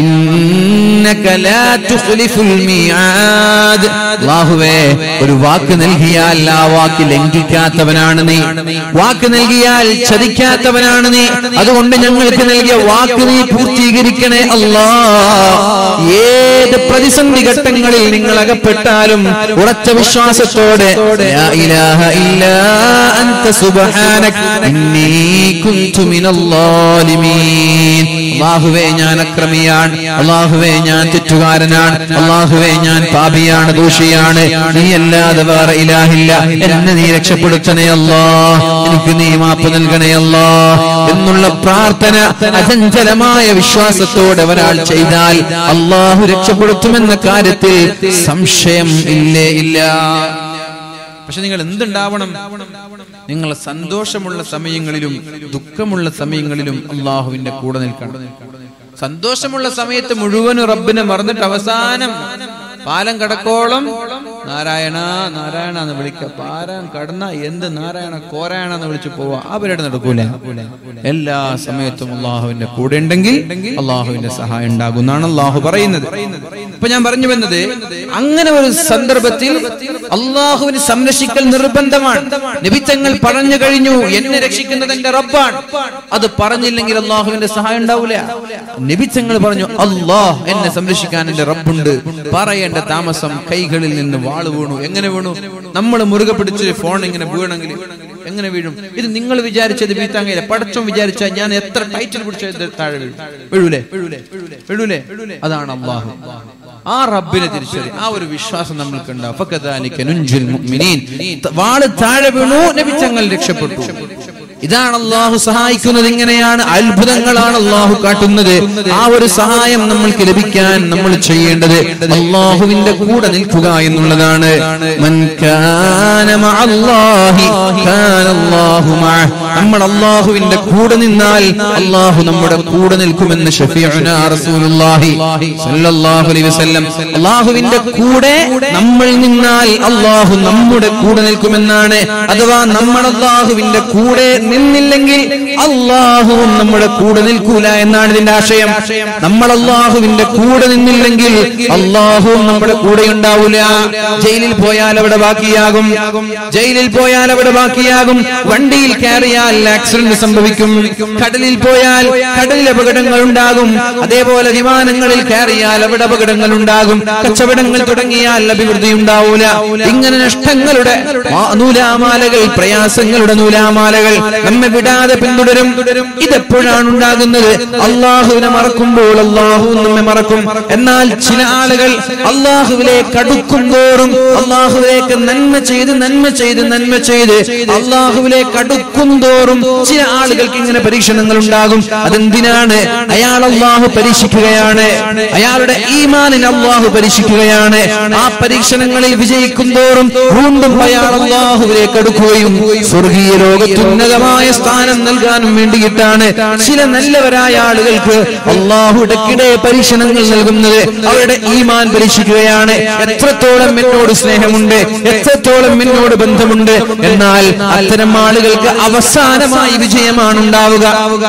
إنك لا تخلف الميعاد അള്ളാഹുവേ ഒരു വാക്ക് നൽകിയാൽ ആ വാക്ക് ലംഘിക്കാത്തവനാണ് നീ വാക്ക് നൽകിയാൽ ചതിക്കാത്തവനാണ് നീ അതുകൊണ്ട് ഞങ്ങൾക്ക് നൽകിയ വാക്ക് നീ പൂർത്തീകരിക്കണേ അല്ലാ ഏത് പ്രതിസന്ധി ഘട്ടങ്ങളിൽ നിങ്ങൾ അകപ്പെട്ടാലും ഉറച്ച വിശ്വാസത്തോടെ ലാ ഇലാഹ ഇല്ലാ അൻത സുബ്ഹാനക ഇന്നി കുൻതു മിനൽ ളാലിമീൻ അല്ലാഹുവേ ഞാൻ അക്രമിയാണ് അല്ലാഹുവേ ഞാൻ തെറ്റുകാരനാണ് അല്ലാഹുവേ ഞാൻ പാപിയാണ് ദോഷിയാണ് നീ അല്ലാതെ വേറെ ഇലാഹില്ല എന്നെ നീ രക്ഷപ്പെടുത്തണേ അല്ലാ എനിക്ക് നീ മാപ്പ് നൽകണേ അല്ലാ എന്നുള്ള പ്രാർത്ഥന അചഞ്ചലമായ വിശ്വാസത്തോടെ ഒരാൾ ചെയ്താൽ അള്ളാഹു രക്ഷപ്പെടുത്തുമെന്ന കാര്യത്തിൽ സംശയം ഇല്ലേ ഇല്ല പക്ഷെ നിങ്ങൾ എന്തുണ്ടാവണം നിങ്ങൾ സന്തോഷമുള്ള സമയങ്ങളിലും ദുഃഖമുള്ള സമയങ്ങളിലും അള്ളാഹുവിന്റെ കൂടെ നിൽക്കണം സന്തോഷമുള്ള സമയത്ത് മുഴുവനും റബ്ബിനെ മറന്നിട്ട് അവസാനം പാലം കടക്കോളം നാരായണ നാരായണ എന്ന് വിളിക്ക പാരാൻ കടന്ന എന്ത് നാരായണ കോരായണ എന്ന് വിളിച്ചു പോവാ അവരുടെ നടക്കൂല എല്ലാ സമയത്തും അള്ളാഹുവിന്റെ കൂടെ ഉണ്ടെങ്കിൽ അള്ളാഹുവിന്റെ സഹായം ഉണ്ടാകുന്നാണ് അള്ളാഹു പറയുന്നത് ഇപ്പൊ ഞാൻ പറഞ്ഞു വന്നത് അങ്ങനെ ഒരു സന്ദർഭത്തിൽ അള്ളാഹുവിന് സംരക്ഷിക്കൽ നിർബന്ധമാണ് നിബിത്തങ്ങൾ പറഞ്ഞു കഴിഞ്ഞു എന്നെ രക്ഷിക്കുന്നത് എന്റെ റബ്ബാണ് അത് പറഞ്ഞില്ലെങ്കിൽ അള്ളാഹുവിന്റെ സഹായം ഉണ്ടാവില്ല നിബിത്തങ്ങൾ പറഞ്ഞു അള്ളാഹ് എന്നെ സംരക്ഷിക്കാൻ എന്റെ റബ്ബുണ്ട് പറയേണ്ട താമസം കൈകളിൽ നിന്ന് വാള് വീണു എങ്ങനെ വീണു നമ്മൾ മുറുകെ പിടിച്ച് ഫോൺ ഇങ്ങനെ വീണെങ്കിൽ എങ്ങനെ വീഴും ഇത് നിങ്ങൾ വിചാരിച്ചത് വീഴ്ത്താൻ കഴിയില്ല പടച്ചോൻ വിചാരിച്ചാൽ ഞാൻ എത്ര ടൈറ്റിൽ പിടിച്ച താഴെ വീഴും വീഴൂലേ വീഴൂലേ അതാണ് അള്ളാഹു ആ റബ്ബിനെ തിരിച്ചറി ആ ഒരു വിശ്വാസം നമ്മൾക്ക് ഉണ്ടാവും ഫക്കദാലിക നുൻജിൽ മുഅ്മിനീൻ വാള് താഴെ വീണു നബി തങ്ങൾ രക്ഷപ്പെട്ടു ഇതാണ് അള്ളാഹു സഹായിക്കുന്നത് ഇങ്ങനെയാണ് അത്ഭുതങ്ങളാണ് അള്ളാഹു കാട്ടുന്നത് ആ ഒരു സഹായം നമ്മൾക്ക് ലഭിക്കാൻ നമ്മൾ ചെയ്യേണ്ടത് അള്ളാഹുവിന്റെ കൂടെ നിൽക്കുക എന്നുള്ളതാണ് മൻ കാന മഅല്ലാഹി കാന അല്ലാഹു മഅഹ്. നമ്മൾ അള്ളാഹുവിന്റെ കൂടെ നിന്നാൽ അള്ളാഹു നമ്മുടെ കൂടെ നിൽക്കുമെന്ന് ഷഫീഉനാ റസൂലുള്ളാഹി സ്വല്ലല്ലാഹു അലൈഹി വസല്ലം അള്ളാഹുവിന്റെ കൂടെ നമ്മൾ നിന്നാൽ അള്ളാഹു നമ്മുടെ കൂടെ നിൽക്കുമെന്നാണ് അഥവാ നമ്മൾ അള്ളാഹുവിന്റെ കൂടെ നിന്നില്ലെങ്കിൽ അള്ളാഹുവും നമ്മുടെ കൂടെ നിൽക്കൂല എന്നാണ് ഇതിന്റെ ആശയം നമ്മൾ അള്ളാഹുവിന്റെ കൂടെ നിന്നില്ലെങ്കിൽ അള്ളാഹുവും നമ്മുടെ കൂടെ ഉണ്ടാവൂല ജയിലിൽ പോയാൽ അവിടെ ബാക്കിയാകും ജയിലിൽ പോയാൽ അവിടെ ബാക്കിയാകും വണ്ടിയിൽ കയറിയാൽ ആക്സിഡന്റ് സംഭവിക്കും കടലിൽ പോയാൽ കടലിൽ അപകടങ്ങൾ ഉണ്ടാകും അതേപോലെ വിമാനങ്ങളിൽ കയറിയാൽ അവിടെ അപകടങ്ങൾ ഉണ്ടാകും കച്ചവടങ്ങൾ തുടങ്ങിയാൽ അഭിവൃദ്ധി ഉണ്ടാവൂല ഇങ്ങനെ നഷ്ടങ്ങളുടെ ആ നൂലാമാലകൾ പ്രയാസങ്ങളുടെ നൂലാമാലകൾ നമ്മെ വിടാതെ പിന്തുടരും ഇതെപ്പോഴാണ് ഉണ്ടാകുന്നത് അള്ളാഹുവിനെ മറക്കുമ്പോൾ അള്ളാഹു നമ്മെ മറക്കും എന്നാൽ ചില ആളുകൾ അള്ളാഹുവിലേക്ക് അടുക്കും തോറും അള്ളാഹുവിലേക്ക് നന്മ ചെയ്ത് നന്മ ചെയ്ത് നന്മ ചെയ്ത് അള്ളാഹുവിലേക്ക് അടുക്കും തോറും ചില ആളുകൾക്ക് ഇങ്ങനെ പരീക്ഷണങ്ങൾ ഉണ്ടാകും അതെന്തിനാണ് അയാൾ അള്ളാഹു പരീക്ഷിക്കുകയാണ് അയാളുടെ ഈമാനിൽ അള്ളാഹു പരീക്ഷിക്കുകയാണ് ആ പരീക്ഷണങ്ങളിൽ വിജയിക്കും തോറും വീണ്ടും അയാൾ അള്ളാഹുവിലേക്ക് അടുക്കുകയും സ്വർഗീയ ലോകത്തുന്നതമായ സ്ഥാനം നൽകാനും വേണ്ടിയിട്ടാണ് ചില നല്ലവരായ ആളുകൾക്ക് അള്ളാഹു ഇടയ്ക്കിടെ പരീക്ഷണങ്ങൾ നൽകുന്നത് അവരുടെ ഈമാൻ പരീക്ഷിക്കുകയാണ് എത്രത്തോളം എന്നോട് സ്നേഹമുണ്ട് എത്രത്തോളം എന്നോട് ബന്ധമുണ്ട് എന്നാൽ അത്തരം ആളുകൾക്ക് അവസാനമായി വിജയമാണ് ഉണ്ടാവുക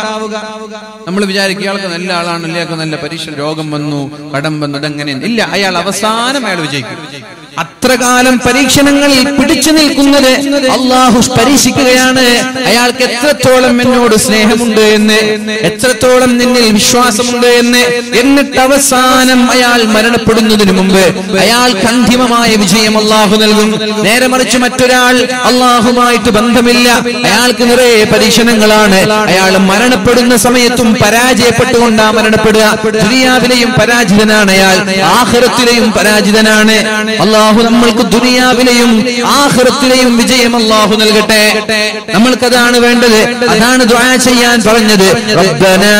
നമ്മൾ വിചാരിക്കും ഇയാൾക്ക് നല്ല ആളാണ് ഇയാൾക്ക് നല്ല പരീക്ഷ രോഗം വന്നു കടം വന്നു ഇതെങ്ങനെ ഇല്ല അയാൾ അവസാനം അയാൾ വിജയിക്കും അത്രകാലം പരീക്ഷണങ്ങളിൽ പിടിച്ചു നിൽക്കുന്നത് അള്ളാഹു പരീക്ഷിക്കുകയാണ് അയാൾക്ക് എത്രത്തോളം എന്നോട് സ്നേഹമുണ്ട് എന്ന് എത്രത്തോളം നിന്നിൽ വിശ്വാസമുണ്ട് എന്ന് എന്നിട്ട് അവസാനം അയാൾ മരണപ്പെടുന്നതിന് മുമ്പ് അയാൾക്ക് അന്തിമമായ വിജയം അള്ളാഹു നൽകും നേരെ മറിച്ച് മറ്റൊരാൾ അള്ളാഹുമായിട്ട് ബന്ധമില്ല അയാൾക്ക് നിറയെ പരീക്ഷണങ്ങളാണ് അയാൾ മരണപ്പെടുന്ന സമയത്തും പരാജയപ്പെട്ടുകൊണ്ടാ മരണപ്പെടുക ദുനിയാവിലെയും പരാജിതനാണ് അയാൾ ആഹ്റത്തിലെയും പരാജിതനാണ് അള്ളാഹു നമ്മൾക്ക് ദുനിയാവിലെയും ആഹ്റത്തിലെയും വിജയം അള്ളാഹു നൽകട്ടെ നമ്മൾക്കതാണ് വേണ്ടത് അതാണ് ദുആ ചെയ്യാൻ പറഞ്ഞത് റബ്ബനാ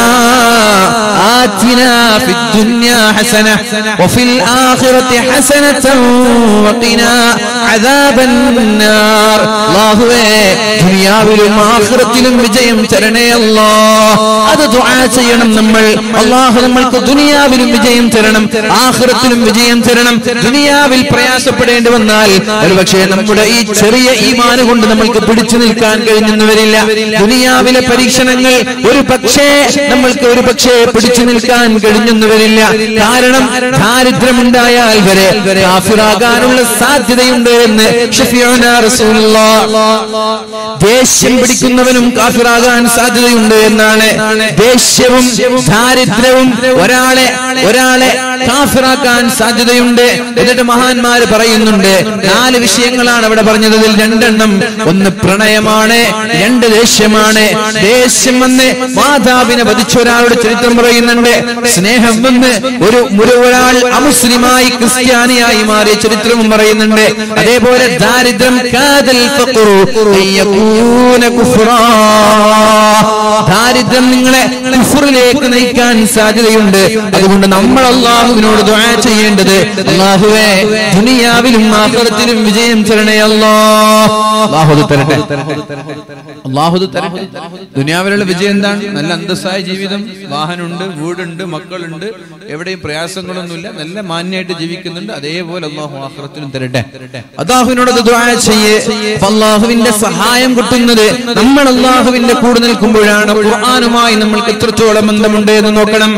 آتنا في الدنيا حسنة وفي الآخرة حسنة وقنا عذاب النار الله ദുനിയാവിലും ആഖിറത്തിലും വിജയം തരണേ അല്ലാ അത് ദുആ ചെയ്യണം നമ്മൾ അള്ളാഹു നമ്മൾക്ക് ദുനിയാവിലും വിജയം തരണം ആഖിറത്തിലും വിജയം തരണം ദുനിയാവിൽ പ്രയാസപ്പെടേണ്ടി വന്നാൽ ഒരുപക്ഷെ നമ്മുടെ ഈ ചെറിയ ഈമാന് കൊണ്ട് നമ്മൾക്ക് പിടിച്ചു നിൽക്കാൻ കഴിഞ്ഞെന്ന് വരില്ല ദുനിയാവിലെ പരീക്ഷണങ്ങൾ ഒരു പക്ഷേ നമ്മൾക്ക് ഒരു പക്ഷേ പിടിച്ചു നിൽക്കാൻ കഴിഞ്ഞെന്ന് വരില്ല കാരണം ദാരിദ്ര്യമുണ്ടായാൽ വരെ കാഫിറാകാനുള്ള സാധ്യതയുണ്ട് എന്ന് ഷഫീഉനാ റസൂലുള്ളാഹ് ദേഷ്യം പിടിക്കുന്നവനും കാഫിറാകാൻ സാധ്യതയുണ്ട് എന്നാണ് ദേഷ്യവും ദാരിദ്ര്യവും ഒരാളെ ഒരാളെ കാഫിറാക്കാൻ സാധ്യതയുണ്ട് എന്നിട്ട് മഹാന്മാര് പറയുന്നുണ്ട് നാല് വിഷയങ്ങളാണ് അവിടെ പറഞ്ഞത് അതിൽ രണ്ടെണ്ണം ഒന്ന് പ്രണയമാണ് രണ്ട് ദേഷ്യമാണ് ദേഷ്യം വന്ന് മാതാവിനെ വധിച്ച ഒരാളുടെ ചരിത്രം പറയുന്നുണ്ട് സ്നേഹം വന്ന് ഒരു ഒരു ഒരാൾ അമുസ്ലിമായി ക്രിസ്ത്യാനിയായി മാറിയ ചരിത്രവും പറയുന്നുണ്ട് അതേപോലെ ദാരിദ്ര്യം കാതൽ ഫഖ്റു അയ്യകൂന കുഫ്റാ ദാരിദ്ര്യം നിങ്ങളെ കുഫറിലേക്ക് നയിക്കാൻ സാധ്യതയുണ്ട് അതുകൊണ്ട് നമ്മൾ അള്ളാഹുവിനോട് ദുആ ചെയ്യേണ്ടത് അള്ളാഹുവേ ദുനിയാവിലും ആഖിറത്തിലും വിജയം തരണേ അല്ലാ അല്ലാഹു അത് തരട്ടെ അള്ളാഹു ഇത് തരട്ടെ ദുനിയാവിലുള്ള വിജയം എന്താണ് നല്ല അന്തസ്സായ ജീവിതം വാഹനമുണ്ട് വീടുണ്ട് മക്കളുണ്ട് എവിടെയും പ്രയാസങ്ങളൊന്നുമില്ല നല്ല മാന്യമായിട്ട് ജീവിക്കുന്നുണ്ട് അതേപോലെ അള്ളാഹു ആഹ്റത്തിനും തരട്ടെ അള്ളാഹുവിനോട് ദുആ ചെയ്യേ അപ്പൊ അള്ളാഹുവിന്റെ സഹായം കിട്ടുന്നത് നമ്മൾ അള്ളാഹുവിന്റെ കൂടെ നിൽക്കുമ്പോഴാണ് ഖുർആനുമായി നമ്മൾക്ക് എത്രത്തോളം ബന്ധമുണ്ട് എന്ന് നോക്കണം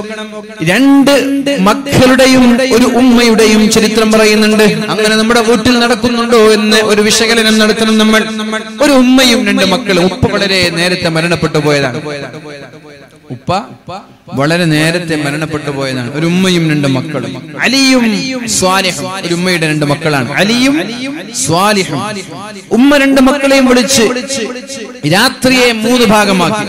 രണ്ട് മക്കളുടെയും ഒരു ഉമ്മയുടെയും ചരിത്രം പറയുന്നുണ്ട് അങ്ങനെ നമ്മുടെ വീട്ടിൽ നടക്കുന്നുണ്ടോ എന്ന് ഒരു വിശകലനം നടത്തണം നമ്മൾ ഒരു ഉമ്മയും രണ്ട് മക്കളും ഉപ്പ വളരെ നേരത്തെ മരണപ്പെട്ടു പോയതാണ് ഉപ്പ വളരെ നേരത്തെ മരണപ്പെട്ടു പോയതാണ് ഒരു ഉമ്മയും രണ്ട് മക്കളും അലിയും സ്വാലിഹും ഒരു ഉമ്മയുടെ രണ്ട് മക്കളാണ് അലിയും സ്വാലിഹും ഉമ്മ രണ്ട് മക്കളെയും വിളിച്ച് രാത്രിയെ മൂന്ന് ഭാഗമാക്കി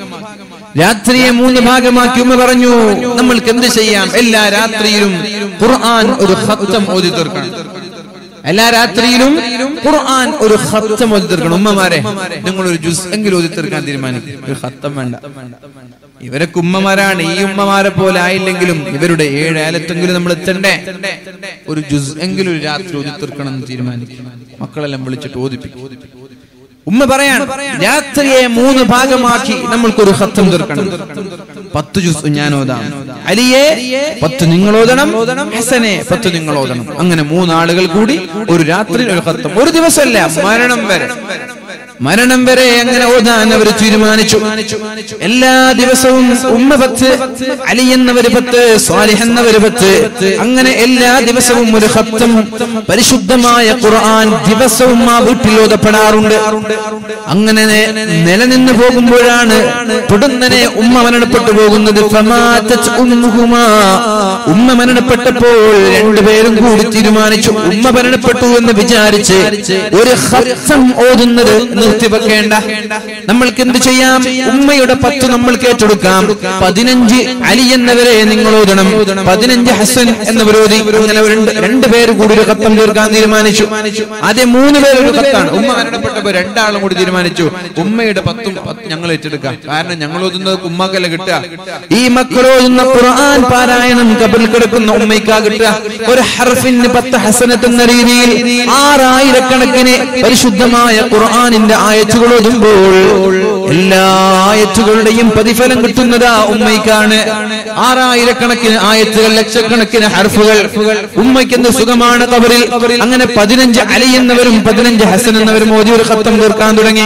രാത്രിയെ മൂന്ന് ഭാഗമാക്കി ഉമ്മ പറഞ്ഞു നമ്മൾക്ക് എന്ത് ചെയ്യാം എല്ലാ രാത്രിയിലും ഖുർആൻ ഒരു ഖത്തം ഓതി തീർക്കണം എല്ലാ രാത്രിയിലും ഖുർആൻ ഒരു ഖത്തം ഓതി തീർക്കണം ഉമ്മമാരെ നിങ്ങൾ ഒരു ജുസ് എങ്കിലും ഓതി തീർക്കാൻ തീരുമാനിക്കും ഒരു ഖത്തം വേണ്ട ഇവരൊക്കെ ഉമ്മമാരാണ് ഈ ഉമ്മമാരെ പോലെ ആയില്ലെങ്കിലും ഇവരുടെ ഏഴ് ഏലത്തെങ്കിലും നമ്മൾ എത്തണ്ടേ ഒരു ജുസ് എങ്കിലും ഒരു രാത്രി ഓതി തീർക്കണം എന്ന് തീരുമാനിക്കും മക്കളെല്ലാം വിളിച്ചിട്ട് ഓതിപ്പിക്കും ഉമ്മ പറയാണ് രാത്രിയെ മൂന്ന് ഭാഗമാക്കി നമ്മൾക്കൊരു ഹത്തം തീർക്കണം പത്ത് ജുസ് ഞാൻ ഓതാം അലിയെ പത്ത് നിങ്ങൾ ഓതണം ഹസനെ പത്ത് നിങ്ങൾ ഓതണം അങ്ങനെ മൂന്നാളുകൾ കൂടി ഒരു രാത്രി ഒരു ഹത്തം ഒരു ദിവസമല്ല മരണം വരെ മരണം വരെ അങ്ങനെ ഓതാൻ അവർ തീരുമാനിച്ചു എല്ലാ ദിവസവും ഉമ്മ പത്ത് അലി എന്നവര് പത്ത് സ്വാലിഹ് എന്നവര് പത്ത് അങ്ങനെ എല്ലാ ദിവസവും ഒരു ഹത്തം പരിശുദ്ധമായ ഖുർആൻ ദിവസവും ആ വീട്ടിൽ ഓതപ്പെടാറുണ്ട് അങ്ങനെ നിലനിന്ന് പോകുമ്പോഴാണ് തുടർന്നനെ ഉമ്മ മരണപ്പെട്ടു പോകുന്നത് ഫമാതത് ഉമ്മുഹുമാ. ഉമ്മ മരണപ്പെട്ടപ്പോൾ രണ്ടുപേരും കൂടി തീരുമാനിച്ചു ഉമ്മ മരണപ്പെട്ടു എന്ന് വിചാരിച്ച് ഒരു ഹത്തം ഓതുന്നത് നിർത്തിവെക്കേണ്ട നമ്മൾക്ക് എന്ത് ചെയ്യാം ഉമ്മയുടെ പത്ത് നമ്മൾക്ക് ഏറ്റെടുക്കാം പതിനഞ്ച് അലി എന്നവരെ നിങ്ങൾ ഓതണം പതിനഞ്ച് ഹസൻ എന്നവർ ഓതി അങ്ങനെ രണ്ട് രണ്ടുപേര് കൂടി ഒരു കത്തം തീർക്കാൻ തീരുമാനിച്ചു ആദ്യം മൂന്ന് പേര് ഒരു കത്താണ് ഉമ്മ മരണപ്പെട്ടപ്പോ രണ്ടാളും കൂടി തീരുമാനിച്ചു ഉമ്മയുടെ പത്തും പത്ത് ഞങ്ങൾ ഏറ്റെടുക്കാം കാരണം ഞങ്ങൾ ഓതുന്നത് ഉമ്മക്കല്ല കിട്ടുക ഈ മക്കൾ ഓതുന്ന ഖുർആൻ പാരായണം കബറിൽ കിടക്കുന്ന ഉമ്മയ്ക്കാ കിട്ടുക ഒരു ഹർഫിന് പത്ത് ഹസനത്ത് എന്ന രീതിയിൽ ആറായിരക്കണക്കിന് പരിശുദ്ധമായ ഖുർആനിന്റെ ആയത്തുകൾ ഓതുമ്പോൾ എല്ലാ ആയത്തുകളുടെയും പ്രതിഫലം കിട്ടുന്നത് ആ ഉമ്മയ്ക്കാണ് ആറായിരക്കണക്കിന് ആയത്തുകൾ ലക്ഷക്കണക്കിന് ഹർഫുകൾ ഉമ്മയ്ക്ക് എന്ത് സുഖമാണ് കബറിൽ അങ്ങനെ പതിനഞ്ച് അലി എന്നവരും പതിനഞ്ച് ഹസൻ എന്നവരും മോദി ഒരു കത്തം തീർക്കാൻ തുടങ്ങി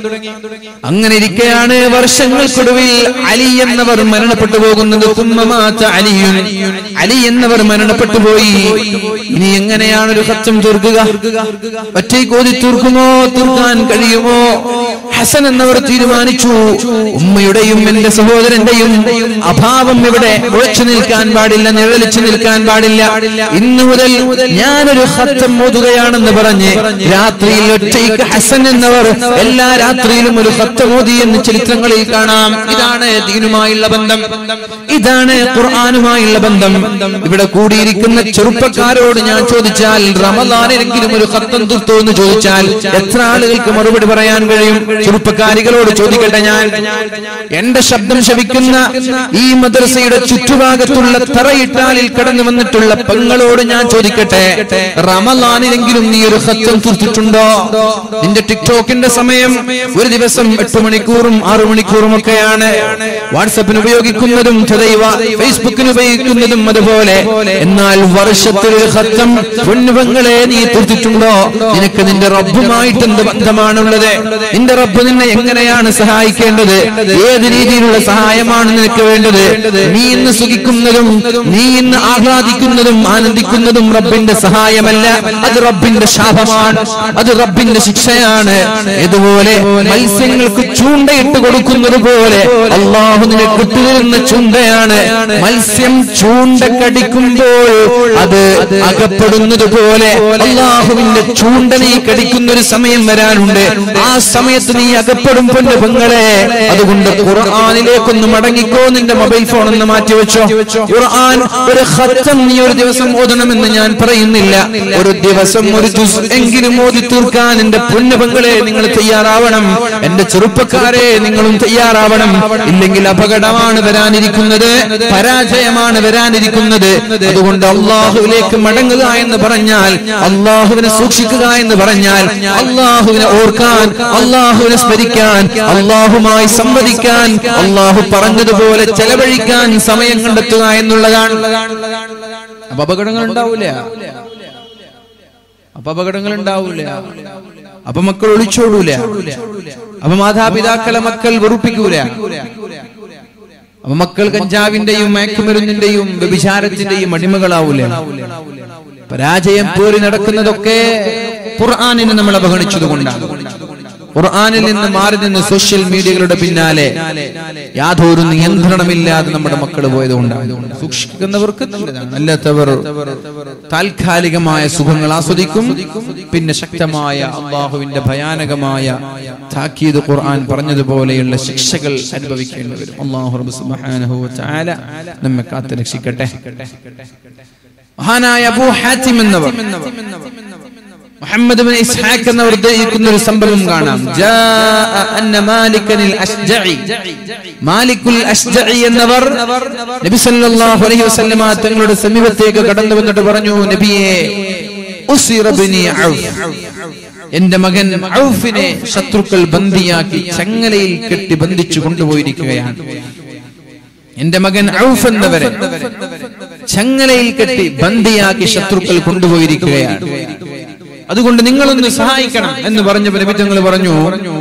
അങ്ങനെ ഇരിക്കെയാണ് വർഷങ്ങൾക്കൊടുവിൽ അലി എന്നവർ മരണപ്പെട്ടു പോകുന്നത് തുമ്മമാത്ത അലിയുൻ അലി എന്നവർ മരണപ്പെട്ടു പോയി ഇനി എങ്ങനെയാണ് ഒരു കത്തം തീർക്കുക ഒറ്റയ്ക്ക് ഓതി തീർക്കുമോ തീർക്കാൻ കഴിയുമോ ഹസൻ എന്നവർ തീരുമാനിച്ചു ഉമ്മയുടെയും എന്റെ സഹോദരന്റെയും അഭാവം ഇവിടെ ഉറച്ചു നിൽക്കാൻ പാടില്ല നിഴലിച്ചു നിൽക്കാൻ പാടില്ല ഇന്നു മുതൽ ഞാനൊരു ഹത്തം ഓതുകയാണെന്ന് പറഞ്ഞ് രാത്രിയിൽ ഒറ്റയ്ക്ക് ഹസൻ എന്നവർ എല്ലാ രാത്രിയിലും ഒരു ഹത്തം ഓതി എന്ന് ചരിത്രങ്ങളിൽ കാണാം ഇതാണ് ദീനുമായുള്ള ബന്ധം ഇതാണ് ഖുർആാനുമായുള്ള ബന്ധം ഇവിടെ കൂടിയിരിക്കുന്ന ചെറുപ്പക്കാരോട് ഞാൻ ചോദിച്ചാൽ റമദാനെങ്കിലും ഒരു ഹത്തം തീർത്തു എന്ന് ചോദിച്ചാൽ എത്ര ആളുകൾക്ക് മറുപടി പറയാൻ കഴിയും ചെറുപ്പക്കാരികളോട് ചോദിക്കട്ടെ ഞാൻ എന്റെ ശബ്ദം ശവിക്കുന്ന ഈ മദ്രസയുടെ ചുറ്റുഭാഗത്തുള്ള തറയിട്ടാലിൽ കടന്നു വന്നിട്ടുള്ള പെങ്ങളോട് ഞാൻ ചോദിക്കട്ടെ റമലാനിലെങ്കിലും നീ ഒരു സത്യം തീർത്തിട്ടുണ്ടോ നിന്റെ ടിക്ടോക്കിന്റെ സമയം ഒരു ദിവസം എട്ട് മണിക്കൂറും ആറു മണിക്കൂറും ഒക്കെയാണ് വാട്സപ്പിന് ഉപയോഗിക്കുന്നതും തദൈവ ഫേസ്ബുക്കിന് ഉപയോഗിക്കുന്നതും അതുപോലെ എന്നാൽ വർഷത്തിൽ ഒരു സത്യം പൊന്നുപങ്ങളെ നീ തീർത്തിട്ടുണ്ടോ നിനക്ക് നിന്റെ റബ്ബുമായിട്ട് എന്ത് ബന്ധമാണുള്ളത് നിന്റെ റബ്ബ് നിന്നെ എങ്ങനെയാണ് സഹായിക്കേണ്ടത് ഏത് രീതിയിലുള്ള സഹായമാണ് നിനക്ക് വേണ്ടത് നീ ഇന്ന് സുഖിക്കുന്നതും നീ ഇന്ന് ആഹ്ലാദിക്കുന്നതും ആനന്ദിക്കുന്നതും റബ്ബിന്റെ സഹായമല്ല അത് റബ്ബിന്റെ ശാപമാണ് അത് റബ്ബിന്റെ ശിക്ഷയാണ് ഇതുപോലെ മത്സ്യങ്ങൾക്ക് ചൂണ്ടയിട്ട് കൊടുക്കുന്നത് പോലെ അള്ളാഹു നിനക്ക് ഇട്ടുതരുന്ന ചൂണ്ടയാണ് മത്സ്യം ചൂണ്ട കടിക്കുമ്പോൾ അത് അകപ്പെടുന്നത് പോലെ അള്ളാഹുവിന്റെ ചൂണ്ട നീ കടിക്കുന്ന ഒരു സമയം വരാനുണ്ട് ആ സമയത്ത് നീ അകപ്പെടും പൊന്നു പെങ്ങളെ അതുകൊണ്ട് ഖുർആാനിലേക്കൊന്ന് മടങ്ങിക്കോ നിന്റെ മൊബൈൽ ഫോൺ ഒന്ന് മാറ്റി വെച്ചോ ഖുർആൻ ഒരു ഖത്തം നീ ഒരു ദിവസം ഓതണമെന്ന് ഞാൻ പറയുന്നില്ല ഒരു ദിവസം ഒരു ജുസ് എങ്കിലും ഓതി തീർക്കാൻ എന്റെ പൊന്നു പെങ്ങളെ നിങ്ങൾ തയ്യാറാവണം എന്റെ ചെറുപ്പക്കാരെ നിങ്ങളും തയ്യാറാവണം ഇല്ലെങ്കിൽ അപകടമാണ് വരാനിരിക്കുന്നത് പരാജയമാണ് വരാനിരിക്കുന്നത് അതുകൊണ്ട് അള്ളാഹുവിലേക്ക് മടങ്ങുക എന്ന് പറഞ്ഞാൽ അള്ളാഹുവിനെ സൂക്ഷിക്കുക എന്ന് പറഞ്ഞാൽ അള്ളാഹുവിനെ ഓർക്കാൻ ഓർക്കാൻ അള്ളാഹുവിനെ സ്മരിക്കാൻ അള്ളാഹുമായി സംവദിക്കാൻ അള്ളാഹു പറഞ്ഞതുപോലെ ചെലവഴിക്കാൻ സമയം കണ്ടെത്തുക എന്നുള്ളതാണ് അപ്പൊ അപകടങ്ങൾ ഉണ്ടാവൂല അപ്പൊ അപകടങ്ങൾ ഉണ്ടാവൂല അപ്പൊ മക്കൾ ഒളിച്ചോടൂല അപ്പൊ മാതാപിതാക്കളെ മക്കൾ വെറുപ്പിക്കൂല അപ്പൊ മക്കൾ കഞ്ചാവിന്റെയും മയക്കുമരുന്നിന്റെയും വ്യഭിചാരത്തിന്റെയും അടിമകളാവൂല പരാജയം പേറി നടക്കുന്നതൊക്കെ ഖുർആാനിനെ നമ്മൾ അവഗണിച്ചത് കൊണ്ടാണ് ഖുർആാനിൽ നിന്ന് മാറി നിന്ന് സോഷ്യൽ മീഡിയകളുടെ പിന്നാലെ യാതൊരു നിയന്ത്രണമില്ലാതെ നമ്മുടെ മക്കൾ പോയതുകൊണ്ടാണ് സൂക്ഷിക്കുന്നവർക്ക് നല്ലതാണ് അല്ലാത്തവർ താൽക്കാലികമായ സുഖങ്ങൾ ആസ്വദിക്കും പിന്നെ ശക്തമായ അള്ളാഹുവിന്റെ ഭയാനകമായ താക്കീത് ഖുർആൻ പറഞ്ഞതുപോലെയുള്ള ശിക്ഷകൾ അനുഭവിക്കേണ്ടി വരും അള്ളാഹു റബ്ബ് സുബ്ഹാനഹു വ തആല നമ്മെ കാത്തു രക്ഷിക്കട്ടെ മഹാനായ അബൂ ഹാത്തിം എന്നവർ മുഹമ്മദ് ബിൻ ഇസ്ഹാഖ് എന്നവർ ഉദ്ധരിക്കുന്ന ഒരു സംഭവം കാണാം ജാഅ അന്ന മാലിക്കനിൽ അശ്ജഇ മാലിക്കുൽ അശ്ജഇ എന്നവർ നബി സല്ലല്ലാഹു അലൈഹി വസല്ലമ തങ്ങളുടെ സമീപത്തേക്ക് കടന്നു വന്നിട്ട് പറഞ്ഞു നബിയെ ഉസിറ ബിനി ഔഫ് എന്റെ മകൻ ഔഫിനെ ശത്രുക്കൾ ബന്ദിയാക്കി ചങ്ങലയിൽ കെട്ടി ബന്ധിച്ചു കൊണ്ടുപോയിരിക്കുകയാണ് എന്റെ മകൻ ഔഫ് എന്നവരെ ചങ്ങലയിൽ കെട്ടി ബന്ദിയാക്കി ശത്രുക്കൾ കൊണ്ടുപോയിരിക്കുകയാണ് അതുകൊണ്ട് നിങ്ങളൊന്ന് സഹായിക്കണം എന്ന് പറഞ്ഞ നബിത്തങ്ങൾ പറഞ്ഞു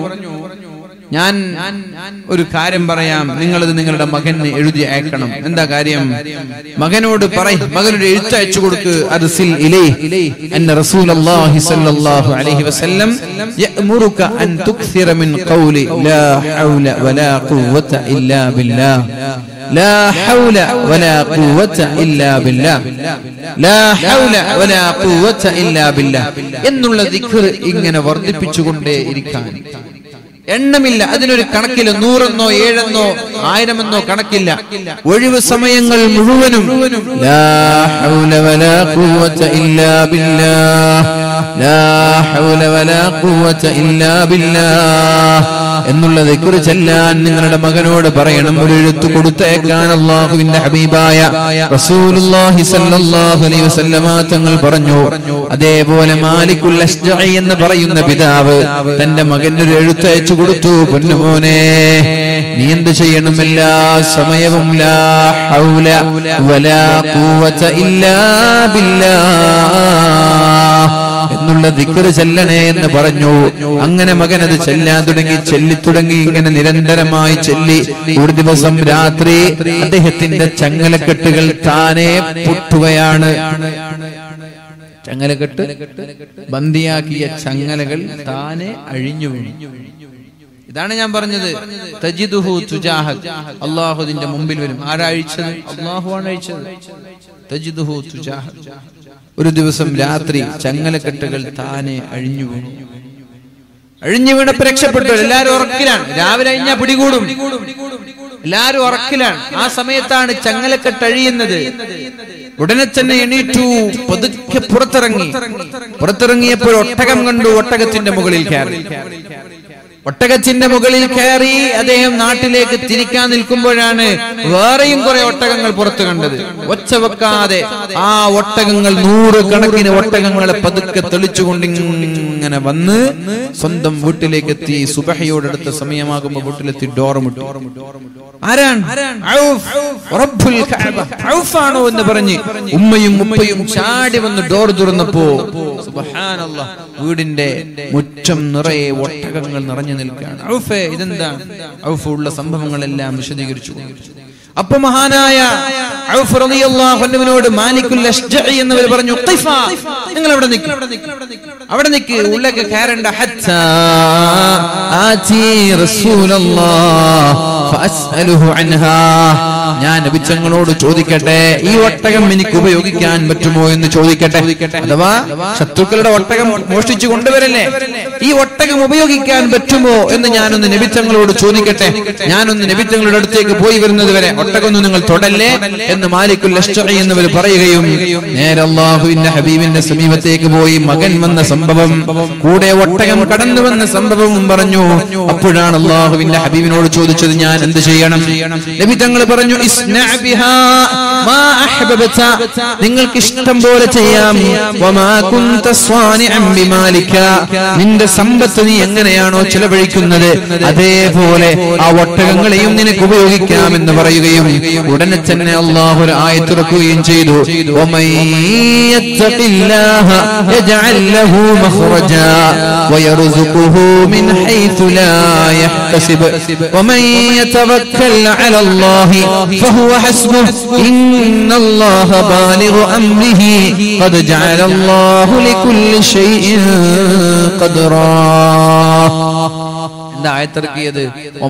ഞാൻ ഒരു കാര്യം പറയാം നിങ്ങളത് നിങ്ങളുടെ മകന് എഴുതി അയക്കണം എന്താ കാര്യം മകനോട് പറ മകനൊരു എഴുത്ത് അയച്ചു കൊടുക്ക് അർസിൽ ഇലൈ അന്ന റസൂലല്ലാഹി സ്വല്ലല്ലാഹു അലൈഹി വസല്ലം യഅ്മുറുക അൻ തുക്സിറ മിൻ ഖൗലി ലാ ഹൗല വലാ ഖുവത ഇല്ലാ ബില്ലാഹ് لا حول ولا قوة إلا بالله لا حول ولا قوة إلا بالله എന്നുള്ള ദിക്ർ ഇങ്ങനെ വർദ്ധിപ്പിച്ചുകൊണ്ടേ ഇരിക്കാൻ എണ്ണമില്ല അതിനൊരു കണക്കില്ല നൂറെന്നോ ഏഴെന്നോ ആയിരമെന്നോ കണക്കില്ല ഒഴിവ് സമയങ്ങൾ മുഴുവനും ലാ ഹൗല വലാ ഖുവത ഇല്ലാ ബില്ലാഹ് ലാ ഹൗല വലാ ഖുവത ഇല്ലാ ബില്ലാഹ് എന്നുള്ള ദിക്ർ ചെല്ലാൻ നിങ്ങളുടെ മകനോട് പറയണം ഒരു എഴുത്ത് കൊടുത്തേക്കാൻ അള്ളാഹുവിന്റെ ഹബീബായ റസൂലുള്ളാഹി സ്വല്ലല്ലാഹു അലൈഹി വസല്ലമ തങ്ങൾ പറഞ്ഞു അതേപോലെ മാലിക്കുൽ അശ്ജഇ എന്ന് പറയുന്ന പിതാവ് തന്റെ മകന് ഒരു എഴുത്ത് അയച്ചു കൊടുത്തു പൊന്നുമോനെ നീ എന്ത് ചെയ്യണം എല്ലാ സമയവും ലാ ഹൗല വലാ ഖുവത ഇല്ലാ ബില്ലാഹ് എന്നുള്ള ദിക്കർ ചെല്ലണേ എന്ന് പറഞ്ഞു അങ്ങനെ മകൻ അത് ചെല്ലാൻ തുടങ്ങി ചെല്ലി തുടങ്ങി ഇങ്ങനെ നിരന്തരമായി ചെല്ലി ഒരു ദിവസം രാത്രി അദ്ദേഹത്തിന്റെ ചങ്ങലക്കെട്ടുകൾ താനെ പൊട്ടുകയാണ് ചങ്ങലക്കെട്ട് ബന്ദിയാക്കിയ ചങ്ങലകൾ താനെ അഴിഞ്ഞു വീണു ഇതാണ് ഞാൻ പറഞ്ഞത് തജിദുഹു തുജാഹക് അള്ളാഹുദിന്റെ മുമ്പിൽ വരും ആരാ അഴിച്ചത് അള്ളാഹുവാണ് അഴിച്ചത് തജിദുഹു തുജാഹക് ഒരു ദിവസം രാത്രി ചങ്ങലക്കെട്ടുകൾ താനെ അഴിഞ്ഞു വീണു അഴിഞ്ഞു വീണപ്പോ രക്ഷപ്പെട്ടു എല്ലാരും ഉറക്കിലാണ് രാവിലെ കഴിഞ്ഞാൽ പിടികൂടും എല്ലാരും ഉറക്കിലാണ് ആ സമയത്താണ് ചങ്ങലക്കെട്ട് അഴിയുന്നത് ഉടനെ തന്നെ എണീറ്റു പതുക്കെ പുറത്തിറങ്ങി പുറത്തിറങ്ങിയപ്പോൾ ഒട്ടകം കണ്ടു ഒട്ടകത്തിന്റെ മുകളിൽ കയറി ഒട്ടകത്തിന്റെ മുകളിൽ കയറി അദ്ദേഹം നാട്ടിലേക്ക് തിരിക്കാൻ നിൽക്കുമ്പോഴാണ് വേറെയും കുറെ ഒട്ടകങ്ങൾ പുറത്തു കണ്ടത് ഒച്ച വെക്കാതെ ആ ഒട്ടകങ്ങൾ നൂറ് കണക്കിന് ഒട്ടകങ്ങളെ പതുക്കെ തെളിച്ചുകൊണ്ട് ഇങ്ങനെ വന്ന് സ്വന്തം വീട്ടിലേക്ക് എത്തി സുബഹയോടടുത്ത സമയമാകുമ്പോ വീട്ടിലെത്തി ഡോറുമുട്ടി ആരാണ് ഔഫ്, റബ്ബുൽ കഅബ. ഔഫാണോ എന്ന് പറഞ്ഞ് ഉമ്മയും ഉപ്പയും ചാടി വന്ന് ഡോർ തുറന്നപ്പോ സുബ്ഹാനല്ലാഹ് വീടിന്റെ മുറ്റം നിറയെ ഒട്ടകങ്ങൾ നിറഞ്ഞു നിൽക്കുകയാണ് ഔഫേ ഇതെന്താ ഔഫ് ഉള്ള സംഭവങ്ങളെല്ലാം വിശദീകരിച്ചു അപ്പൊ മഹാനായ ഔഫ് റളിയല്ലാഹു അൻഹുവിനോട് മാലിക്കുൽ അശ്ജഇ എന്നവർ പറഞ്ഞു ഖിഫ നിങ്ങൾ അവിടെ നിൽക്ക് അവിടെ നിൽക്ക് ഉള്ളൊക്കെ കയറണ്ട ഹത്താ ആതി റസൂലല്ലാഹ് ഫഅസ്അലുഹു അൻഹാ ഞാൻ നബിച്ചങ്ങളോട് ചോദിക്കട്ടെ ഈ ഒട്ടകം എനിക്ക് ഉപയോഗിക്കാൻ പറ്റുമോ എന്ന് ചോദിക്കട്ടെ അഥവാ ശത്രുക്കളുടെ ഒട്ടകം മോഷ്ടിച്ചു കൊണ്ടുവരല്ലേ ഈ ഒട്ടകം ഉപയോഗിക്കാൻ പറ്റുമോ എന്ന് ഞാനൊന്ന് നബിച്ചങ്ങളോട് ചോദിക്കട്ടെ ഞാനൊന്ന് നബിച്ചങ്ങളുടെ അടുത്തേക്ക് പോയി വരുന്നത് വരെ ഒട്ടകൊന്നും നിങ്ങൾ തൊടല്ലേ എന്ന് മാലിക്കുൽ അശ്ചറി എന്നവർ പറയുകയും നേരെ അള്ളാഹുവിന്റെ ഹബീബിന്റെ സമീപത്തേക്ക് പോയി മകൻ വന്ന സംഭവം കൂടെ ഒട്ടകം കടന്നു വന്ന സംഭവവും പറഞ്ഞു അപ്പോഴാണ് അള്ളാഹുവിന്റെ ഹബീബിനോട് ചോദിച്ചത് ഞാൻ എന്ത് ചെയ്യണം നബി തങ്ങൾ പറഞ്ഞു "ഇസ്ന' ബിഹാ മാ അഹ്ബബ്ത നിങ്ങൾക്ക് ഇഷ്ടം പോലെ ചെയ്യാം വമാ കുന്ത സ്വാനിഅൻ ബിമാലിക നിന്റെ സമ്പത്ത് നീ എങ്ങനെയാണോ ചെലവഴിക്കുന്നത് അതേപോലെ ആ ഒട്ടകങ്ങളെയും നിനക്ക് ഉപയോഗിക്കാം എന്ന് പറയുകയും ഉടനെ തന്നെ അള്ളാഹു ഒരു ആയത്തിറക്കുകയും ചെയ്തു ومن يتق الله يجعل له مخرجا ويرزقه من حيث لا يحتسب ومن يتوكل على الله فهو حسبه إن الله بالغ أمره قد جعل الله لكل شيء قدرا എന്താ ആയത്തിറക്കിയത്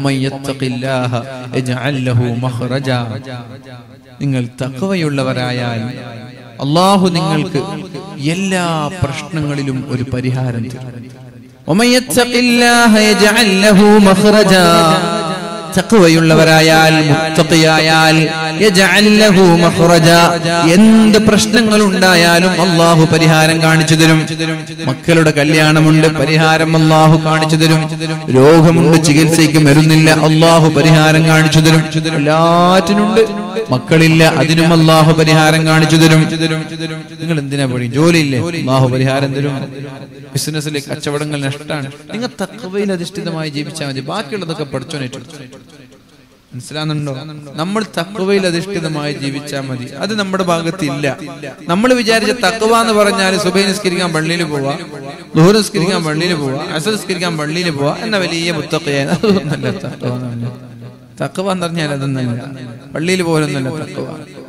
നിങ്ങൾ തക്കവയുള്ളവരായാൽ അള്ളാഹു നിങ്ങൾക്ക് എല്ലാ പ്രശ്നങ്ങളിലും ഒരു പരിഹാരം തരും ومن يتق الله يجعل له مخرجا തഖ്വയുള്ളവരായാൽ മുത്തഖിയായാൽ യജഅൽ ലഹു മഖ്റജ എന്ത് പ്രശ്നങ്ങൾ ഉണ്ടായാലും അള്ളാഹു പരിഹാരം കാണിച്ചു തരും മക്കളുടെ കല്യാണമുണ്ട് പരിഹാരം അള്ളാഹു കാണിച്ചു തരും രോഗമുണ്ട് ചികിത്സയ്ക്ക് മരുന്നില്ല അള്ളാഹു പരിഹാരം കാണിച്ചു തരും എല്ലാറ്റിനുണ്ട് മക്കളില്ല അതിനും അള്ളാഹു പരിഹാരം കാണിച്ചു തരും നിങ്ങൾ എന്തിനാ പണി ജോലിയില്ലേ അള്ളാഹു പരിഹാരം തരും ബിസിനസ്സിലെ കച്ചവടങ്ങൾ നഷ്ടമാണ് നിങ്ങൾ തക്കവയിൽ അധിഷ്ഠിതമായി ജീവിച്ചാൽ മതി ബാക്കിയുള്ളതൊക്കെ പഠിച്ചോനേറ്റു മനസ്സിലാകുന്നുണ്ടോ നമ്മൾ തക്കവയിൽ അധിഷ്ഠിതമായി ജീവിച്ചാൽ മതി അത് നമ്മുടെ ഭാഗത്ത് ഇല്ല നമ്മൾ വിചാരിച്ച തക്കവ എന്ന് പറഞ്ഞാൽ സുബൈ നിസ്കരിക്കാൻ പള്ളിയിൽ പോവാ ദൂര നിസ്കരിക്കാൻ പള്ളിയിൽ പോവാ അസർ നിസ്കരിക്കാൻ പള്ളിയിൽ പോവാ എന്ന വലിയ മുത്തക്കയ അതൊന്നല്ല തക്കവ എന്ന് പറഞ്ഞാൽ. തക്കവ എന്ന് പറഞ്ഞാൽ അതൊന്നല്ല പള്ളിയിൽ പോലൊന്നല്ല തക്കവ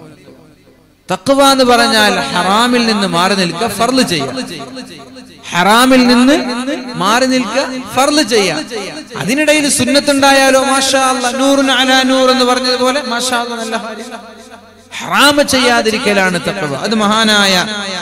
തക്കവ എന്ന് പറഞ്ഞാൽ ഹറാമിൽ നിന്ന് മാറി നിൽക്കുക ഫർള് ചെയ്യാം ഹറാമിൽ നിന്ന് മാറി നിൽക്കുക ഫർള് ചെയ്യാം അതിനിടയിൽ സുന്നത്തുണ്ടായാലോ മാഷാ അല്ലാ, നൂറുൻ അലാ നൂർ എന്ന് പറഞ്ഞതുപോലെ മാഷാ അല്ലാ, നല്ല കാര്യം. ഹറാമ് ചെയ്യാതിരിക്കലാണ് തക്കവ അത് മഹാനായ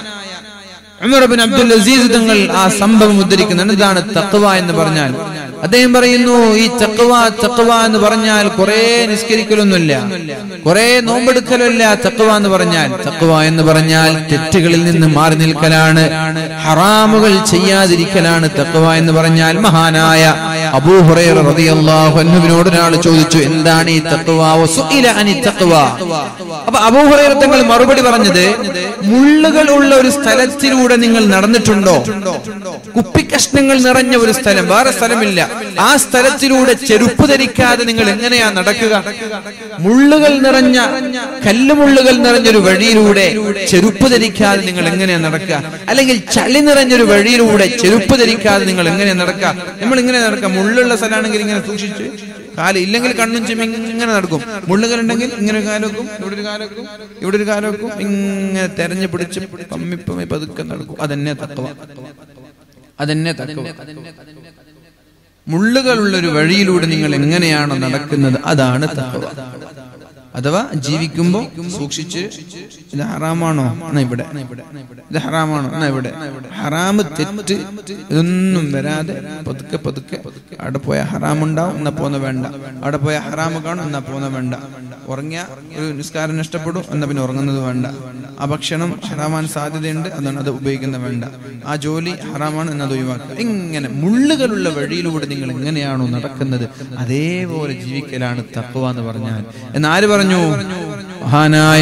ഉമർ ബിൻ അബ്ദുൽ അസീസ് തങ്ങൾ ആ സംഭവം ഉദ്ധരിക്കുന്നുണ്ട് ഇതാണ് തക്വ എന്ന് പറഞ്ഞാൽ അദ്ദേഹം പറയുന്നു ഈ തക്വ തക്വ എന്ന് പറഞ്ഞാൽ കുറെ നിസ്കരിക്കലൊന്നുമില്ല കുറെ നോമ്പെടുക്കലല്ല തക്വ എന്ന് പറഞ്ഞാൽ തക്വ എന്ന് പറഞ്ഞാൽ തെറ്റുകളിൽ നിന്ന് മാറി നിൽക്കലാണ് ഹറാമുകൾ ചെയ്യാതിരിക്കലാണ് തക്വ എന്ന് പറഞ്ഞാൽ മഹാനായ അബൂഹുറൈറ റളിയല്ലാഹു അൻഹുവിനോട് ഒരാൾ ചോദിച്ചു എന്താണ് ഈ തക്വ വസുഇല അനി തക്വ അപ്പൊ അബൂഹുറൈറ തങ്ങൾ മറുപടി പറഞ്ഞത് മുള്ളുകൾ ഉള്ള ഒരു സ്ഥലത്തിലൂടെ നിങ്ങൾ നടന്നിട്ടുണ്ടോ കുപ്പിക്കഷ്ണങ്ങൾ നിറഞ്ഞ ഒരു സ്ഥലം വേറെ സ്ഥലമില്ല ആ സ്ഥലത്തിലൂടെ ചെരുപ്പ് ധരിക്കാതെ നിങ്ങൾ എങ്ങനെയാ നടക്കുക മുള്ളുകൾ നിറഞ്ഞ കല്ലുമുള്ളുകൾ നിറഞ്ഞൊരു വഴിയിലൂടെ ചെരുപ്പ് ധരിക്കാതെ നിങ്ങൾ എങ്ങനെയാ നടക്കുക അല്ലെങ്കിൽ ചളി നിറഞ്ഞൊരു വഴിയിലൂടെ ചെരുപ്പ് ധരിക്കാതെ നിങ്ങൾ എങ്ങനെയാ നടക്കുക നമ്മൾ ഇങ്ങനെ നടക്കുക മുള്ളുള്ള സ്ഥലമാണെങ്കിൽ ഇങ്ങനെ സൂക്ഷിച്ച് കാല് ഇല്ലെങ്കിൽ കണ്ണും ചെമ്മി ഇങ്ങനെ നടക്കും മുള്ളുകൾ ഉണ്ടെങ്കിൽ ഇങ്ങനെ ഒരു കാല് വെക്കും ഇവിടെ ഒരു കാല് വെക്കും ഇവിടെ ഒരു കാല് വെക്കും ഇങ്ങനെ തെരഞ്ഞു പിടിച്ച് പമ്മി പമ്മി പതുക്കെ നടക്കും അതെന്നെ തക്കവ അതെന്നെ തക്കവ മുള്ളുകളുള്ള ഒരു വഴിയിലൂടെ നിങ്ങൾ എങ്ങനെയാണോ നടക്കുന്നത് അതാണ് തക്കവ അഥവാ ജീവിക്കുമ്പോ സൂക്ഷിച്ച് ഇത് ഹറാമാണോ എന്നാ ഇവിടെ ഇത് ഹറാമാണോ എന്നാ ഇവിടെ ഹറാമ് തെറ്റ് ഇതൊന്നും വരാതെ പതുക്കെ പതുക്കെ അവിടെ പോയ ഹറാമുണ്ടാവും എന്നാ പോന്ന വേണ്ട അവിടെ പോയ ഹറാമ് കാണും എന്നാ പോന്ന വേണ്ട ഉറങ്ങിയ ഒരു നിസ്കാരം നഷ്ടപ്പെടും എന്നാ പിന്നെ ഉറങ്ങുന്നത് വേണ്ട ആ ഭക്ഷണം ഹറാമാൻ സാധ്യതയുണ്ട് അതാണ് അത് ഉപയോഗിക്കുന്നത് വേണ്ട ആ ജോലി ഹറാമാണ് എന്നത് ഒഴിവാക്കുക ഇങ്ങനെ മുള്ളുകളുള്ള വഴിയിലൂടെ നിങ്ങൾ എങ്ങനെയാണോ നടക്കുന്നത് അതേപോലെ ജീവിക്കലാണ് തക്കുവ എന്ന് പറഞ്ഞാൽ എന്ന് ആര് പറഞ്ഞു മഹാനായ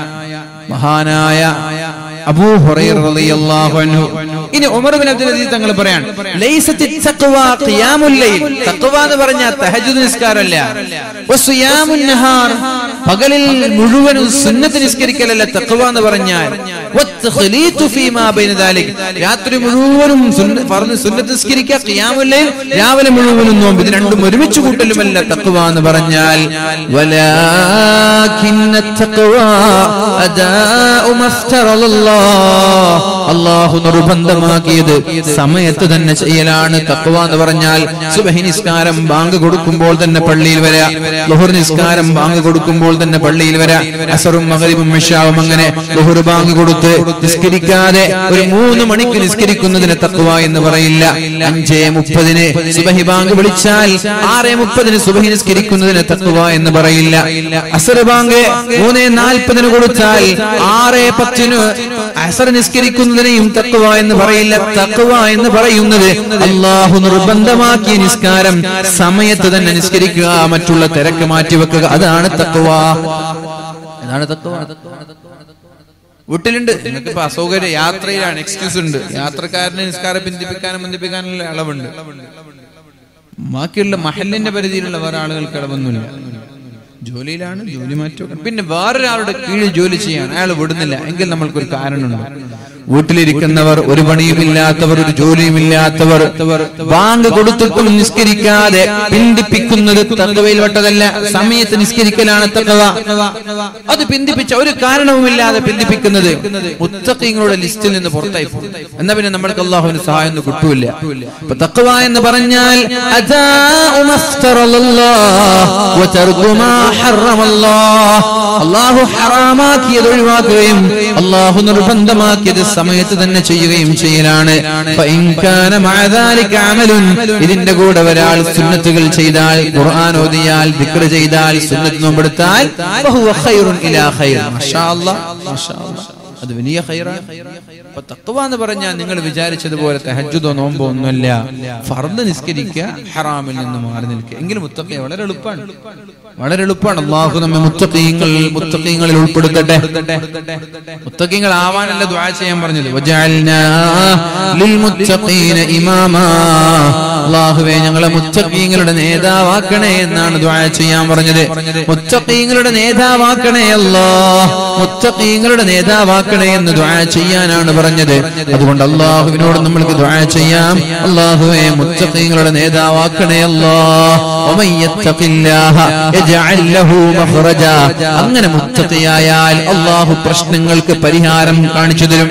മഹാനായ അബൂ ഹുറൈറ റളിയല്ലാഹു അൻഹു ഇനി ഉമർ ബിൻ അബ്ദുൽ അസീസ് തങ്ങൾ പറയാണ് ലൈസത്തി തഖ്വ ഖിയാമുൽ ലൈൽ തഖ്വ എന്ന് പറഞ്ഞാൽ തഹജ്ജുദ് നിസ്കാരമല്ല വസിയാമുൻ നഹാർ പകലിൽ മുഴുവനും സുന്നത്ത് നിസ്കരിക്കലല്ല തഖ്വ എന്ന് പറഞ്ഞാൽ വത്തഖ്ലീതു ഫീമാ ബൈന ദാലിക് രാത്രി മുഴുവനും സുന്ന- ഫർദ് സുന്നത്ത് നിസ്കരിക്കുക ഖിയാമുൽ ലൈൽ രാവിലെ മുഴുവനും നോമ്പ് ഇത് രണ്ടും ഒരുമിച്ച് കൂട്ടലുമല്ല തഖ്വ എന്ന് പറഞ്ഞാൽ വലാകിന്ന തഖ്വ അദാഉ മഫ്തറല്ലാഹ് അള്ളാഹു നിർബന്ധമാക്കിയത് സമയത്ത് തന്നെ ചെയ്യലാണ് തക്വ എന്ന് പറഞ്ഞാൽ സുബഹി നിസ്കാരം ബാങ്ക് കൊടുക്കുമ്പോൾ തന്നെ പള്ളിയിൽ വരാ ലുഹുർ നിസ്കാരം ബാങ്ക് കൊടുക്കുമ്പോൾ തന്നെ പള്ളിയിൽ വരാ അസറും മകരിബും മിഷാവും അങ്ങനെ ലുഹുർ ബാങ്ക് കൊടുത്ത് നിസ്കരിക്കാതെ ഒരു മൂന്ന് മണിക്ക് നിസ്കരിക്കുന്നതിന് തക്വ എന്ന് പറയില്ല അഞ്ചേ മുപ്പതിന് സുബഹി ബാങ്ക് വിളിച്ചാൽ ആറേ മുപ്പതിന് സുബഹി നിസ്കരിക്കുന്നതിന് തക്വ എന്ന് പറയില്ല അസർ ബാങ്ക് മൂന്നേ നാൽപ്പതിന് കൊടുത്താൽ ആറേ പത്തിന് അസർ നിസ്കരിക്കുന്നതിനെയും തക്വ എന്ന് പറയില്ല തക്വ എന്ന് പറയുന്നത് അള്ളാഹു നിർബന്ധമാക്കിയ നിസ്കാരം സമയത്ത് തന്നെ നിസ്കരിക്കുക മറ്റുള്ള തിരക്ക് മാറ്റിവെക്കുക അതാണ് തക്വ അതാണ് തത്വ വീട്ടിലുണ്ട് നിങ്ങൾക്ക് ഇപ്പൊ അസൗകര്യ യാത്രയിലാണ് എക്സ്ക്യൂസ് ഉണ്ട് യാത്രക്കാരനെ നിസ്കാരം ബന്ധിപ്പിക്കാനും ബന്ധിപ്പിക്കാനുള്ള അളവുണ്ട് ബാക്കിയുള്ള മഹലിന്റെ പരിധിയിലുള്ള വേറെ ആളുകൾക്ക് അളവൊന്നുമില്ല ജോലിയിലാണ് ജോലി മാറ്റി വെക്കണം പിന്നെ വേറൊരാളുടെ കീഴിൽ ജോലി ചെയ്യാൻ അയാൾ വിടുന്നില്ല എങ്കിൽ നമ്മൾക്കൊരു കാരണമുണ്ട് വീട്ടിലിരിക്കുന്നവർ ഒരു പണിയുമില്ലാത്തവർ ഒരു ജോലിയുമില്ലാത്തവർ ബാങ്ക് കൊടുത്തിട്ടും നിസ്കരിക്കാതെ പിന്തിപ്പിക്കുന്നത് തക്കവയിൽ പെട്ടതല്ല സമയത്ത് നിസ്കരിക്കലാണ് തക്കവ അത് പിന്തിപ്പിച്ച ഒരു കാരണവുമില്ലാതെ പിന്തിപ്പിക്കുന്നത് മുത്തക്കിങ്ങളുടെ ലിസ്റ്റിൽ നിന്ന് പുറത്തായി പോകും എന്നാ പിന്നെ നമ്മൾക്ക് അള്ളാഹുവിന് സഹായം ഒന്നും കിട്ടൂല ഇപ്പൊ തക്കവ എന്ന് പറഞ്ഞാൽ അദാഉ മഫ്തറലല്ലാഹ് വതർകു മാ ഹറമല്ലാഹ് അള്ളാഹു ഹറാമാക്കിയത് ഒഴിവാക്കുകയും അള്ളാഹു നിർബന്ധമാക്കിയത് സമയത്ത് തന്നെ ചെയ്യുകയും ചെയ്യലാണ് ഫഇൻ കാന മഅ ദാലിക അമലുൻ ഇതിന്റെ കൂടെ ഒരാൾ സുന്നത്തുകൾ ചെയ്താൽ ഖുർആൻ ഓതിയാൽ ദിക്ർ ചെയ്താൽ സുന്നത്ത് നോമ്പെടുത്താൽ ഫഹുവ ഖൈറുൻ ഇലാ ഖൈർ മാഷാ അല്ലാഹ് മാഷാ അല്ലാഹ് അത് വലിയ ഖൈറാണ് അപ്പൊ തഖ്വ എന്ന് പറഞ്ഞാൽ നിങ്ങൾ വിചാരിച്ചതുപോലെ തഹജ്ജുദോ നോമ്പോ ഒന്നുമല്ല ഫർദ് നിസ്കരിക്കുക ഹറാമിൽ നിന്ന് മാറി നിൽക്കുക എങ്കിലും മുത്തഖി വളരെ എളുപ്പമാണ് വളരെ എളുപ്പമാണ് അള്ളാഹു നമ്മെ മുത്തഖീങ്ങൾ മുത്തഖീങ്ങളിൽ ഉൾപ്പെടുത്തട്ടെ മുത്തഖീങ്ങൾ ആവാനല്ല ദുആ ചെയ്യാൻ പറഞ്ഞത് വജഅൽനാ ലിൽമുത്തഖീന ഇമാമാ അള്ളാഹുവേ ഞങ്ങളെ മുത്തഖീങ്ങളുടെ നേതാവാക്കണേ എന്നാണ് ദുആ ചെയ്യാൻ പറഞ്ഞത് മുത്തഖീങ്ങളുടെ നേതാവാക്കണേ അല്ലാ മുത്തഖീങ്ങളുടെ നേതാവാക്കണേ എന്ന് ദുആ ചെയ്യാനാണ് പറഞ്ഞത് അതുകൊണ്ട് അള്ളാഹുവിനോട് നമ്മൾക്ക് ദുആ ചെയ്യാം അള്ളാഹുവേ മുത്തഖീങ്ങളുടെ നേതാവാക്കണേ അല്ലാ വമൻ യത്തഖില്ലാഹ യജ്അൽ ലഹു മഖ്റജ അങ്ങനെ മുത്തഖിയായാൽ അള്ളാഹു പ്രശ്നങ്ങൾക്ക് പരിഹാരം കാണിച്ചു തരും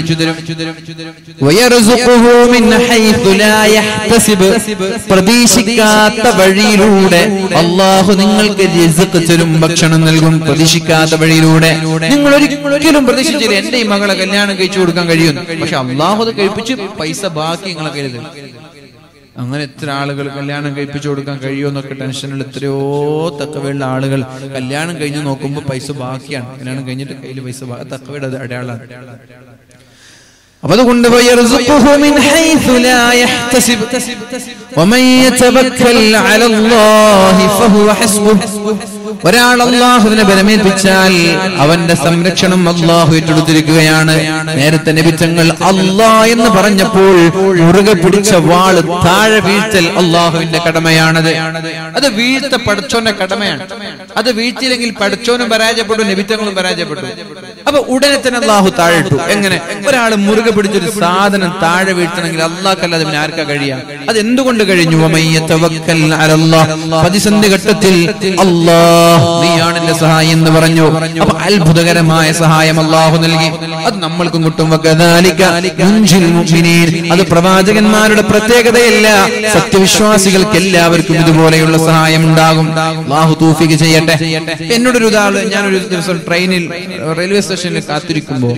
വയർസുഖുഹു മിൻ ഹൈഥു ലാ യഹ്തസിബ് പ്രതീക്ഷിക്കാത്ത വഴിയിലൂടെ അള്ളാഹു നിങ്ങൾക്ക് റിസ്ക് തരും ഭക്ഷണം നൽകും പ്രതീക്ഷിക്കാത്ത വഴിയിലൂടെ നിങ്ങൾ ഒരിക്കലും പ്രതീക്ഷിച്ചില്ല എന്റെ ഈ മകളെ കല്യാണം കഴിച്ചു കൊടുക്കാൻ കഴിയുന്നു പക്ഷെ അള്ളാഹു അത് കഴിപ്പിച്ച് പൈസ ബാക്കി നിങ്ങളെ കയ്യിൽ തരും അങ്ങനെ എത്ര ആളുകൾ കല്യാണം കഴിപ്പിച്ചു കൊടുക്കാൻ കഴിയുമെന്നൊക്കെ ടെൻഷനിൽ എത്രയോ തക്കവയുള്ള ആളുകൾ കല്യാണം കഴിഞ്ഞ് നോക്കുമ്പോൾ പൈസ ബാക്കിയാണ് കല്യാണം കഴിഞ്ഞിട്ട് കയ്യിൽ പൈസ ബാ- തക്കവയുടെ അത് അടയാളാണ് അപ്പൊ അതുകൊണ്ട് ويرزقه من حيث لا يحتسب ومن يتوكل على الله فهو حسبه ഒരാൾ അള്ളാഹുവിനെ ബലമേൽപ്പിച്ചാൽ അവന്റെ സംരക്ഷണം അള്ളാഹു ഏറ്റെടുത്തിരിക്കുകയാണ് നേരത്തെ നബിത്തങ്ങൾ അള്ളാ എന്ന് പറഞ്ഞപ്പോൾ മുറുകെ പിടിച്ച വാള് താഴെ വീഴ്ത്തൽ അള്ളാഹുവിന്റെ കടമയാണത് അത് വീഴ്ത്ത പഠിച്ചോന്റെ കടമയാണ് അത് വീഴ്ത്തിയില്ലെങ്കിൽ പഠിച്ചോനും പരാജയപ്പെട്ടു നബിത്തങ്ങളും പരാജയപ്പെട്ടു അപ്പൊ ഉടനെ തന്നെ അള്ളാഹു താഴെ ഇട്ടു എങ്ങനെ ഒരാൾ മുറുകെ പിടിച്ചൊരു സാധനം താഴെ വീഴ്ത്തണമെങ്കിൽ അള്ളാഹ്ക്കല്ലാതെ പിന്നെ ആർക്കാ കഴിയാ അത് എന്തുകൊണ്ട് കഴിഞ്ഞു വമയ്യ തവക്കൽ അലല്ലാഹ്. പ്രതിസന്ധി ഘട്ടത്തിൽ അള്ളാഹ് നീയാണല്ലേ സഹായം എന്ന് പറഞ്ഞു അപ്പൊ അത്ഭുതകരമായ സഹായം അള്ളാഹു നൽകി അത് നമ്മൾക്കും കിട്ടും വകദാലിക മുൻജിൽ മുഅ്മിനീൻ. അത് പ്രവാചകന്മാരുടെ പ്രത്യേകതയല്ല സത്യവിശ്വാസികൾക്ക് എല്ലാവർക്കും ഇതുപോലെയുള്ള സഹായം ഉണ്ടാകും അള്ളാഹു തൂഫിക്ക് ചെയ്യട്ടെ എന്നോടൊരു ഇതാള് ഞാനൊരു ദിവസം ട്രെയിനിൽ റെയിൽവേ സ്റ്റേഷനിൽ കാത്തിരിക്കുമ്പോ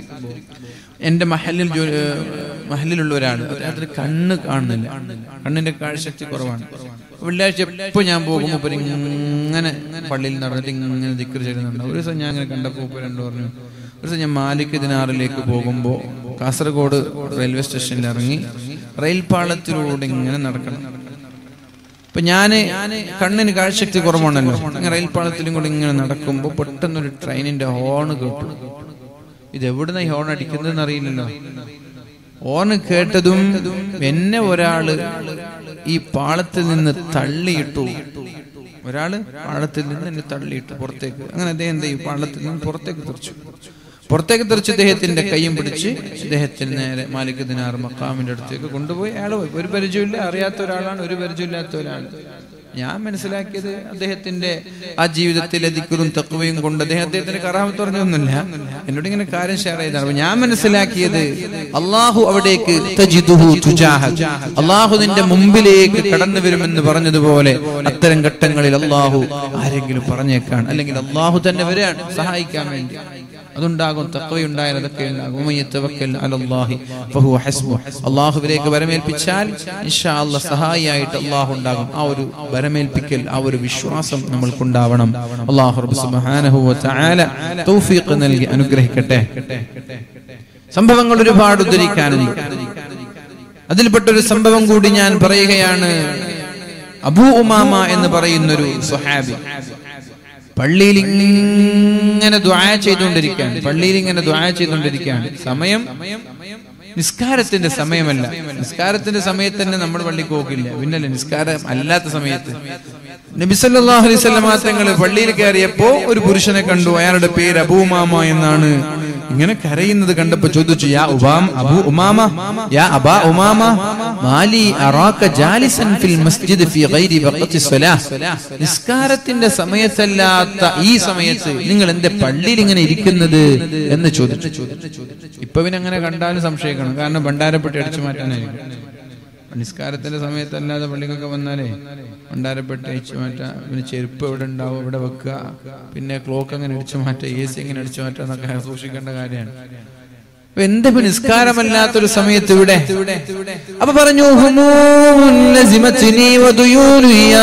എന്റെ മഹലിൽ ജോ- ഏഹ് മഹലിലുള്ള ഒരാൾ അതിന് കണ്ണ് കാണുന്നില്ല കണ്ണിന്റെ കാഴ്ചശക്തി കുറവാണ് വെള്ളിയാഴ്ച എപ്പോ ഞാൻ പോകുമ്പോ ഇപ്പൊ ഇങ്ങനെ പള്ളിയിൽ നടന്നിട്ട് ഇങ്ങനെ ദിക്കർ ചെയ്യുന്നുണ്ട് ഒരു ദിവസം ഞാൻ ഇങ്ങനെ കണ്ടപ്പോ ഇപ്പൊ രണ്ടു പറഞ്ഞു ഒരു ദിവസം ഞാൻ മാലിക് ദിനാറിലേക്ക് പോകുമ്പോ കാസർഗോഡ് റെയിൽവേ സ്റ്റേഷനിൽ ഇറങ്ങി റെയിൽ പാളത്തിലൂടെ ഇങ്ങനെ നടക്കണം ഇപ്പൊ ഞാന് കണ്ണിന് കാഴ്ചശക്തി കുറവാണല്ലോ ഇങ്ങനെ റെയിൽ പാളത്തിലും കൂടി ഇങ്ങനെ നടക്കുമ്പോ പെട്ടെന്നൊരു ട്രെയിനിന്റെ ഹോൺ കേട്ടു ഇത് എവിടുന്ന ഈ ഹോൺ അടിക്കുന്നതെന്ന് അറിയില്ലല്ലോ ഹോൺ കേട്ടതും എന്നെ ഒരാള് ഈ പാളത്തിൽ നിന്ന് തള്ളിയിട്ടു ഒരാള് പാളത്തിൽ നിന്ന് എന്നെ തള്ളിയിട്ടു പുറത്തേക്ക് അങ്ങനെ അദ്ദേഹം എന്ത് ചെയ്യും പാളത്തിൽ നിന്ന് പുറത്തേക്ക് തെറിച്ചു പുറത്തേക്ക് തെറിച്ച് ഇദ്ദേഹത്തിന്റെ കൈയും പിടിച്ച് ഇദ്ദേഹത്തിന് നേരെ മാലിക് ദിനാർ മക്കാമിന്റെ അടുത്തേക്ക് കൊണ്ടുപോയി അയാൾ പോയി ഒരു പരിചയമില്ല അറിയാത്ത ഒരാളാണ് ഒരു പരിചയമില്ലാത്ത ഒരാൾ ഞാൻ മനസ്സിലാക്കിയത് അദ്ദേഹത്തിന്റെ ആ ജീവിതത്തിലെ ദിക്കറും തക്കവയും കൊണ്ട് അദ്ദേഹം അദ്ദേഹത്തിന്റെ കറാമത്ത് പറഞ്ഞൊന്നുമില്ല എന്നോട് ഇങ്ങനെ കാര്യം ഷെയർ ചെയ്താണ് അപ്പൊ ഞാൻ മനസ്സിലാക്കിയത് അള്ളാഹു അവിടേക്ക് തജിദുഹു തുജാഹക്. അള്ളാഹു നിന്റെ മുമ്പിലേക്ക് കടന്നു വരുമെന്ന് പറഞ്ഞതുപോലെ അത്തരം ഘട്ടങ്ങളിൽ അള്ളാഹു ആരെങ്കിലും പറഞ്ഞേക്കാണ് അല്ലെങ്കിൽ അള്ളാഹു തന്നെ വരികയാണ് സഹായിക്കാൻ വേണ്ടി അതുണ്ടാകും തക്കവയുണ്ടായാൽ അതൊക്കെ ഉണ്ടാകും ഉമ്മൻ യതവക്കൽ അലല്ലാഹി ഫഹുവ ഹസ്ബു. അള്ളാഹുവിലേക്ക് വരമേൽപ്പിച്ചാൽ ഇൻഷാ അല്ലാഹ് സഹായിയായിട്ട് അള്ളാഹു ഉണ്ടാകും ആ ഒരു വരമേൽപ്പിക്കൽ ആ ഒരു വിശ്വാസം നമ്മൾക്കുണ്ടാവണം അള്ളാഹു റബ്ബ് സുബ്ഹാനഹു വ തആല തൗഫീഖ് നൽകി അനുഗ്രഹിക്കട്ടെ സംഭവങ്ങൾ ഒരുപാട് ഉദ്ധരിക്കാനുണ്ട് അതിൽപ്പെട്ടൊരു സംഭവം കൂടി ഞാൻ പറയുകയാണ് അബൂ ഉമാമ എന്ന് പറയുന്നൊരു സ്വഹാബി പള്ളിയിൽ ഇങ്ങനെ ദ്വാ ചെയ്തുകൊണ്ടിരിക്കുകയാണ് പള്ളിയിൽ ഇങ്ങനെ ദ്വാ ചെയ്തുകൊണ്ടിരിക്കുകയാണ് സമയം നിസ്കാരത്തിന്റെ സമയമല്ല നിസ്കാരത്തിന്റെ സമയത്ത് തന്നെ നമ്മൾ പള്ളിക്ക് പോക്കില്ല പിന്നല്ലേ നിസ്കാരം അല്ലാത്ത സമയത്ത് നബിസല്ലാഹു അലൈഹി സ്വലമാ തങ്ങൾ പള്ളിയിൽ കയറിയപ്പോ ഒരു പുരുഷനെ കണ്ടു അയാളുടെ പേര് അബൂമാമ എന്നാണ് ഇങ്ങനെ കരയുന്നത് കണ്ടപ്പോ ചോദിച്ചു യാ ഉബാം അബു ഉമാമ യാ അബാ ഉമാമ മാലി അറാക ജാലിസൻ ഫിൽ മസ്ജിദ് ഫി ഗൈരി വഖത്തി സ്വലാഹ് നിസ്കാരത്തിന്റെ സമയത്തല്ലാത്ത ഈ സമയത്ത് നിങ്ങൾ എന്റെ പള്ളിയിൽ ഇങ്ങനെ ഇരിക്കുന്നത് എന്ന് ചോദിച്ചു ഇപ്പൊ പിന്നെ അങ്ങനെ കണ്ടാലും സംശയിക്കണം കാരണം ഭണ്ഡാരപ്പെട്ടി അടിച്ചു മാറ്റാനായിരിക്കും നിസ്കാരത്തിന്റെ സമയത്തല്ലാതെ പള്ളിക്കൊക്കെ വന്നാലേ ഭണ്ഡാരപ്പെട്ടി അടിച്ചു മാറ്റാം പിന്നെ ചെരുപ്പ് എവിടെ ഉണ്ടാവും എവിടെ വെക്കുക പിന്നെ ക്ലോക്ക് അങ്ങനെ അടിച്ചു മാറ്റുക എ സി എങ്ങനെ അടിച്ചു മാറ്റുക എന്നൊക്കെ സൂക്ഷിക്കേണ്ട കാര്യമാണ് അപ്പൊ എന്താ ഇപ്പൊ നിസ്കാരമല്ലാത്തൊരു സമയത്ത് ഇവിടെ അപ്പൊ പറഞ്ഞു "ഹുമൂമുൻ ലസിമത്നി വദുയൂനു യാ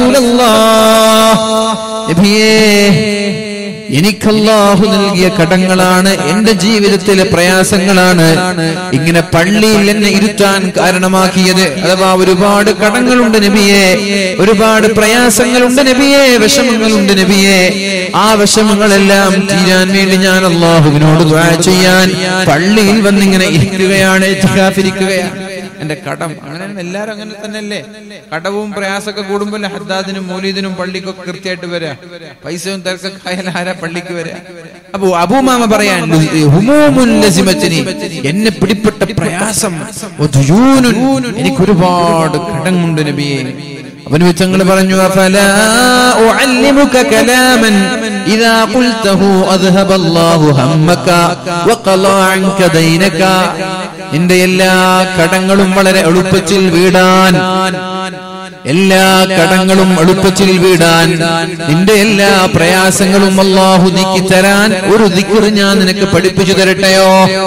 റസൂലല്ലാഹ്." നബിയേ എനിക്ക് അല്ലാഹു നൽകിയ കടങ്ങളാണ് എന്റെ ജീവിതത്തിലെ പ്രയാസങ്ങളാണ് ഇങ്ങനെ പള്ളിയിൽ എന്നെ ഇരുത്താൻ കാരണമാക്കിയത് അഥവാ ഒരുപാട് കടങ്ങളുണ്ട് നബിയെ ഒരുപാട് പ്രയാസങ്ങളുണ്ട് നബിയെ വിഷമങ്ങളുണ്ട് നബിയെ ആ വിഷമങ്ങളെല്ലാം തീരാൻ വേണ്ടി ഞാൻ അള്ളാഹുവിനോട് ദുആ ചെയ്യാൻ പള്ളിയിൽ വന്നിങ്ങനെ ഇരിക്കുകയാണ് ഇരിക്കുകയാണ് എന്റെ കടം അങ്ങനെ എല്ലാരും അങ്ങനെ തന്നെയല്ലേ കടവും പ്രയാസമൊക്കെ കൂടുമ്പോൾ ഹദ്ദാദിനും മൗലീദിനും പള്ളിക്കൊക്കെ കൃത്യമായിട്ട് വരാ പൈസയും തിരക്കൊക്കെ ആയാൽ ആരാ പള്ളിക്ക് വരാ അപ്പൊ അബൂമാമ പറയാൻ ഹുമൂമുൻ ലസിമത്തിനി എന്നെ പിടിപ്പെട്ട പ്രയാസം വദുയൂനുൻ. എനിക്ക് ഒരുപാട് കടമുണ്ട് നബിയെ അവന് വിത്തങ്ങൾ പറഞ്ഞു അഫലാ ഉഅല്ലിമുക കലാമൻ ഇദാ ഖുൽതഹു അദ്ഹബ അല്ലാഹു ഹമ്മക വഖളാ അൻക ദൈനക നിന്റെ എല്ലാ കടങ്ങളും വളരെ എളുപ്പത്തിൽ വീടാൻ എല്ലാ കടങ്ങളും എളുപ്പത്തിൽ വീടാൻ നിന്റെ എല്ലാ പ്രയാസങ്ങളും അള്ളാഹു നീക്കി തരാൻ ഒരു ദിക്കർ ഞാൻ നിനക്ക് പഠിപ്പിച്ചു തരട്ടെയോ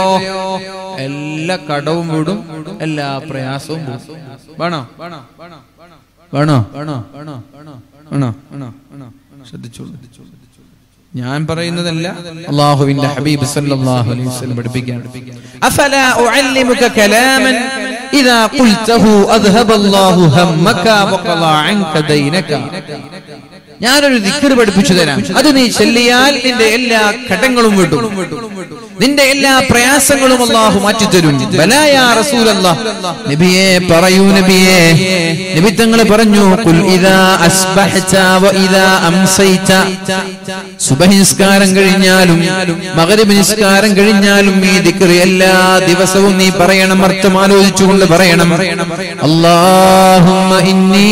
എല്ലാ കടവും വീടും എല്ലാ പ്രയാസവും വീടും. വേണോ വേണോ വേണോ വേണോ വേണോ വേണോ വേണോ വേണോ ശ്രദ്ധിച്ചോളൂ ഞാൻ പറയുന്നതല്ല അള്ളാഹുവിന്റെ ഹബീബ് സല്ലല്ലാഹു അലൈഹി വസല്ലം പഠിപ്പിക്കുകയാണ് അഫലാ ഉഅല്ലിമുക കലാമൻ ഇദാ ഖുൽതഹു അദ്ഹബ അല്ലാഹു ഹമ്മക വഖളാ അൻക ദൈനക ഞാനൊരു ദിക്ർ പഠിപ്പിച്ചു തരാം അത് നീ ചൊല്ലിയാൽ നിന്റെ എല്ലാ കടങ്ങളും വിടും നിന്റെ എല്ലാ പ്രയാസങ്ങളും അള്ളാഹു മാറ്റിത്തരും ബലായ റസൂലല്ലാഹ് നബിയെ പറയൂ നബിയെ നബി തങ്ങൾ പറഞ്ഞു കുൽ ഇദാ അസ്ബഹത വ ഇദാ അംസൈത സുബഹി നിസ്കാരം കഴിഞ്ഞാലും മഗ്രിബ് നിസ്കാരം കഴിഞ്ഞാലും ഈ ദിക്ർ എല്ലാ ദിവസവും നീ പറയണം അർത്ഥം ആലോചിച്ചുകൊണ്ട് പറയണം അല്ലാഹുമ്മ ഇന്നി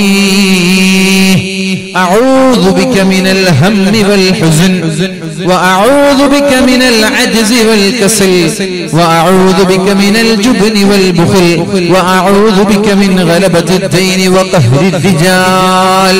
أعوذ بك من الهم والحزن وأعوذ بك من العجز والكسل وأعوذ بك من الجبن والبخل وأعوذ بك من غلبة الدين وقهر الرجال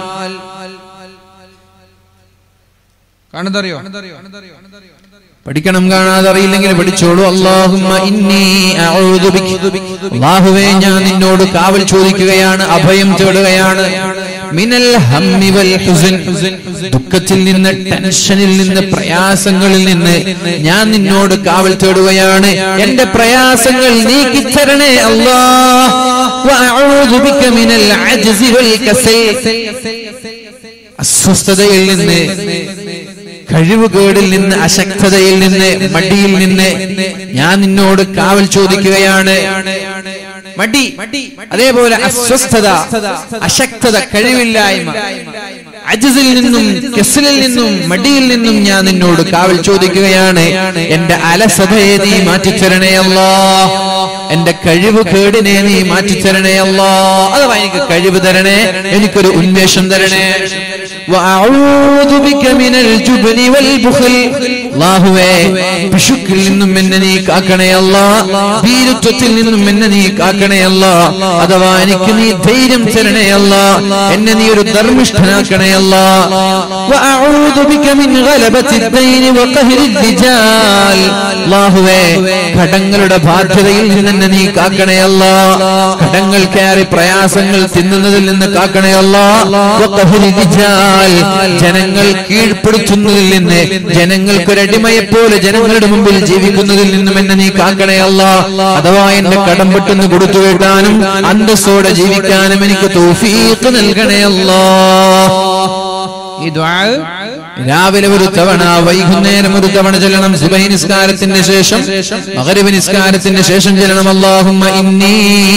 കാണതറിയോ പഠിക്കണം കാണാതെ അറിയില്ലെങ്കിൽ പഠിച്ചോളൂ അള്ളാഹുമ്മ ഇന്നി അഊദു ബിക അല്ലാഹുവേ ഞാൻ നിന്നോട് കാവൽ ചോദിക്കുകയാണ് അഭയം തേടുകയാണ് മിനൽ ഹമ്മി വൽ ഹുസൻ ദുഃഖത്തിൽ നിന്ന് ടെൻഷനിൽ നിന്ന് പ്രയാസങ്ങളിൽ നിന്ന് ഞാൻ നിന്നോട് കാവൽ തേടുകയാണ് എന്റെ പ്രയാസങ്ങൾ നീക്കി തരണേ അല്ലാഹ് വഅഊദു ബിക മിനൽ അജ്സി വൽ കസൽ അസ്വസ്ഥതയിൽ നിന്ന് കഴിവുകേടിൽ നിന്ന് അശക്തതയിൽ നിന്ന് മടിയിൽ നിന്ന് ഞാൻ നിന്നോട് കാവൽ ചോദിക്കുകയാണ് മടി അതേപോലെ അസ്വസ്ഥത അശക്തത കഴിവില്ലായ്മ അജിസിൽ നിന്നും കെസിലിൽ നിന്നും മടിയിൽ നിന്നും ഞാൻ നിന്നോട് കാവൽ ചോദിക്കുകയാണ് എന്റെ അലസതയെ നീ മാറ്റിത്തരണേ അല്ലാ എന്റെ കഴിവ് കേടിനെ നീ മാറ്റിത്തരണേ അല്ലാ അഥവാ എനിക്ക് കഴിവ് തരണേ എനിക്കൊരു ഉന്മേഷം തരണേ وأعوذ بك من الجبن والبخل അല്ലാഹുവേ പിശുക്കിൽ നിന്നും എന്നെ നീ കാക്കണേ അല്ല ഭീരുത്വത്തിൽ നിന്നും എന്നെ നീ കാക്കണേ അല്ല അഥവാ എനിക്ക് നീ ധൈര്യം തരണേ അല്ല എന്നെ നീ ഒരു ധർമ്മിഷ്ഠനാക്കണേ അല്ല وأعوذ بك من غلبة الدين وقهر الرجال അല്ലാഹുവേ കടങ്ങളുടെ ബാധ്യതയിൽ നിന്ന് എന്നെ നീ കാക്കണേ അല്ല കടങ്ങൾ കയറി പ്രയാസങ്ങൾ തിന്നുന്നതിൽ നിന്ന് കാക്കണേ അല്ല وقهر الرجال ജനങ്ങൾ കീഴ്പ്പെടുത്തുന്നതിൽ നിന്ന് ജനങ്ങൾക്കൊരടിമയെ പോലെ ജനങ്ങളുടെ മുമ്പിൽ ജീവിക്കുന്നതിൽ നിന്നും എന്നെ നീ കാക്കണേ അല്ല അഥവാ എന്റെ കടം പെട്ടെന്ന് കൊടുത്തു കേട്ടാനും അന്തസ്സോടെ ജീവിക്കാനും എനിക്ക് തോഫീക്ക് നൽകണേ അല്ലാ ഈ ദുആ രാവിലെ ഒരു തവണ വൈകുന്നേരം ഒരു തവണ ചെല്ലണം സുബൈ നിസ്കാരത്തിന്റെ ശേഷം മകരിബ് നിസ്കാരത്തിന്റെ ശേഷം ചെല്ലണം അല്ലാഹുമ്മ ഇന്നി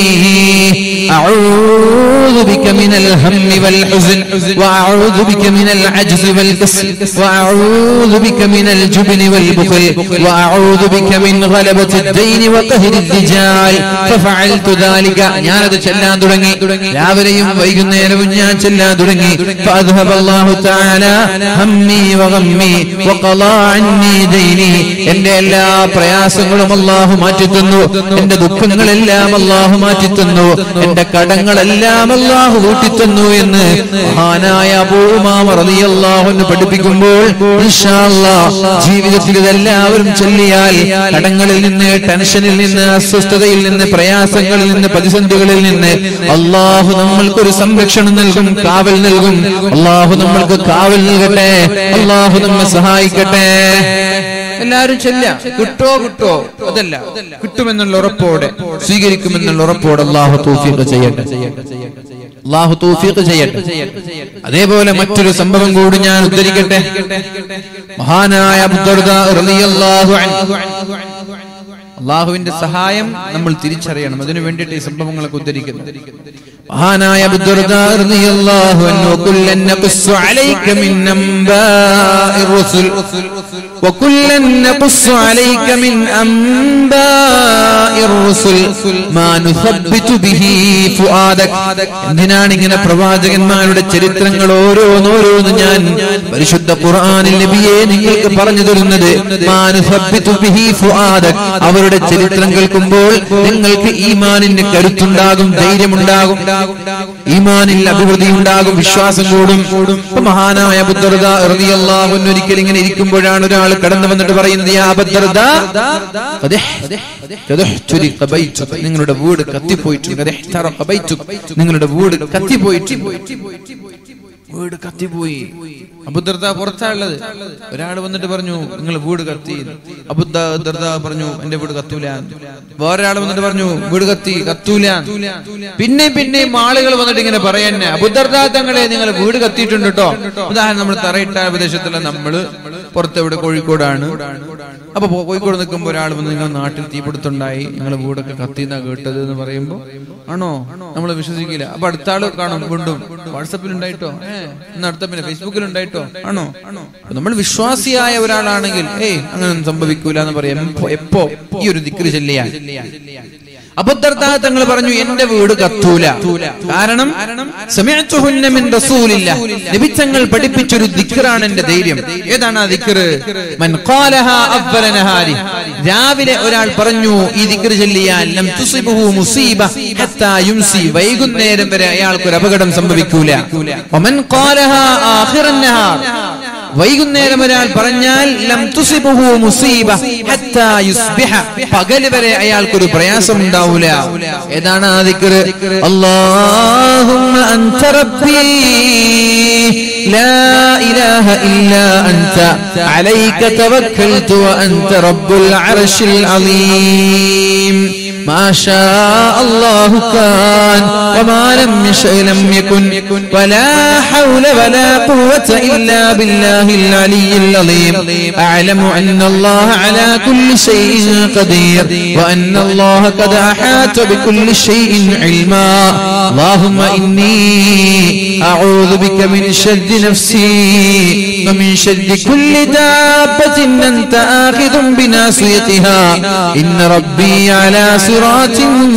أعوذ بك من الهم والحزن وأعوذ بك من العجز والكسل وأعوذ بك من الجبن والبخل وأعوذ بك من غلبة الدين وقهر الرجال ففعلت ذلك ഞാനത് ചെല്ലാൻ തുടങ്ങി രാവിലെയും വൈകുന്നേരവും ഞാൻ ചെല്ലാൻ തുടങ്ങി فأذهب الله تعالى همي وغمي وقضى عني ديني എന്റെ എല്ലാ പ്രയാസങ്ങളും അള്ളാഹു മാറ്റിത്തന്നു എന്റെ ദുഃഖങ്ങളെല്ലാം അള്ളാഹു മാറ്റിത്തന്നു എന്റെ കടങ്ങളെല്ലാം അള്ളാഹു കൂട്ടിത്തന്നു എന്ന് മഹാനായ അബൂമാമ റളിയല്ലാഹുവിനെ പഠിപ്പിക്കുമ്പോൾ ഇൻഷാ അല്ലാഹ് ജീവിതത്തിൽ ഇതെല്ലാവരും ചൊല്ലിയാൽ കടങ്ങളിൽ നിന്ന് ടെൻഷനിൽ നിന്ന് അസ്വസ്ഥതയിൽ നിന്ന് പ്രയാസങ്ങളിൽ നിന്ന് പ്രതിസന്ധികളിൽ നിന്ന് അള്ളാഹു നമ്മൾക്കൊരു സംരക്ഷണം നൽകും കാവൽ നൽകും അള്ളാഹു നമ്മൾക്ക് കാവൽ നൽകട്ടെ അള്ളാഹു നമ്മെ സഹായിക്കട്ടെ എല്ലാവരും ചെല്ല കിട്ടോ കിട്ടോ അതല്ല കിട്ടുമെന്നുള്ള ഉറപ്പോടെ സ്വീകരിക്കുമെന്നുള്ള ഉറപ്പോടെ അള്ളാഹു തൗഫീഖ് ചെയ്യട്ടെ അള്ളാഹു തൗഫീഖ് ചെയ്യട്ടെ അതേപോലെ മറ്റൊരു സംഭവം കൂടി ഞാൻ ഉദ്ധരിക്കട്ടെ മഹാനായ അബ്ദുർദാ റളിയല്ലാഹു അൻഹു അള്ളാഹുവിന്റെ സഹായം നമ്മൾ തിരിച്ചറിയണം അതിനു വേണ്ടിയിട്ട് ഈ സംഭവങ്ങളൊക്കെ ഉദ്ധരിക്കുന്നു മഹാനായ അബ്ദുർദാ റളിയല്ലാഹു അൻഹു കുല്ലൻ നഖസ്സു അലൈക മിൻ അംബാഇർ റസുൽ وكلا نقص عليك من أنباء الرسل ما نثبت به فؤادك എന്തിനാണ് ഇങ്ങനെ പ്രവാചകന്മാരുടെ ചരിത്രങ്ങൾ ഓരോന്നോരോന്ന് ഞാൻ പരിശുദ്ധ ഖുർആനിൽ നബിയെ നിങ്ങൾക്ക് പറഞ്ഞു തരുന്നത് മാ നുസബ്ബിതു ബിഹി ഫുആദക് അവരുടെ ചരിത്രം കേൾക്കുമ്പോൾ നിങ്ങൾക്ക് ഈമാനിന്റെ കരുത്തുണ്ടാകും ധൈര്യമുണ്ടാകും ഈമാനിൽ അഭിവൃദ്ധി ഉണ്ടാകും വിശ്വാസം കൂടും ഇപ്പൊ മഹാനായ അബുദ്ദർദ റളിയല്ലാഹു അൻഹു ഒരിക്കൽ ഇങ്ങനെ ഇരിക്കുമ്പോഴാണ് ഒരാൾ കടന്നു വന്നിട്ട് പറയുന്നത് യാ അബദ്ദർദ ഖദഹ് ഖദഹ്തു ലിക ബൈതുക നിങ്ങളുടെ വീട് കത്തിപ്പോയിട്ടുണ്ട് ഖദഹ്തറഖ ബൈതുക നിങ്ങളുടെ വീട് കത്തിപ്പോയിട്ട് വീട് കത്തിപ്പോയി അബുദർദ പുറത്താണുള്ളത് ഒരാൾ വന്നിട്ട് പറഞ്ഞു നിങ്ങൾ വീട് കത്തി അബുദർദ പറഞ്ഞു എന്റെ വീട് കത്തൂല വേറൊരാൾ വന്നിട്ട് പറഞ്ഞു വീട് കത്തി കത്തൂല പിന്നെ പിന്നെയും ആളുകൾ വന്നിട്ട് ഇങ്ങനെ പറയാൻ അബുദർദ തങ്ങളെ നിങ്ങൾ വീട് കത്തിയിട്ടുണ്ട് കേട്ടോ ഉദാഹരണം നമ്മൾ തറയിട്ട പ്രദേശത്തുള്ള നമ്മള് പുറത്തെവിടെ കോഴിക്കോടാണ് അപ്പൊ പോ- കോഴിക്കോട് നിൽക്കുമ്പോൾ ഒരാൾ വന്ന് നിങ്ങൾ നാട്ടിൽ തീപിടുത്തുണ്ടായി ഞങ്ങൾ വീടൊക്കെ കത്തിന്നാ കേട്ടത് എന്ന് പറയുമ്പോ ആണോ നമ്മൾ വിശ്വസിക്കില്ല അപ്പൊ അടുത്ത ആള് കാണും വീണ്ടും വാട്സപ്പിൽ ഉണ്ടായിട്ടോ ഏഹ് ഇന്ന് അടുത്ത പിന്നെ ഫേസ്ബുക്കിൽ ഉണ്ടായിട്ടോ ആണോ അപ്പൊ നമ്മൾ വിശ്വാസിയായ ഒരാളാണെങ്കിൽ ഏയ് അങ്ങനെ സംഭവിക്കൂല എന്ന് പറയാം എപ്പോ- എപ്പോ ഈ ഒരു ദിക്രി ചെല്ലിയാൽ അബദ്ധർത്താ തങ്ങൾ പറഞ്ഞു എന്റെ വീട് കത്തൂല കാരണം സമിഅത്തുഹുന്ന മിൻ റസൂലില്ല നബി തങ്ങൾ പഠിപ്പിച്ചൊരു ദിക്റാണ് എന്റെ ധൈര്യം ഏതാണ് ആ ദിക്റ് മൻ ഖാലഹാ അവ്വല നഹാരി രാവിലെ ഒരാൾ പറഞ്ഞു ഈ ദിക്ർ ചൊല്ലിയാൽ ലം തുസിബുഹു മുസീബ ഹത്താ യുംസി വൈകുന്നേരം വരെ അയാൾക്ക് ഒരു അപകടം സംഭവിക്കൂല വമൻ ഖാലഹാ ആഖിറൻ നഹാർ വൈകുന്നേരം ഒരാൾ പറഞ്ഞാൽ ലം തുസിബുഹു മുസീബ ഹത്താ യുസ്ബിഹ പകൽ വരെ അയാൾക്കൊരു പ്രയാസം ഉണ്ടാവൂല ഏതാണ് ആ ദിക്ർ അല്ലാഹുമ്മ അൻത റബ്ബി ലാ ഇലാഹ ഇല്ലാ അൻത അലൈക തവക്കൽതു വഅൻത റബ്ബുൽ അർശിൽ അലീം ما شاء الله كان وما لم يشأ لم يكن ولا حول ولا قوة إلا بالله العلي العظيم أعلم أن الله على كل شيء قدير وأن الله قد أحاط بكل شيء علما اللهم إني أعوذ بك من شر نفسي ومن شر كل دابة أنت آخذ بناصيتها إن ربي على صراط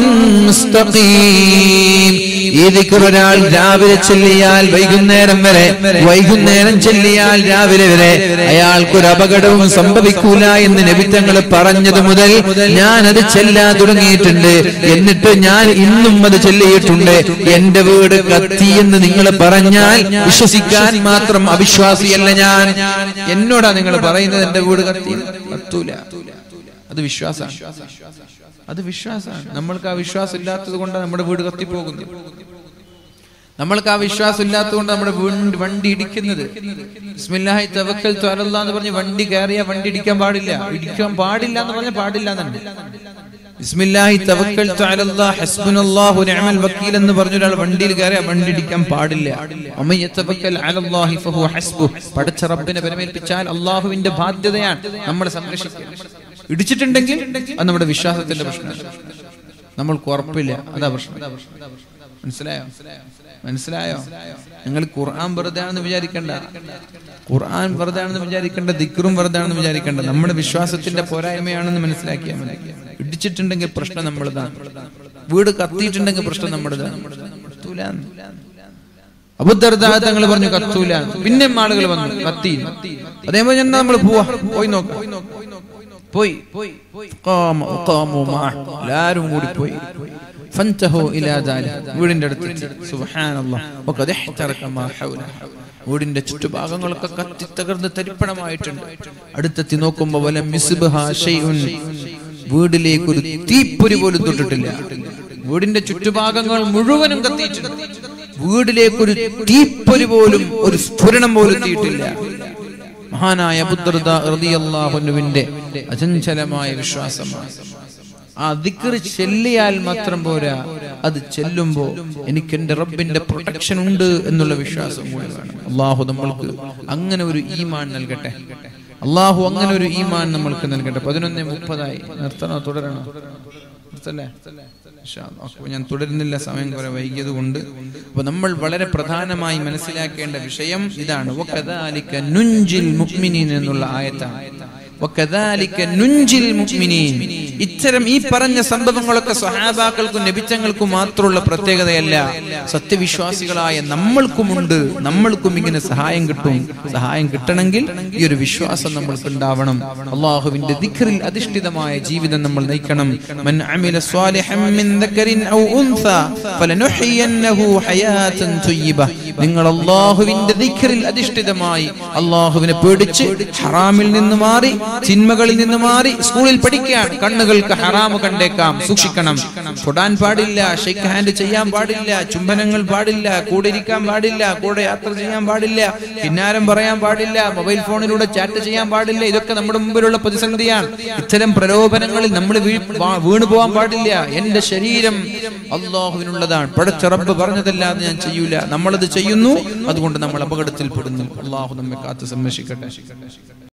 مستقيم ഈ ദിക്ർ ഒരാൾ രാവിലെ ചൊല്ലിയാൽ വൈകുന്നേരം വരെ വൈകുന്നേരം ചൊല്ലിയാൽ രാവിലെ വരെ അയാൾക്കൊരു അപകടവും സംഭവിക്കൂല എന്ന് നബിത്തങ്ങൾ പറഞ്ഞത് മുതൽ ഞാൻ അത് ചെല്ലാൻ തുടങ്ങിയിട്ടുണ്ട് എന്നിട്ട് ഞാൻ ഇന്നും അത് ചൊല്ലിയിട്ടുണ്ട് എന്റെ വീട് കത്തി എന്ന് നിങ്ങൾ പറഞ്ഞാൽ വിശ്വസിക്കാൻ മാത്രം അവിശ്വാസിയല്ല ഞാൻ എന്നോടാ നിങ്ങൾ പറയുന്നത് എന്റെ വീട് കത്തി കത്തൂല അത് വിശ്വാസമാണ് അത് വിശ്വാസമാണ് നമ്മൾക്ക് ആ വിശ്വാസം ഇല്ലാത്തത് കൊണ്ടാണ് നമ്മുടെ വീട് കത്തിപ്പോകുന്നത് നമ്മൾക്ക് ആ വിശ്വാസം ഇല്ലാത്തതുകൊണ്ട് നമ്മുടെ വീണ്ട് വണ്ടി ഇടിക്കുന്നത് ബിസ്മില്ലാഹി തവക്കൽ ത്വരല്ല എന്ന് പറഞ്ഞ് വണ്ടി കയറിയ വണ്ടി ഇടിക്കാൻ പാടില്ല ഇടിക്കാൻ പാടില്ല എന്ന് പറഞ്ഞാൽ പാടില്ല എന്നുണ്ട് ബിസ്മില്ലാഹി തവക്കൽതു അലല്ലാഹ് ഹസ്ബുനല്ലാഹു നിഅമൽ വക്കീൽ എന്ന് പറഞ്ഞ ഒരാൾ വണ്ടിയിൽ കയറി ആ വണ്ടി ഇടിക്കാൻ പാടില്ല വമൻ യതവക്കൽ അലല്ലാഹി ഫഹുവ ഹസ്ബു പടച്ച റബ്ബിനെ പരമേൽപ്പിച്ചാൽ അള്ളാഹുവിന്റെ ബാധ്യതയാണ് നമ്മളെ സംരക്ഷിക്കുക ഇടിച്ചിട്ടുണ്ടെങ്കിൽ അത് നമ്മുടെ വിശ്വാസത്തിന്റെ പ്രശ്നമല്ല നമ്മൾക്ക് ഉറപ്പില്ല അതാ പ്രശ്നം മനസ്സിലായോ മനസ്സിലായോ നിങ്ങൾ ഖുർആൻ വെറുതെ ആണെന്ന് വിചാരിക്കണ്ട ഖുർആൻ വെറുതെ ആണെന്ന് വിചാരിക്കേണ്ട ദിക്റും വെറുതെ ആണെന്ന് വിചാരിക്കേണ്ട നമ്മുടെ വിശ്വാസത്തിന്റെ പോരായ്മയാണെന്ന് മനസ്സിലാക്കിയാൽ മതി ഇടിച്ചിട്ടുണ്ടെങ്കിൽ പ്രശ്നം നമ്മളതാണ് വീട് കത്തിയിട്ടുണ്ടെങ്കിൽ പ്രശ്നം നമ്മുടേതാണ് കത്തൂലാന്ന്. അബുദ്ധർദാ തങ്ങൾ പറഞ്ഞു കത്തൂല പിന്നെ ആളുകൾ വന്നു കത്തി അതേപോലെ ഞാൻ നമ്മൾ പോവാ പോയി നോക്കാം പോയി ഖാമ വഖാമു മഅ. എല്ലാവരും കൂടി പോയി ഫൻതഹു ഇലാ ദാലിക. വീടിന്റെ അടുത്ത് സുബ്ഹാനല്ലാഹ് വഖദ് ഇഹ്തറക മാ ഹൗല വീടിന്റെ ചുറ്റുഭാഗങ്ങളൊക്കെ കത്തി തകർന്ന് തരിപ്പണമായിട്ടുണ്ട് അടുത്തെത്തി നോക്കുമ്പോ വലം മിസ്ബഹാ ഷൈഉൻ വീടിലേക്ക് ഒരു തീപ്പൊരി പോലും തൊട്ടിട്ടില്ല വീടിന്റെ ചുറ്റുഭാഗങ്ങൾ മുഴുവനും കത്തിയിട്ടുണ്ട് വീടിലേക്ക് ഒരു തീപ്പൊരി പോലും ഒരു സ്ഫുരണം പോലും എത്തിയിട്ടില്ല മഹാനായ അബുദ്ദർദ റളിയല്ലാഹുവിന്റെ അചഞ്ചലമായ വിശ്വാസമാണ് ആ ദിക്റ് ചെല്ലിയാൽ മാത്രം പോരാ അത് ചെല്ലുമ്പോ എനിക്ക് എന്റെ റബ്ബിന്റെ പ്രൊട്ടക്ഷൻ ഉണ്ട് എന്നുള്ള വിശ്വാസം കൂടി വേണം അള്ളാഹു നമ്മൾക്ക് അങ്ങനെ ഒരു ഈമാൻ നൽകട്ടെ അള്ളാഹു അങ്ങനെ ഒരു ഈമാൻ നമ്മൾക്ക് നൽകട്ടെ പതിനൊന്ന് മുപ്പതായി നിർത്തണോ തുടരണോ നിർത്തല്ലേ ഇൻഷാ അല്ലാ. അപ്പൊ ഞാൻ തുടരുന്നില്ല സമയം കുറെ വൈകിയത് കൊണ്ട് അപ്പൊ നമ്മൾ വളരെ പ്രധാനമായി മനസ്സിലാക്കേണ്ട വിഷയം ഇതാണ് വകദാലിക നുൻജിൽ മുഅ്മിനീൻ എന്നുള്ള ആയത്താണ് വകദാലിക നുൻജിൽ മുഅ്മിനീൻ ഇത്തരം ഈ പറഞ്ഞ സംഭവങ്ങളൊക്കെ സ്വഹാബാക്കൾക്കും നബിച്ചങ്ങൾക്കും മാത്രമുള്ള പ്രത്യേകതയല്ല സത്യവിശ്വാസികളായ നമ്മൾക്കുമുണ്ട് നമ്മൾക്കും ഇങ്ങനെ സഹായം കിട്ടും സഹായം കിട്ടണമെങ്കിൽ ഈ ഒരു വിശ്വാസം നമ്മൾക്ക് ഉണ്ടാവണം അള്ളാഹുവിന്റെ ദിഖറിൽ അധിഷ്ഠിതമായ ജീവിതം നമ്മൾ നയിക്കണം മൻ അമില സ്വാലിഹൻ മിൻ ദക്കറിൻ ഔ ഉൻസ ഫലനുഹ്യിയന്നഹു ഹയാതൻ ത്വയ്യിബ നിങ്ങൾ അള്ളാഹുവിന്റെ ദിഖറിൽ അധിഷ്ഠിതമായി അള്ളാഹുവിനെ പേടിച്ച് ഹറാമിൽ നിന്ന് മാറി ചിന്മകളിൽ നിന്ന് മാറി സ്കൂളിൽ പഠിക്കാൻ കണ്ണുകൾക്ക് ഹറാമ് കണ്ടേക്കാം സൂക്ഷിക്കണം തൊടാൻ പാടില്ല ഷെയ്ക്ക് ഹാൻഡ് ചെയ്യാൻ പാടില്ല ചുംബനങ്ങൾ പാടില്ല കൂടെ ഇരിക്കാൻ പാടില്ല കൂടെ യാത്ര ചെയ്യാൻ പാടില്ല കിന്നാരം പറയാൻ പാടില്ല മൊബൈൽ ഫോണിലൂടെ ചാറ്റ് ചെയ്യാൻ പാടില്ല ഇതൊക്കെ നമ്മുടെ മുമ്പിലുള്ള പ്രതിസന്ധിയാണ് ഇത്തരം പ്രലോഭനങ്ങളിൽ നമ്മൾ വീണു പോകാൻ പാടില്ല എന്റെ ശരീരം അള്ളാഹുവിനുള്ളതാണ് പടച്ച റബ്ബ് പറഞ്ഞതല്ലാതെ ഞാൻ ചെയ്യൂല നമ്മളത് ചെയ്യുന്നു അതുകൊണ്ട് നമ്മൾ അപകടത്തിൽപ്പെടുന്നു അള്ളാഹു നമ്മെ കാത്ത് സംരക്ഷിക്കട്ടെ